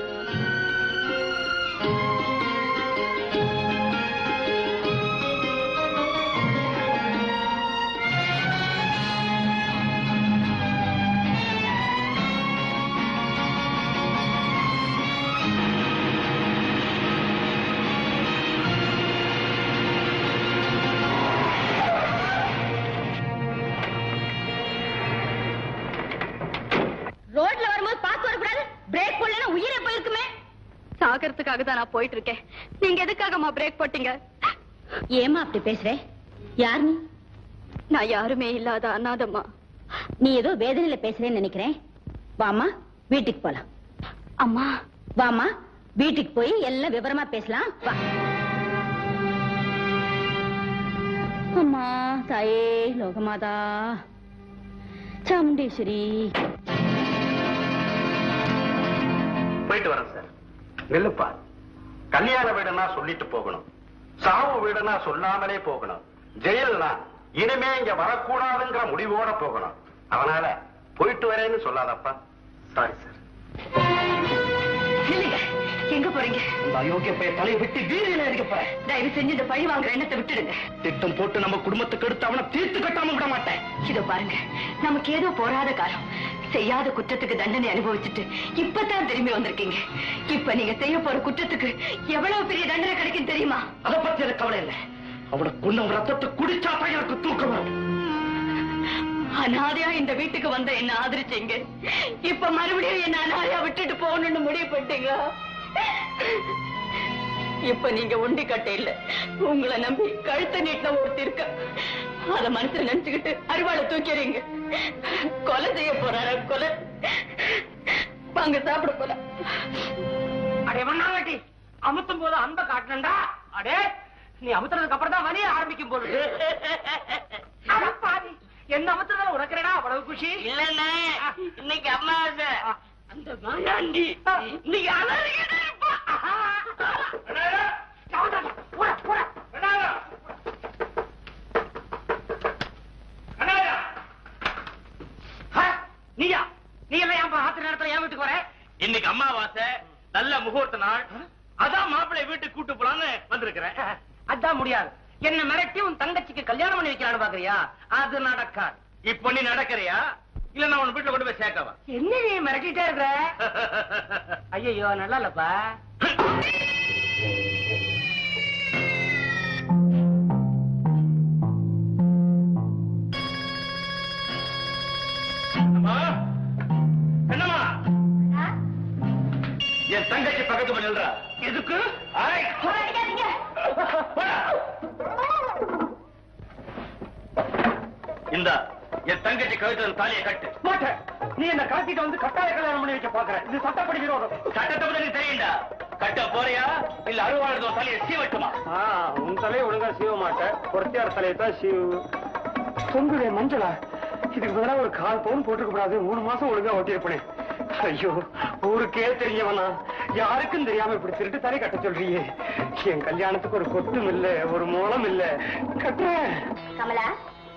ரோட்ல வரும்போது பார்த்து வரக்கூடாது பிரேக் போடலன்னா உயிரே போயிருக்குமே சாகறதுக்காக தான் நான் போயிட்டு இருக்கேன் நீங்க எதுக்காகமா பிரேக் போட்டீங்க ஏமா அப்படி பேசுற யார் நீ நான் யாருமே இல்லாத அனாதம்மா நீ ஏதோ வேதனையில பேசுறேன்னு நினைக்கிறேன் வாமா வீட்டுக்கு போலாம் அம்மா வாமா வீட்டுக்கு போய் எல்லாம் விவரமா பேசலாம் வா அம்மா தாயே லோகமாதா சாமுண்டேஸ்வரி போயிட்டு வரேன் சார் நில்லுப்பா கல்யாண வீடுனா சொல்லிட்டு போகணும் சாவு வீடுனா சொல்லாமலே போகணும் ஜெயில்னா இனிமே இங்க வரக்கூடாதுங்கிற முடிவோட போகணும் அதனால போயிட்டு வரேன்னு சொல்லாதப்பா சாரி சார் இல்லைங்க எங்க போறீங்க இந்த அயோக்கிய பையன் தலையை விட்டு வீரையில அடிக்க போறேன் தயவு செஞ்சு இந்த பழி வாங்குற எண்ணத்தை விட்டுடுங்க திட்டம் போட்டு நம்ம குடும்பத்துக்கு எடுத்து அவனை தீர்த்து கட்டாம விட மாட்டேன் இதோ பாருங்க நமக்கு ஏதோ போராத காலம் செய்யாத குற்றத்துக்கு தண்டனை அனுபவிச்சுட்டு இப்பதான் திரும்பி வந்திருக்கீங்க இப்ப நீங்க செய்ய போற குற்றத்துக்கு எவ்வளவு பெரிய தண்டனை கிடைக்கும் தெரியுமா அதை பத்தி எனக்கு கவலை இல்லை அவனை கொண்டு ரத்தத்தை குடிச்சா தான் எனக்கு தூக்கம் வரும் அனாதையா இந்த வீட்டுக்கு வந்த என்ன ஆதரிச்சீங்க இப்ப மறுபடியும் என்ன அனாதையா விட்டுட்டு போகணும்னு முடிவு பண்ணிட்டீங்களா இப்ப நீங்க ஒண்டி கட்ட இல்ல உங்களை நம்பி கழுத்த நீட்டின ஒருத்தி இருக்க அத மனசுல நினைச்சுக்கிட்டு அருவாளை தூக்கிறீங்க கொலை செய்ய போறாரு கொலை வாங்க சாப்பிட போல அடே மண்ணாங்கட்டி அமுத்தும் போது அன்ப காட்டணும்டா அடே நீ அமுத்துறதுக்கு அப்புறம் தான் வலிய ஆரம்பிக்கும் போது அட பாவி என்ன அமுத்துறதுல உனக்குறடா அவ்வளவு குஷி இல்லண்ணே இன்னைக்கு அம்மாவாசை அந்த மாயாண்டி இன்னைக்கு அழகிட்டு இருப்பா நீயா நீ எல்லாம் ஏன் ஆத்து நேரத்துல ஏன் வீட்டுக்கு வர இன்னைக்கு அம்மாவாசை நல்ல முகூர்த்த நாள் அதான் மாப்பிள்ளை வீட்டுக்கு கூட்டு போலான்னு வந்திருக்கிறேன் அதான் முடியாது என்ன மிரட்டி உன் தங்கச்சிக்கு கல்யாணம் பண்ணி வைக்கலாம்னு பாக்குறியா அது நடக்காது இப்ப நீ நடக்கறியா இல்ல நான் உன் வீட்டுல கொண்டு போய் சேர்க்கவா என்ன நீ மிரட்டிட்டே இருக்கிற ஐயோ நல்லா இல்லப்பா அம்மா என்னம்மா என் தங்கச்சி பக்கத்து நில்றா எதுக்கு ஐ! போடா. இந்தா என் தங்கச்சி கழுத்துல தாலியை கட்டு மாட்டேன் நீ என்ன காட்டிட்டு வந்து கட்டாய கல்யாணம் பண்ணி வைக்க பாக்குற இது சட்டப்படி விரோதம் சட்டத்தை பத்தி எனக்கு தெரியும்டா கட்ட போறியா இல்ல அருவாளுதோ தலையை சீவட்டுமா உன் தலையை ஒழுங்கா சீவ மாட்டேன் பொறுத்தியார் தலையை தான் சீவு பொங்குடைய மஞ்சளா இதுக்கு பதிலா ஒரு கால் பவுன் போட்டுக்க கூடாது மூணு மாசம் ஒழுங்கா ஓட்டியிருப்பேன் ஐயோ ஊருக்கே தெரியவனா யாருக்கும் தெரியாம இப்படி திருட்டு தலை கட்ட சொல்றியே என் கல்யாணத்துக்கு ஒரு கொட்டும் இல்ல ஒரு மூலம் இல்ல கட்டுறேன் கமலா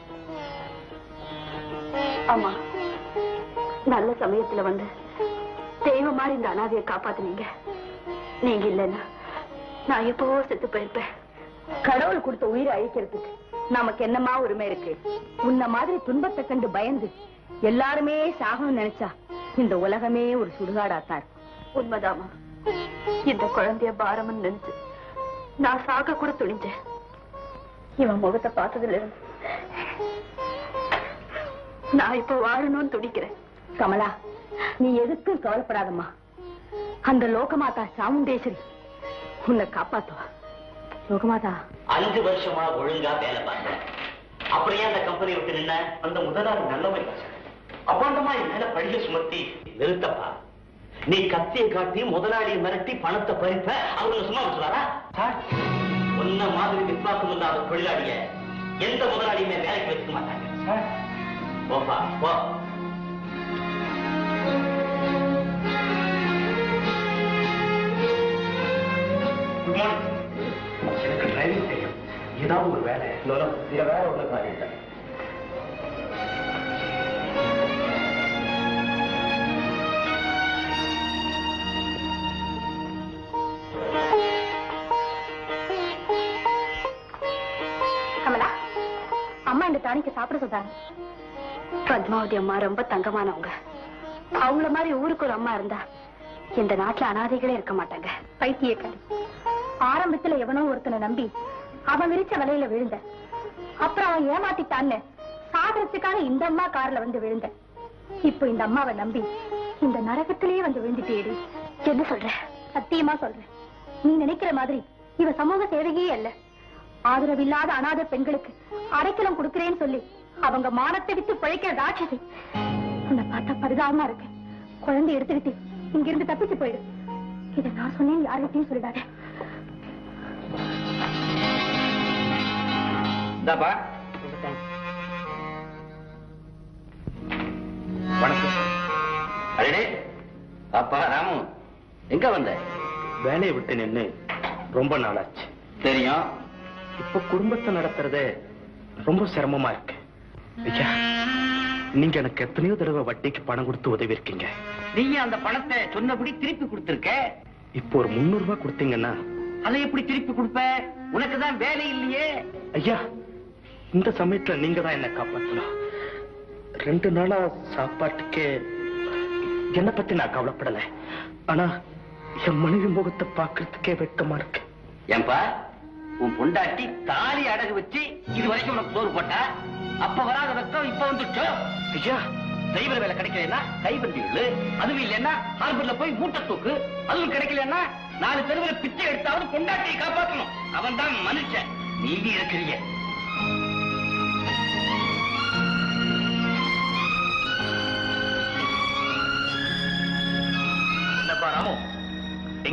ஆமா நல்ல சமயத்துல வந்து தெய்வம் மாதிரி இந்த அனாதையை காப்பாத்துனீங்க நீங்க இல்லைன்னா நான் எப்பவோ செத்து போயிருப்பேன் கடவுள் கொடுத்த உயிரை அழிக்கிறதுக்கு நமக்கு என்னமா உரிமை இருக்கு உன்ன மாதிரி துன்பத்தை கண்டு பயந்து எல்லாருமே சாகணும்னு நினைச்சா இந்த உலகமே ஒரு சுடுகாடாத்தான் இருக்கும் உண்மைதாமா இந்த குழந்தைய பாரம்னு நினைச்சு நான் சாக கூட துணிஞ்சேன் இவன் முகத்தை பார்த்ததுல இருந்து நான் இப்ப வாழணும்னு துடிக்கிறேன் கமலா நீ எதுக்கும் கவலைப்படாதம்மா அந்த லோகமாதா சாமுண்டேஸ்வரி உன்னை காப்பாத்துவா லோகமாதா அஞ்சு வருஷமா ஒழுங்கா வேலை பார்த்தேன் அப்படியே அந்த கம்பெனி விட்டு நின்ன அந்த முதலாளி நல்லவன் அப்பாண்டமா என் மேல பழிய சுமத்தி நிறுத்தப்பா நீ கத்தியை காட்டி முதலாளியை மிரட்டி பணத்தை பறிப்ப அவங்க சும்மா விட்டுவாரா உன்ன மாதிரி விசுவாசம் இல்லாத தொழிலாளிய எந்த முதலாளியுமே வேலைக்கு வச்சுக்க மாட்டாங்க போப்பா போ குட் மார்னிங் எனக்கு டிரைவிங் தெரியும் ஏதாவது ஒரு வேலை இல்ல வேற ஒண்ணு காரியம் இல்லை கமலா அம்மா இந்த டானிக்கு சாப்பிட சொல்றாங்க பத்மாவதி அம்மா ரொம்ப தங்கமானவங்க அவங்கள மாதிரி ஊருக்கு ஒரு அம்மா இருந்தா இந்த நாட்டுல அனாதைகளே இருக்க மாட்டாங்க பைத்தியக்காரி ஆரம்பத்துல எவனோ ஒருத்தனை நம்பி அவன் விரிச்ச வலையில விழுந்த அப்புறம் அவன் ஏமாத்திட்டான்னு சாகரத்துக்காக இந்த அம்மா கார்ல வந்து விழுந்த இப்போ இந்த அம்மாவை நம்பி இந்த நரகத்திலேயே வந்து விழுந்துட்டேடி என்ன சொல்ற சத்தியமா சொல்றேன் நீ நினைக்கிற மாதிரி இவ சமூக சேவையே அல்ல ஆதரவில்லாத அனாதை பெண்களுக்கு அடைக்கலம் கொடுக்கிறேன்னு சொல்லி அவங்க மானத்தை விட்டு பிழைக்கிற ராட்சசி உன்னை பார்த்தா பரிதாபமா இருக்கு குழந்தை எடுத்துக்கிட்டு இங்கிருந்து தப்பிச்சு போயிடு இதை நான் சொன்னேன் யார்கிட்டயும் சொல்லிடாத இந்தாப்பா வணக்கம் அடடே அப்பா ராமு எங்க வந்த வேலையை விட்டு நின்னு ரொம்ப நாளாச்சு தெரியும் இப்ப குடும்பத்தை நடத்துறதே ரொம்ப சிரமமா இருக்கு ஐயா நீங்க எனக்கு எத்தனையோ தடவை வட்டிக்கு பணம் கொடுத்து உதவி இருக்கீங்க நீங்க அந்த பணத்தை சொன்னபடி திருப்பி கொடுத்திருக்க இப்போ ஒரு முன்னூறு ரூபாய் கொடுத்தீங்கன்னா அதை எப்படி திருப்பி கொடுப்ப உனக்கு தான் வேலை இல்லையே ஐயா இந்த சமயத்துல நீங்க தான் என்ன காப்பாத்தலாம் ரெண்டு நாளா சாப்பாட்டுக்கே என்ன பத்தி நான் கவலைப்படல ஆனா என் மனைவி முகத்தை பாக்குறதுக்கே வெட்கமா இருக்கு ஏன்பா உன் பொண்டாட்டி தாலி அடகு வச்சு இது வரைக்கும் உனக்கு சோறு போட்டா அப்ப வராத வெக்கம் இப்ப வந்துச்சோ ஐயா செய்வர வேலை கிடைக்கலன்னா கைவண்டி இழு அதுவும் இல்லைன்னா ஹார்பர்ல போய் மூட்டை தூக்கு அதுவும் கிடைக்கலன்னா நாலு தெருவில் பிச்சை எடுத்தாவது பொண்டாட்டியை காப்பாற்றணும் அவன் தான் மனுஷன் நீங்க இருக்கிறீங்க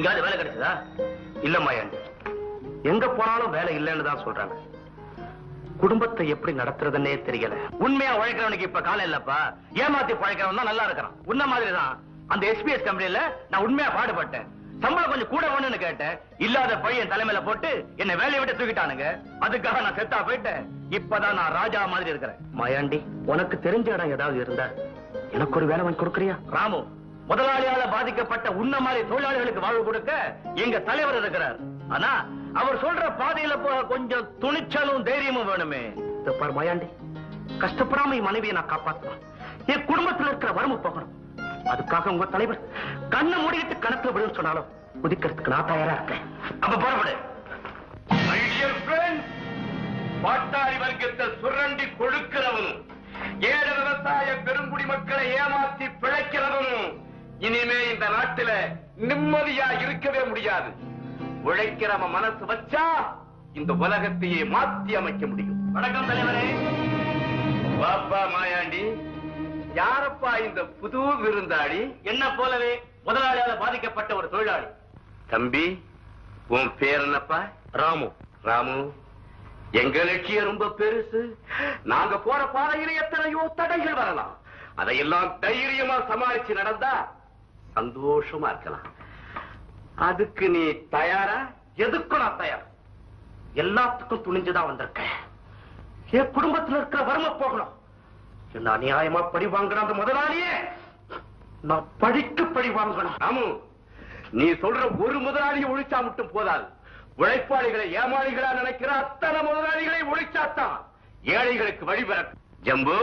எங்கேயாவது வேலை கிடைச்சதா இல்ல மாயாண்டி எங்க போனாலும் வேலை இல்லைன்னு தான் சொல்றாங்க குடும்பத்தை எப்படி நடத்துறதுன்னே தெரியல உண்மையா உழைக்கிறவனுக்கு இப்ப காலம் இல்லப்பா ஏமாத்தி பழைக்கிறவன் தான் நல்லா இருக்கிறான் உன்ன மாதிரி தான் அந்த எஸ்பிஎஸ் கம்பெனில நான் உண்மையா பாடுபட்டேன் சம்பளம் கொஞ்சம் கூட வேணும்னு கேட்டேன் இல்லாத பையன் தலைமையில போட்டு என்ன வேலையை விட்டு தூக்கிட்டானுங்க அதுக்காக நான் செத்தா போயிட்டேன் இப்பதான் நான் ராஜா மாதிரி இருக்கிறேன் மாயாண்டி உனக்கு தெரிஞ்ச இடம் ஏதாவது இருந்தா எனக்கு ஒரு வேலை வாங்கி கொடுக்குறியா ராமு முதலாளியால பாதிக்கப்பட்ட உன்ன மாதிரி தொழிலாளிகளுக்கு வாழ்வு கொடுக்க எங்க தலைவர் இருக்கிறார் ஆனா அவர் சொல்ற பாதையில போக கொஞ்சம் துணிச்சலும் தைரியமும் வேணுமே இதோ பாரு மாயாண்டி கஷ்டப்படாம என் மனைவியை நான் காப்பாத்தணும் என் குடும்பத்துல இருக்கிற வரம்பு போகணும் அதுக்காக உங்க தலைவர் கண்ணை மூடிட்டு கணக்குல விடும் சொன்னாலும் குதிக்கிறதுக்கு நான் தயாரா இருக்கேன் அப்ப புறப்படு My dear friends, பாட்டாளி வர்க்கத்தை சுரண்டி கொழுக்கிறவனும் ஏழை விவசாய பெருங்குடி மக்களை ஏமாத்தி பிழைக்கிறவனும் இனிமே இந்த நாட்டில நிம்மதியா இருக்கவே முடியாது உழைக்கிறவன் மனசு வச்சா இந்த உலகத்தையே மாத்தி அமைக்க முடியும் வணக்கம் தலைவரே பாப்பா மாயாண்டி யாரப்பா இந்த புது விருந்தாளி என்ன போலவே முதலாளியால பாதிக்கப்பட்ட ஒரு தொழிலாளி தம்பி உன் பேர் என்னப்பா ராமு ராமு எங்க லட்சியம் ரொம்ப பெருசு நாங்க போற பாதையில எத்தனையோ தடைகள் வரலாம் அதையெல்லாம் தைரியமா சமாளிச்சு நடந்தா சந்தோஷமா இருக்கலாம் அதுக்கு நீ தயாரா எதுக்கும் நான் தயார் எல்லாத்துக்கும் துணிஞ்சுதான் வந்திருக்கேன் என் குடும்பத்துல இருக்கிற வறுமை போகணும் என்ன அநியாயமா பழி வாங்குற அந்த முதலாளியே நான் பழிக்கு பழி வாங்கணும் ராமு நீ சொல்ற ஒரு முதலாளியை ஒழிச்சா மட்டும் போதாது உழைப்பாளிகளை ஏமாளிகளா நினைக்கிற அத்தனை முதலாளிகளை ஒழிச்சாத்தான் ஏழைகளுக்கு வழிபெற ஜம்பு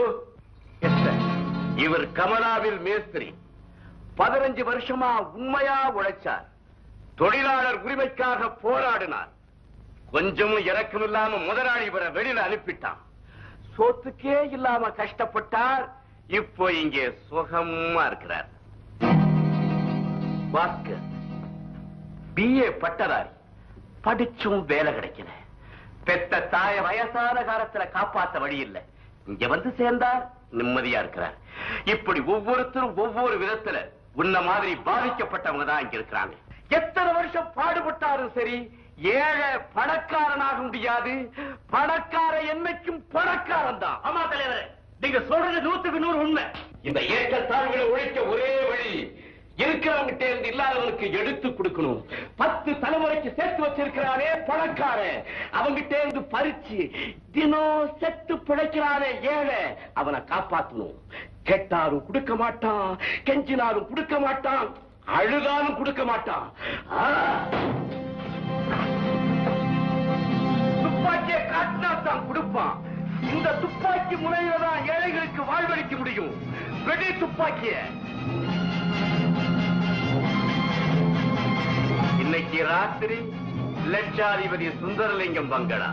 இவர் கமலாவில் மேஸ்திரி பதினஞ்சு வருஷமா உண்மையா உழைச்சார் தொழிலாளர் உரிமைக்காக போராடினார் கொஞ்சமும் இறக்கம் இல்லாம முதலாளி இவரை வெளியில அனுப்பிட்டான் சோத்துக்கே இல்லாம கஷ்டப்பட்டார் இப்போ இங்கே சுகமா இருக்கிறார் பாஸ்கர் பிஏ பட்டதாரி படிச்சும் வேலை கிடைக்கல பெத்த தாய வயசான காலத்துல காப்பாத்த வழி இல்ல இங்க வந்து சேர்ந்தார் நிம்மதியா இருக்கிறார் இப்படி ஒவ்வொருத்தரும் ஒவ்வொரு விதத்துல உன்ன மாதிரி பாதிக்கப்பட்டவங்க தான் இங்க இருக்கிறாங்க எத்தனை வருஷம் பாடுபட்டாலும் சரி ஏழை பணக்காரனாக முடியாது பணக்கார என்னைக்கும் பணக்காரன் தான் ஆமா தலைவரே நீங்க சொல்றது நூத்துக்கு நூறு உண்மை இந்த ஏற்றத்தாழ்வுகளை ஒழிக்க ஒரே வழி இருக்கிறவங்கிட்ட இருந்து இல்லாதவனுக்கு எடுத்து கொடுக்கணும் பத்து தலைமுறைக்கு சேர்த்து வச்சிருக்கிறானே பணக்காரன் அவங்கிட்ட இருந்து பறிச்சு தினம் செத்து பிழைக்கிறானே ஏழை அவனை காப்பாத்தணும் கேட்டாரும் கொடுக்க மாட்டான் கெஞ்சினாரும் கொடுக்க மாட்டான் அழுதாலும் கொடுக்க மாட்டான் ஆ! துப்பாக்கியை காட்டினா தான் கொடுப்பான் இந்த துப்பாக்கி முனையில தான் ஏழைகளுக்கு வாழ்வளிக்க முடியும் வெடி துப்பாக்கிய இன்னைக்கு ராத்திரி லட்சாதிபதி சுந்தரலிங்கம் பங்களா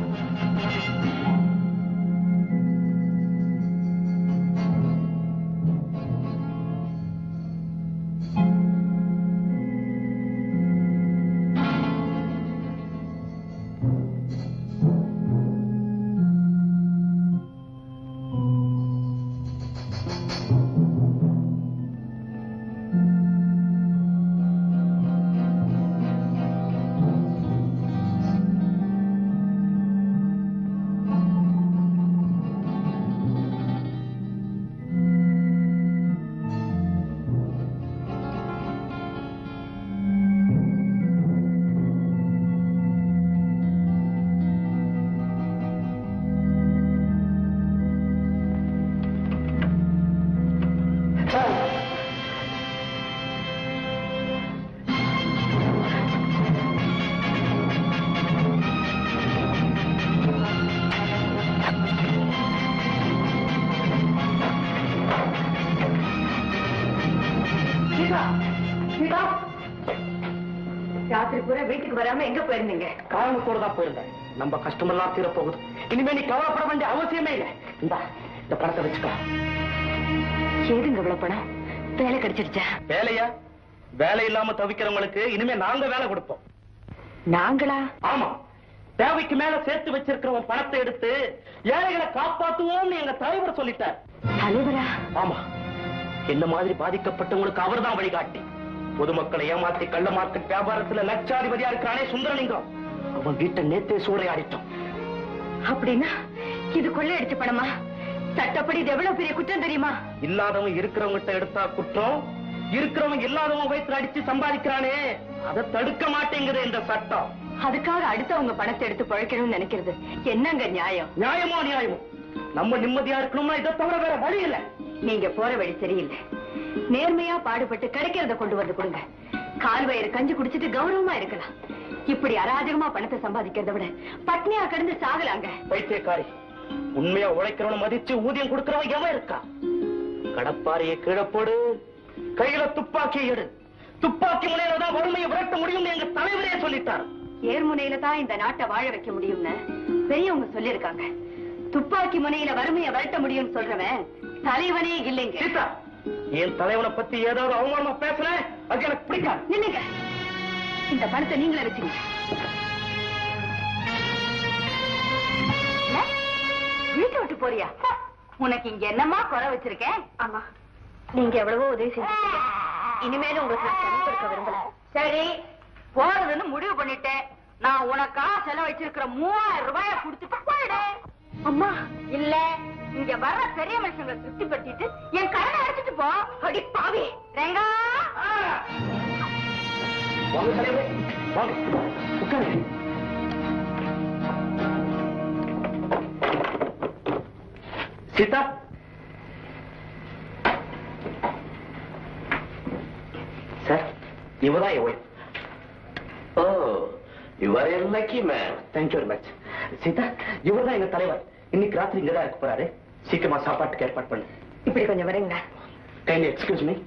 ராத்திரி பூரா வீட்டுக்கு வராம எங்க போயிருந்தீங்க காரணத்தோட தான் போயிருந்தேன் நம்ம கஷ்டமெல்லாம் தீர போகுது இனிமே நீ கவலைப்பட வேண்டிய அவசியமே இல்லை இந்தா இந்த பணத்தை வச்சுக்கோ ஏதுங்க இவ்வளவு பணம் வேலை கிடைச்சிருச்சா வேலையா வேலை இல்லாம தவிக்கிறவங்களுக்கு இனிமே நாங்க வேலை கொடுப்போம் நாங்களா ஆமா தேவைக்கு மேல சேர்த்து வச்சிருக்கிறவன் பணத்தை எடுத்து ஏழைகளை காப்பாத்துவோம்னு எங்க தலைவர் சொல்லிட்டார் தலைவரா ஆமா என்ன மாதிரி பாதிக்கப்பட்டவங்களுக்கு அவர்தான் வழிகாட்டி பொதுமக்களை ஏமாத்தி கள்ள மார்க்கெட் வியாபாரத்துல லட்சாதிபதியா இருக்கிறானே சுந்தரலிங்கம் அவன் வீட்டை நேத்தே சூறையாடிட்டோம் அப்படின்னா இது கொள்ளையடிச்ச பணமா சட்டப்படி இது எவ்வளவு பெரிய குற்றம் தெரியுமா இல்லாதவன் இருக்கிறவங்கிட்ட எடுத்தா குற்றம் இருக்கிறவன் இல்லாதவன் வயிற்று அடிச்சு சம்பாதிக்கிறானே அதை தடுக்க மாட்டேங்குது இந்த சட்டம் அதுக்காக அடுத்தவங்க பணத்தை எடுத்து பழைக்கணும்னு நினைக்கிறது என்னங்க நியாயம் நியாயமோ நியாயமோ நம்ம நிம்மதியா இருக்கணும்னா இதை தவிர வேற வழி இல்ல நீங்க போற வழி சரியில்லை நேர்மையா பாடுபட்டு கிடைக்கிறத கொண்டு வந்து கொடுங்க கால் வயிறு கஞ்சி குடிச்சிட்டு கௌரவமா இருக்கலாம் இப்படி அராஜகமா பணத்தை சம்பாதிக்கிறத விட பட்னியா கிடந்து சாகலாங்க பைத்தியக்காரி உண்மையா உழைக்கிறவன மதிச்சு ஊதியம் கொடுக்கிறவன் எவன் இருக்கா கடப்பாரிய கீழே போடு கையில துப்பாக்கி எடு துப்பாக்கி முனையில தான் வறுமையை விரட்ட முடியும்னு எங்க தலைவரே சொல்லிட்டார் ஏர்முனையில தான் இந்த நாட்டை வாழ வைக்க முடியும்னு பெரியவங்க சொல்லிருக்காங்க துப்பாக்கி முனையில வறுமையை விரட்ட முடியும்னு சொல்றவன் தலைவனே இல்லைங்க சீதா என் தலைவனை பத்தி ஏதாவது அவமானமா பேசுற அது எனக்கு பிடிக்காது நின்னுங்க இந்த பணத்தை நீங்களே வச்சுங்க என்ன? வீட்டை விட்டு போறியா உனக்கு இங்க என்னமா குறை வச்சிருக்கேன் ஆமா நீங்க எவ்வளவோ உதவி செஞ்சிருக்கீங்க இனிமேலும் உங்களுக்கு நான் கடன் கொடுக்க விரும்பல சரி போறதுன்னு முடிவு பண்ணிட்டேன் நான் உனக்கா செலவு வச்சிருக்கிற மூவாயிரம் ரூபாய கொடுத்துட்டு போயிடு அம்மா இல்ல இங்க வர்ற பெரிய மனுஷங்களை திருப்திப்படுத்திட்டு என் கடனை அடைச்சிட்டு போ அடி பாவி ரெங்கா வாங்க தலைவரே வாங்க உட்காருங்க சீதா சார் இவதான் என் wife oh you are a lucky man thank you very much Sita இவர்தான் எங்க தலைவர் இன்னைக்கு ராத்திரி இங்கதான் இருக்க போறாரு சீக்கிரமா சாப்பாட்டுக்கு ஏற்பாடு பண்ணு இப்படி கொஞ்சம் வரீங்களா கைண்ட்லி எக்ஸ்கியூஸ் மீ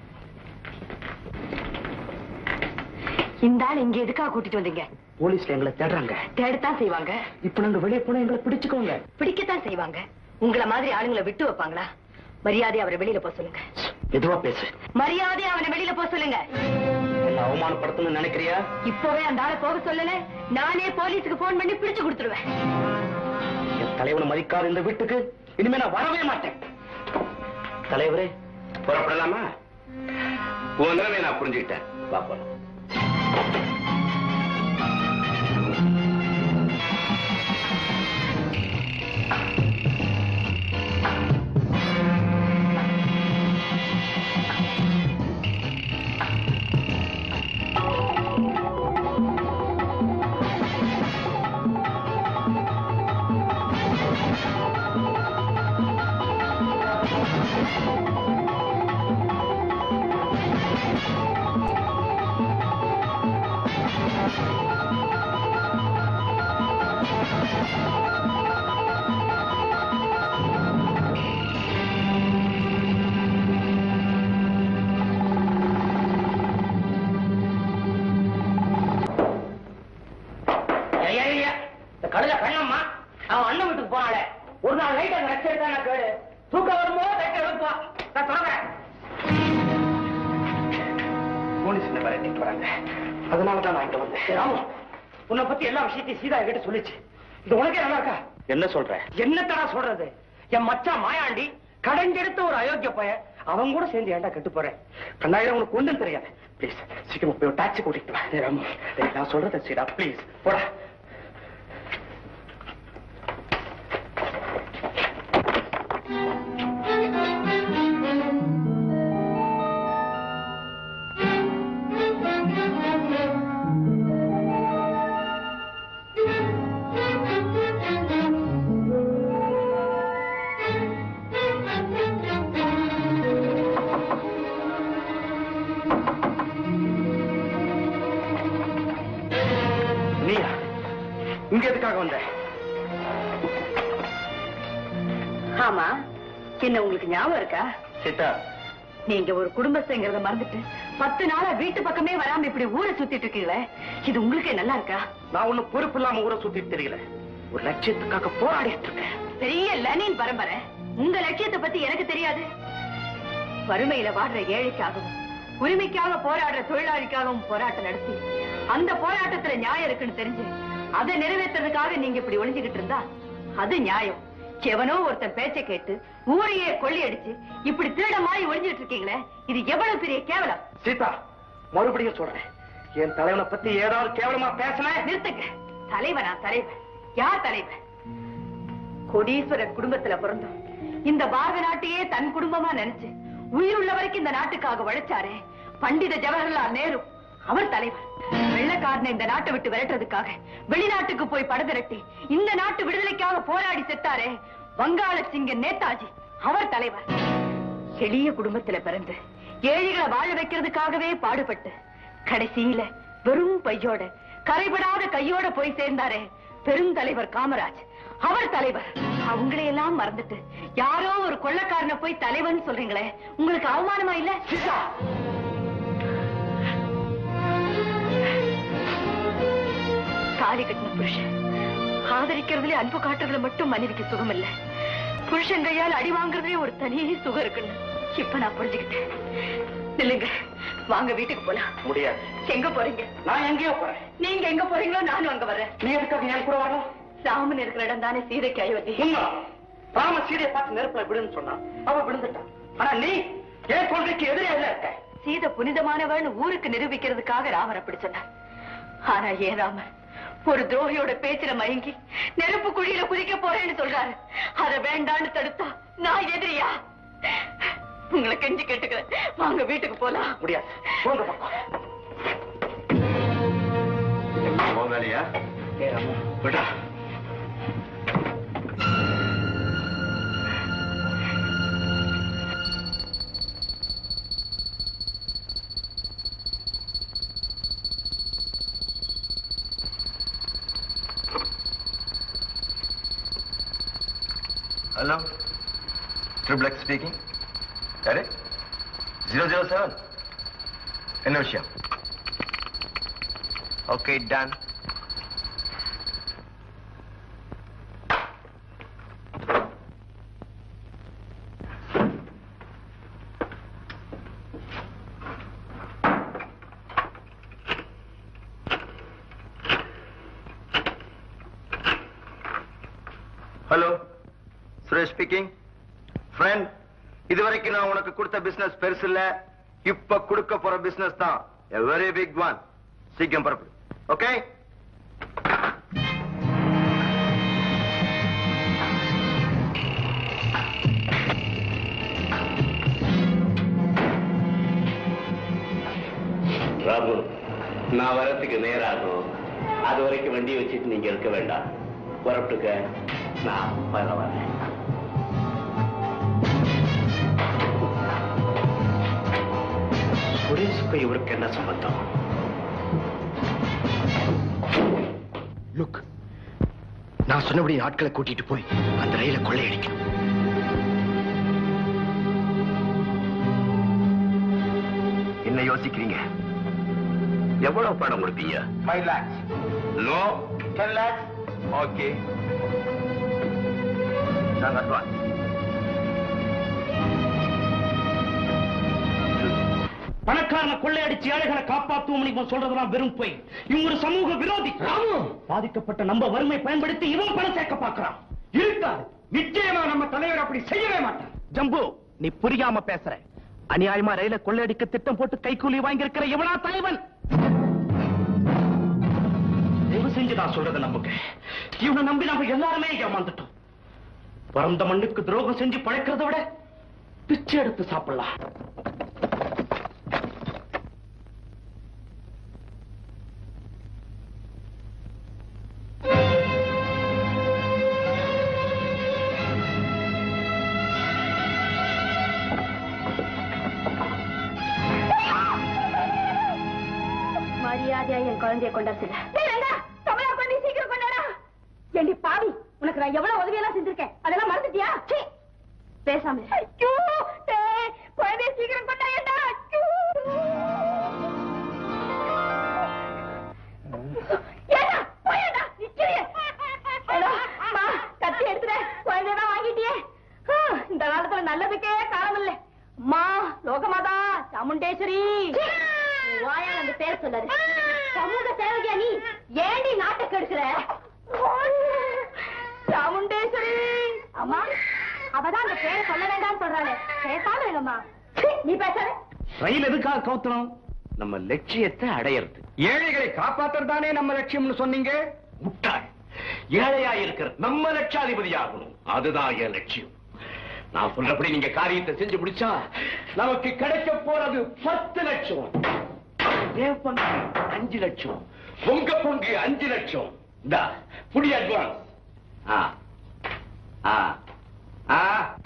இந்த ஆள் இங்க எதுக்காக கூட்டிட்டு வந்தீங்க போலீஸ்ல எங்களை தேடுறாங்க தேடத்தான் செய்வாங்க இப்ப நாங்க வெளியே போனா எங்களை பிடிச்சுக்கோங்க பிடிக்கத்தான் செய்வாங்க உங்கள மாதிரி ஆளுங்களை விட்டு வைப்பாங்களா மரியாதை அவரை வெளியில போக சொல்லுங்க மெதுவா பேசு மரியாதை அவனை வெளியில போக சொல்லுங்க என்ன அவமானப்படுத்தணும்னு நினைக்கிறியா இப்பவே அந்த ஆளை போக சொல்லல நானே போலீஸுக்கு போன் பண்ணி பிடிச்சு கொடுத்துருவேன் என் தலைவனை மதிக்காத இந்த வீட்டுக்கு இனிமே நான் வரவே மாட்டேன் தலைவரே புறப்படலாமா உன் நிலைமை நான் புரிஞ்சுக்கிட்டேன் வா போலாம் ஐயா, ஐயா, இந்த கழுத கண்ணம்மா அவன் அண்ணன் வீட்டுக்கு போனாலே ஒரு நாள் நைட் அங்க ரெஸ்ட் எடுத்தா நான் கேடு தூக்கம் வரும்போது லைட் எழுப்பா நான் சொல்றேன் போலீஸ் இந்த விரட்டிட்டு வராங்க அதனாலதான் நான் இங்க வந்தேன் ராமு உன்னை பத்தி எல்லா விஷயத்தையும் சீதா என்கிட்ட சொல்லிச்சு இது உனக்கே நல்லா இருக்கா என்ன சொல்ற என்னத்தடா சொல்றது என் மச்சான் மாயாண்டி கடைஞ்செடுத்த ஒரு அயோக்கிய பையன் அவன் கூட சேர்ந்து ஏன்டா கெட்டு போறேன் கண்ணாயிரம் உனக்கு ஒன்றும் தெரியாது ப்ளீஸ் சீக்கிரம் போய் ஒரு டாக்ஸி கூட்டிட்டு வா டேய் ராமு டேய், நான் சொல்றத சீதா ப்ளீஸ் போடா நீயா இங்க எதுக்காக வந்த ஆமா என்ன உங்களுக்கு ஞாபகம் இருக்கா சீதா நீங்க ஒரு குடும்பஸ்தங்கிறத மறந்துட்டு பத்து நாளா வீட்டு பக்கமே வராம இப்படி ஊரை சுத்திட்டு இருக்கீங்களே இது உங்களுக்கே நல்லா இருக்கா நான் ஒண்ணும் பொறுப்பு இல்லாம ஊரை சுத்திட்டு தெரியல ஒரு லட்சியத்துக்காக போராடிட்டு இருக்கேன் பெரிய லனின் பரம்பரை உங்க லட்சியத்தை பத்தி எனக்கு தெரியாது வறுமையில வாடுற ஏழைக்காகவும் உரிமைக்காக போராடுற தொழிலாளிக்காகவும் போராட்டம் நடத்தி அந்த போராட்டத்துல நியாயம் இருக்குன்னு தெரிஞ்சு அதை நிறைவேற்றுறதுக்காக நீங்க இப்படி ஒளிஞ்சுகிட்டு இருந்தா அது நியாயம் எவனோ ஒருத்தன் பேச்சை கேட்டு ஊரையே கொள்ளையடிச்சு இப்படி திருட மாதிரி ஒளிஞ்சிட்டு இருக்கீங்களே இது எவ்வளவு பெரிய கேவலம் சீதா மறுபடியும் சொல்றேன் என் தலைவனை பத்தி ஏதாவது கேவலமா பேசின நிறுத்துங்க தலைவனா தலைவன் யார் தலைவன் கோடீஸ்வரர் குடும்பத்துல பிறந்தோம் இந்த பாரத நாட்டையே தன் குடும்பமா நினைச்சு உயிர் உள்ள வரைக்கும் இந்த நாட்டுக்காக உழைச்சாரே பண்டித ஜவஹர்லால் நேரு அவர் தலைவர் வெள்ளக்காரனை இந்த நாட்டை விட்டு விரட்டுறதுக்காக வெளிநாட்டுக்கு போய் படதிரட்டி இந்த நாட்டு விடுதலைக்காக போராடி செத்தாரே வங்காள சிங்க நேதாஜி அவர் தலைவர் எளிய குடும்பத்துல பிறந்து ஏழைகளை வாழ வைக்கிறதுக்காகவே பாடுபட்டு கடைசியில வெறும் பையோட கரைபடாத கையோட போய் சேர்ந்தாரே பெருந்தலைவர் காமராஜ் அவர் தலைவர் அவங்களையெல்லாம் மறந்துட்டு யாரோ ஒரு கொள்ளக்காரனை போய் தலைவன் சொல்றீங்களே உங்களுக்கு அவமானமா இல்ல தாலி கட்டின புருஷன் ஆதரிக்கிறதுல அன்பு காட்டுறதுல மட்டும் மனைவிக்கு சுகம் இல்ல புருஷன் கையால் அடி வாங்குறதுலயே ஒரு தனி சுகம் இருக்குன்னு இப்ப நான் புரிஞ்சுக்கிட்டேன் நில்லுங்க வாங்க வீட்டுக்கு போலாம் முடியாது எங்க போறீங்க நான் எங்கேயோ போறேன் நீங்க எங்க போறீங்களோ நானும் அங்க வர்றேன் நீ எதுக்காக என் கூட வரணும் ராமன் இருக்கிற இடம் தானே சீதைக்கு அயோத்தி உண்மை ராம சீதையை பார்த்து நெருப்புல விடுன்னு சொன்னான் அவ விழுந்துட்டான் ஆனா நீ என் கொள்கைக்கு எதிரே இல்ல இருக்க சீதை புனிதமானவன் ஊருக்கு நிரூபிக்கிறதுக்காக ராமர் அப்படி சொன்னார் ஆனா ஏன் ராமர் ஒரு துரோகியோட பேச்சுல மயங்கி நெருப்பு குழியில குதிக்க போறேன்னு சொல்றாரு அத வேண்டான்னு தடுத்தா நான் எதிரியா உங்களை கெஞ்சி கேட்டுக்கிறேன் வாங்க வீட்டுக்கு போலாம் முடியாது போங்க பக்கம் உன் வேலையா ஏ ராமு விடா ஹலோ ட்ரிபிள் எக்ஸ் ஸ்பீக்கிங் யாரு ஜீரோ ஜீரோ செவன் என்ன விஷயம் okay done hello Suresh speaking friend இதுவரைக்கும் நான் உனக்கு கொடுத்த பிசினஸ் பெருசு இல்ல இப்ப கொடுக்க போற பிசினஸ் தான் a very big one சீக்கிரம் பரப்பு ஓகே ராகு நான் வரத்துக்கு நேராகும் அது வரைக்கும் வண்டியை வச்சுட்டு நீங்க இருக்க வேண்டாம் புறப்பட்டுக்க நான் பரவாயில்ல சுரேஷுக்கு இவருக்கு என்ன சம்பந்தம் லுக் நான் சொன்னபடி ஆட்களை கூட்டிட்டு போய் அந்த ரயில கொள்ளையடிக்கணும் என்ன யோசிக்கிறீங்க எவ்வளவு பணம் கொடுப்பீங்க five lakhs no ten lakhs okay நாங்க அட்வான்ஸ் பணக்காரனை கொள்ளையடிச்சு ஏழைகளை காப்பாத்துவோம் இவன் சொல்றதெல்லாம் வெறும் பொய் இவன் ஒரு சமூக விரோதி பாதிக்கப்பட்ட நம்ம வறுமை பயன்படுத்தி இவன் பணம் சேர்க்க பார்க்கறான் இருக்காது நிச்சயமா நம்ம தலைவர் அப்படி செய்யவே மாட்டார் ஜம்பு நீ புரியாம பேசுற அநியாயமா ரயில கொள்ளையடிக்க திட்டம் போட்டு கைக்கூலி வாங்கியிருக்கிற இவனா தலைவன் தயவு செஞ்சு நான் சொல்றதை நம்புங்க இவனை நம்பி நாம எல்லாருமே ஏமாந்துட்டோம் பிறந்த மண்ணுக்கு துரோகம் செஞ்சு பழைக்கிறத விட பிச்சை எடுத்து சாப்பிடலாம் மரியாதையா என் குழந்தைய கொண்டாட கமலா பண்ணி சீக்கிரம் கொண்டாடா ஏண்டி பாவி உனக்கு நான் எவ்வளவு உதவியெல்லாம் செஞ்சிருக்கேன் அதெல்லாம் மறந்துட்டியா சீ. பேசாம இரு. ஐயோ, டேய், குழந்தைய சீக்கிரம் கொண்டாடா ஏடா போயடா நிக்கிறியே ஏடா அம்மா கத்தி எடுத்துட குழந்தையதான் வாங்கிட்டியே ஆ, இந்த காலத்துல நல்லதுக்கே காலம் இல்ல அம்மா லோகமாதா சாமுண்டேஸ்வரி வாயால் அந்த பேர் சொல்லாரு சமூக சேவகியா நீ ஏண்டி நாட்டை கெடுக்கிற சாமுண்டேஸ்வரி அம்மா அவதான் அந்த பேரை சொல்ல வேண்டாம்னு சொல்றாளே பேசாம இருங்கம்மா நீ பேசாத ரயில் எதுக்காக கவுத்தணும் நம்ம லட்சியத்தை அடையிறது ஏழைகளை காப்பாத்துறதானே நம்ம லட்சியம்னு சொன்னீங்க முட்டாள் ஏழையா இருக்கிற நம்ம லட்சாதிபதி ஆகணும் அதுதான் என் லட்சியம் நான் சொல்றபடி நீங்க காரியத்தை செஞ்சு முடிச்சா நமக்கு கிடைக்க போறது பத்து லட்சம் என் பங்கு அஞ்சு லட்சம் உங்க பங்கு அஞ்சு லட்சம் இந்தா புடி அட்வான்ஸ் ஆ ஆ ஆ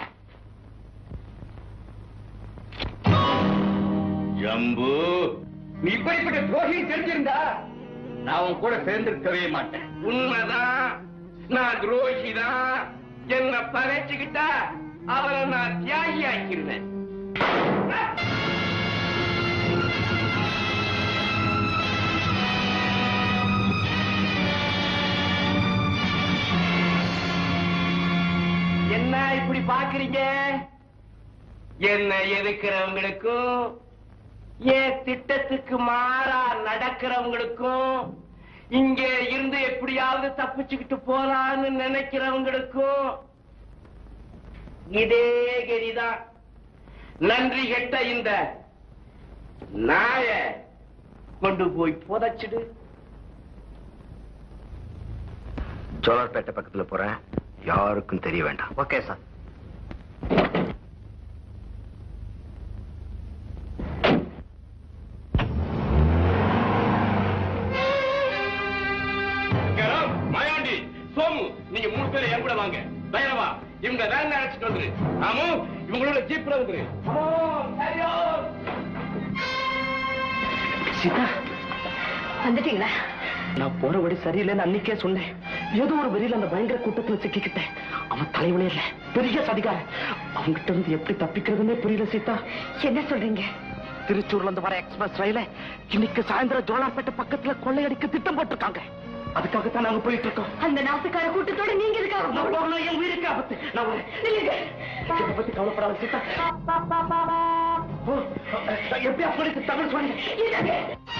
ஜம்பு நீ இப்படிப்பட்ட துரோகி தெரிஞ்சிருந்தா நான் உன் கூட சேர்ந்திருக்கவே மாட்டேன் உண்மைதான் நான் துரோகி தான் என்ன பகைச்சுக்கிட்டா அவரை நான் தியாகி ஆக்கிருந்தேன் என்ன இப்படி பாக்குறீங்க என்ன எதுக்கிறவங்களுக்கும் என் திட்டத்துக்கு மாறா நடக்கிறவங்களுக்கும் இங்க இருந்து எப்படியாவது தப்பிச்சுக்கிட்டு போலான்னு நினைக்கிறவங்களுக்கும் இதே கதிதான் நன்றி கெட்ட இந்த நாய கொண்டு போய் புதைச்சிடு சோழர்பேட்டை பக்கத்துல போறேன் யாருக்கும் தெரிய வேண்டாம் ஓகே சார் கரம், மாயாண்டி சோமு நீங்க மூணு பேரும் என் கூட வாங்க பைரவா இவங்க வேன் அழைச்சிட்டு வந்துரு ஆமு இவங்களோட ஜீப்ல வந்துரு சீதா வந்துட்டீங்களா நான் போற வழி சரியில்லைன்னு அன்னைக்கே சொன்னேன் ஏதோ ஒரு வெறியில அந்த பயங்கர கூட்டத்துல சிக்கிக்கிட்டேன் அவன் தலைவனே இல்ல பெரிய சதிகாரன் அவங்கிட்ட இருந்து எப்படி தப்பிக்கிறதுன்னே புரியல சீதா என்ன சொல்றீங்க திருச்சூர்ல இருந்து வர எக்ஸ்பிரஸ் ரயில இன்னைக்கு சாயந்தரம் ஜோலார்பேட்டை பக்கத்துல கொள்ளையடிக்க திட்டம் போட்டிருக்காங்க அதுக்காகத்தான் நாங்க போயிட்டு இருக்கோம் அந்த நாட்டுக்கார கூட்டத்தோட நீங்க நான் இருக்காங்க போகணும், என் உயிருக்கு ஆபத்து நான் வரேன். இதை பத்தி கவலைப்படாத சீதா ஓ, எப்படியா சொல்லிட்டு தமிழ் சொல்லுங்க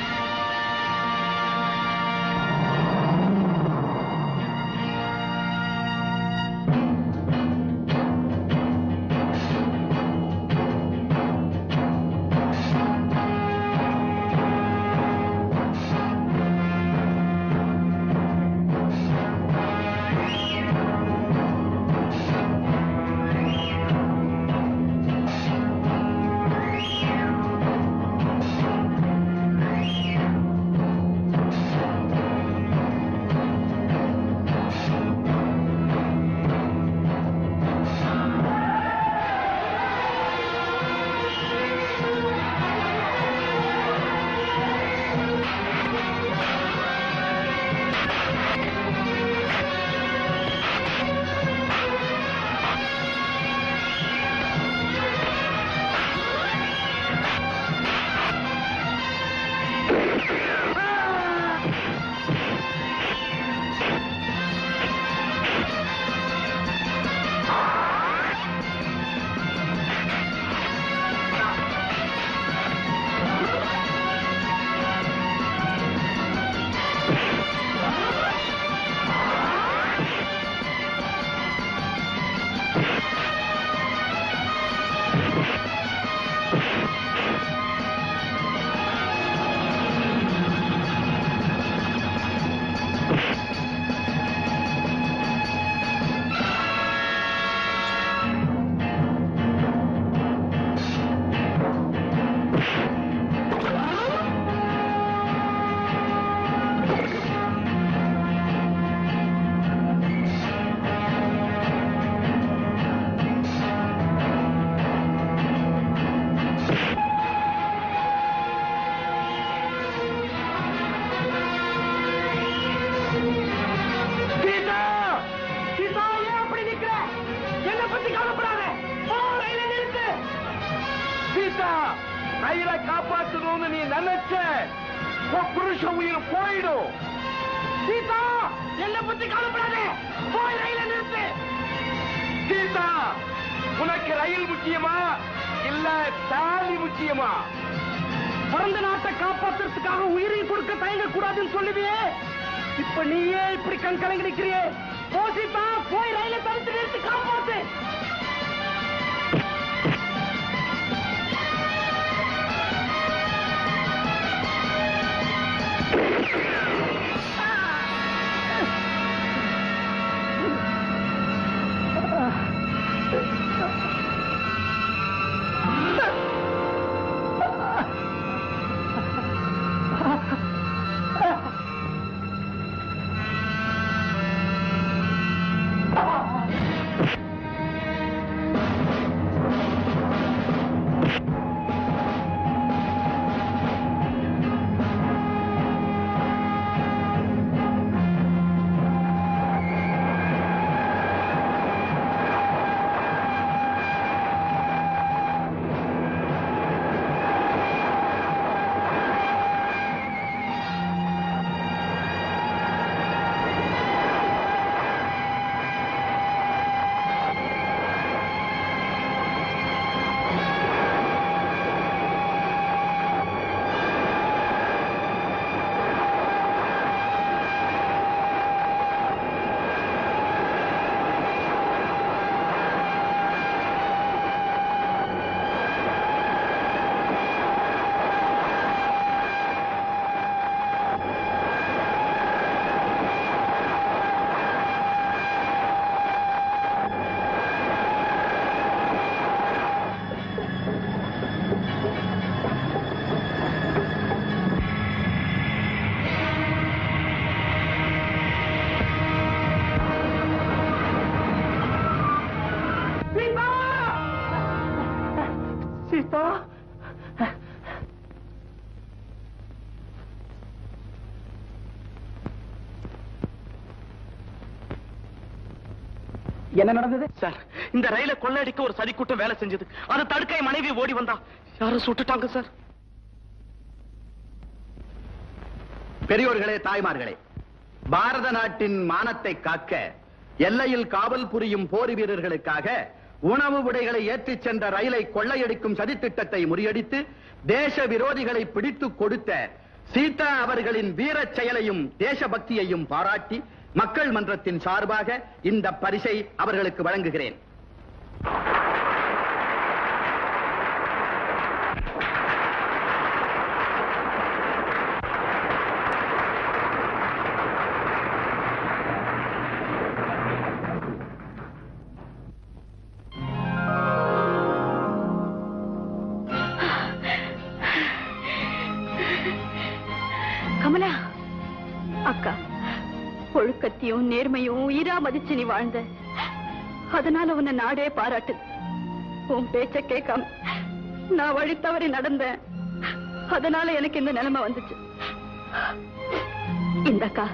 சீதா சீதா ஏன் அப்படி நிக்கிற என்ன பத்தி கவலைப்படாத போ, ரயில நிறுத்து சீதா ரயில காப்பாத்தணும்னு நீ நினைச்ச உன் புருஷ உயிர் போயிடும் சீதா என்ன பத்தி கவலைப்படாத போய் ரயில நிறுத்து சீதா உனக்கு ரயில் முக்கியமா இல்ல தாலி முக்கியமா பிறந்த நாட்டை காப்பாத்துறதுக்காக உயிரை கொடுக்க தயங்க கூடாதுன்னு சொல்லுவியே இப்ப நீயே இப்படி கண் கலங்கி நிக்கிறியே போ சீதா போய் ரயில தடுத்து நிறுத்தி காப்பாத்து சீதா என்ன நடந்தது சார் இந்த ரயில கொள்ளையடிக்க ஒரு சதி கூட்டம் வேலை செஞ்சது அதை தடுக்க என் மனைவி ஓடி வந்தா யாரும் சுட்டுட்டாங்க சார் பெரியோர்களே தாய்மார்களே பாரத நாட்டின் மானத்தை காக்க எல்லையில் காவல் புரியும் போர் வீரர்களுக்காக உணவு உடைகளை ஏற்றிச் சென்ற ரயிலை கொள்ளையடிக்கும் சதித்திட்டத்தை முறியடித்து தேச விரோதிகளை பிடித்து கொடுத்த சீதா அவர்களின் வீரச் செயலையும் தேசபக்தியையும் பாராட்டி மக்கள் மன்றத்தின் சார்பாக இந்த பரிசை அவர்களுக்கு வழங்குகிறேன் கமலா அக்கா ஒழுக்கத்தையும் நேர்மையும் உயிரா மதிச்சு நீ வாழ்ந்த அதனால உன்னை நாடே பாராட்டுது உன் பேச்ச கேட்காம நான் வழி தவறி நடந்தேன் அதனால எனக்கு இந்த நிலைமை வந்துச்சு இந்தக்கா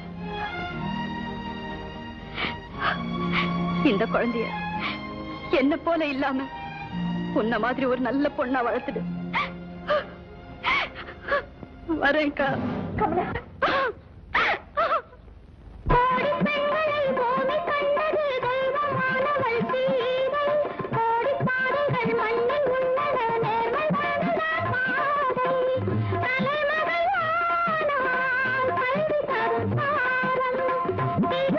இந்த குழந்தைய என்ன போல இல்லாம உன்ன மாதிரி ஒரு நல்ல பொண்ணா வளர்த்துடு வரேன்க்கா கமலா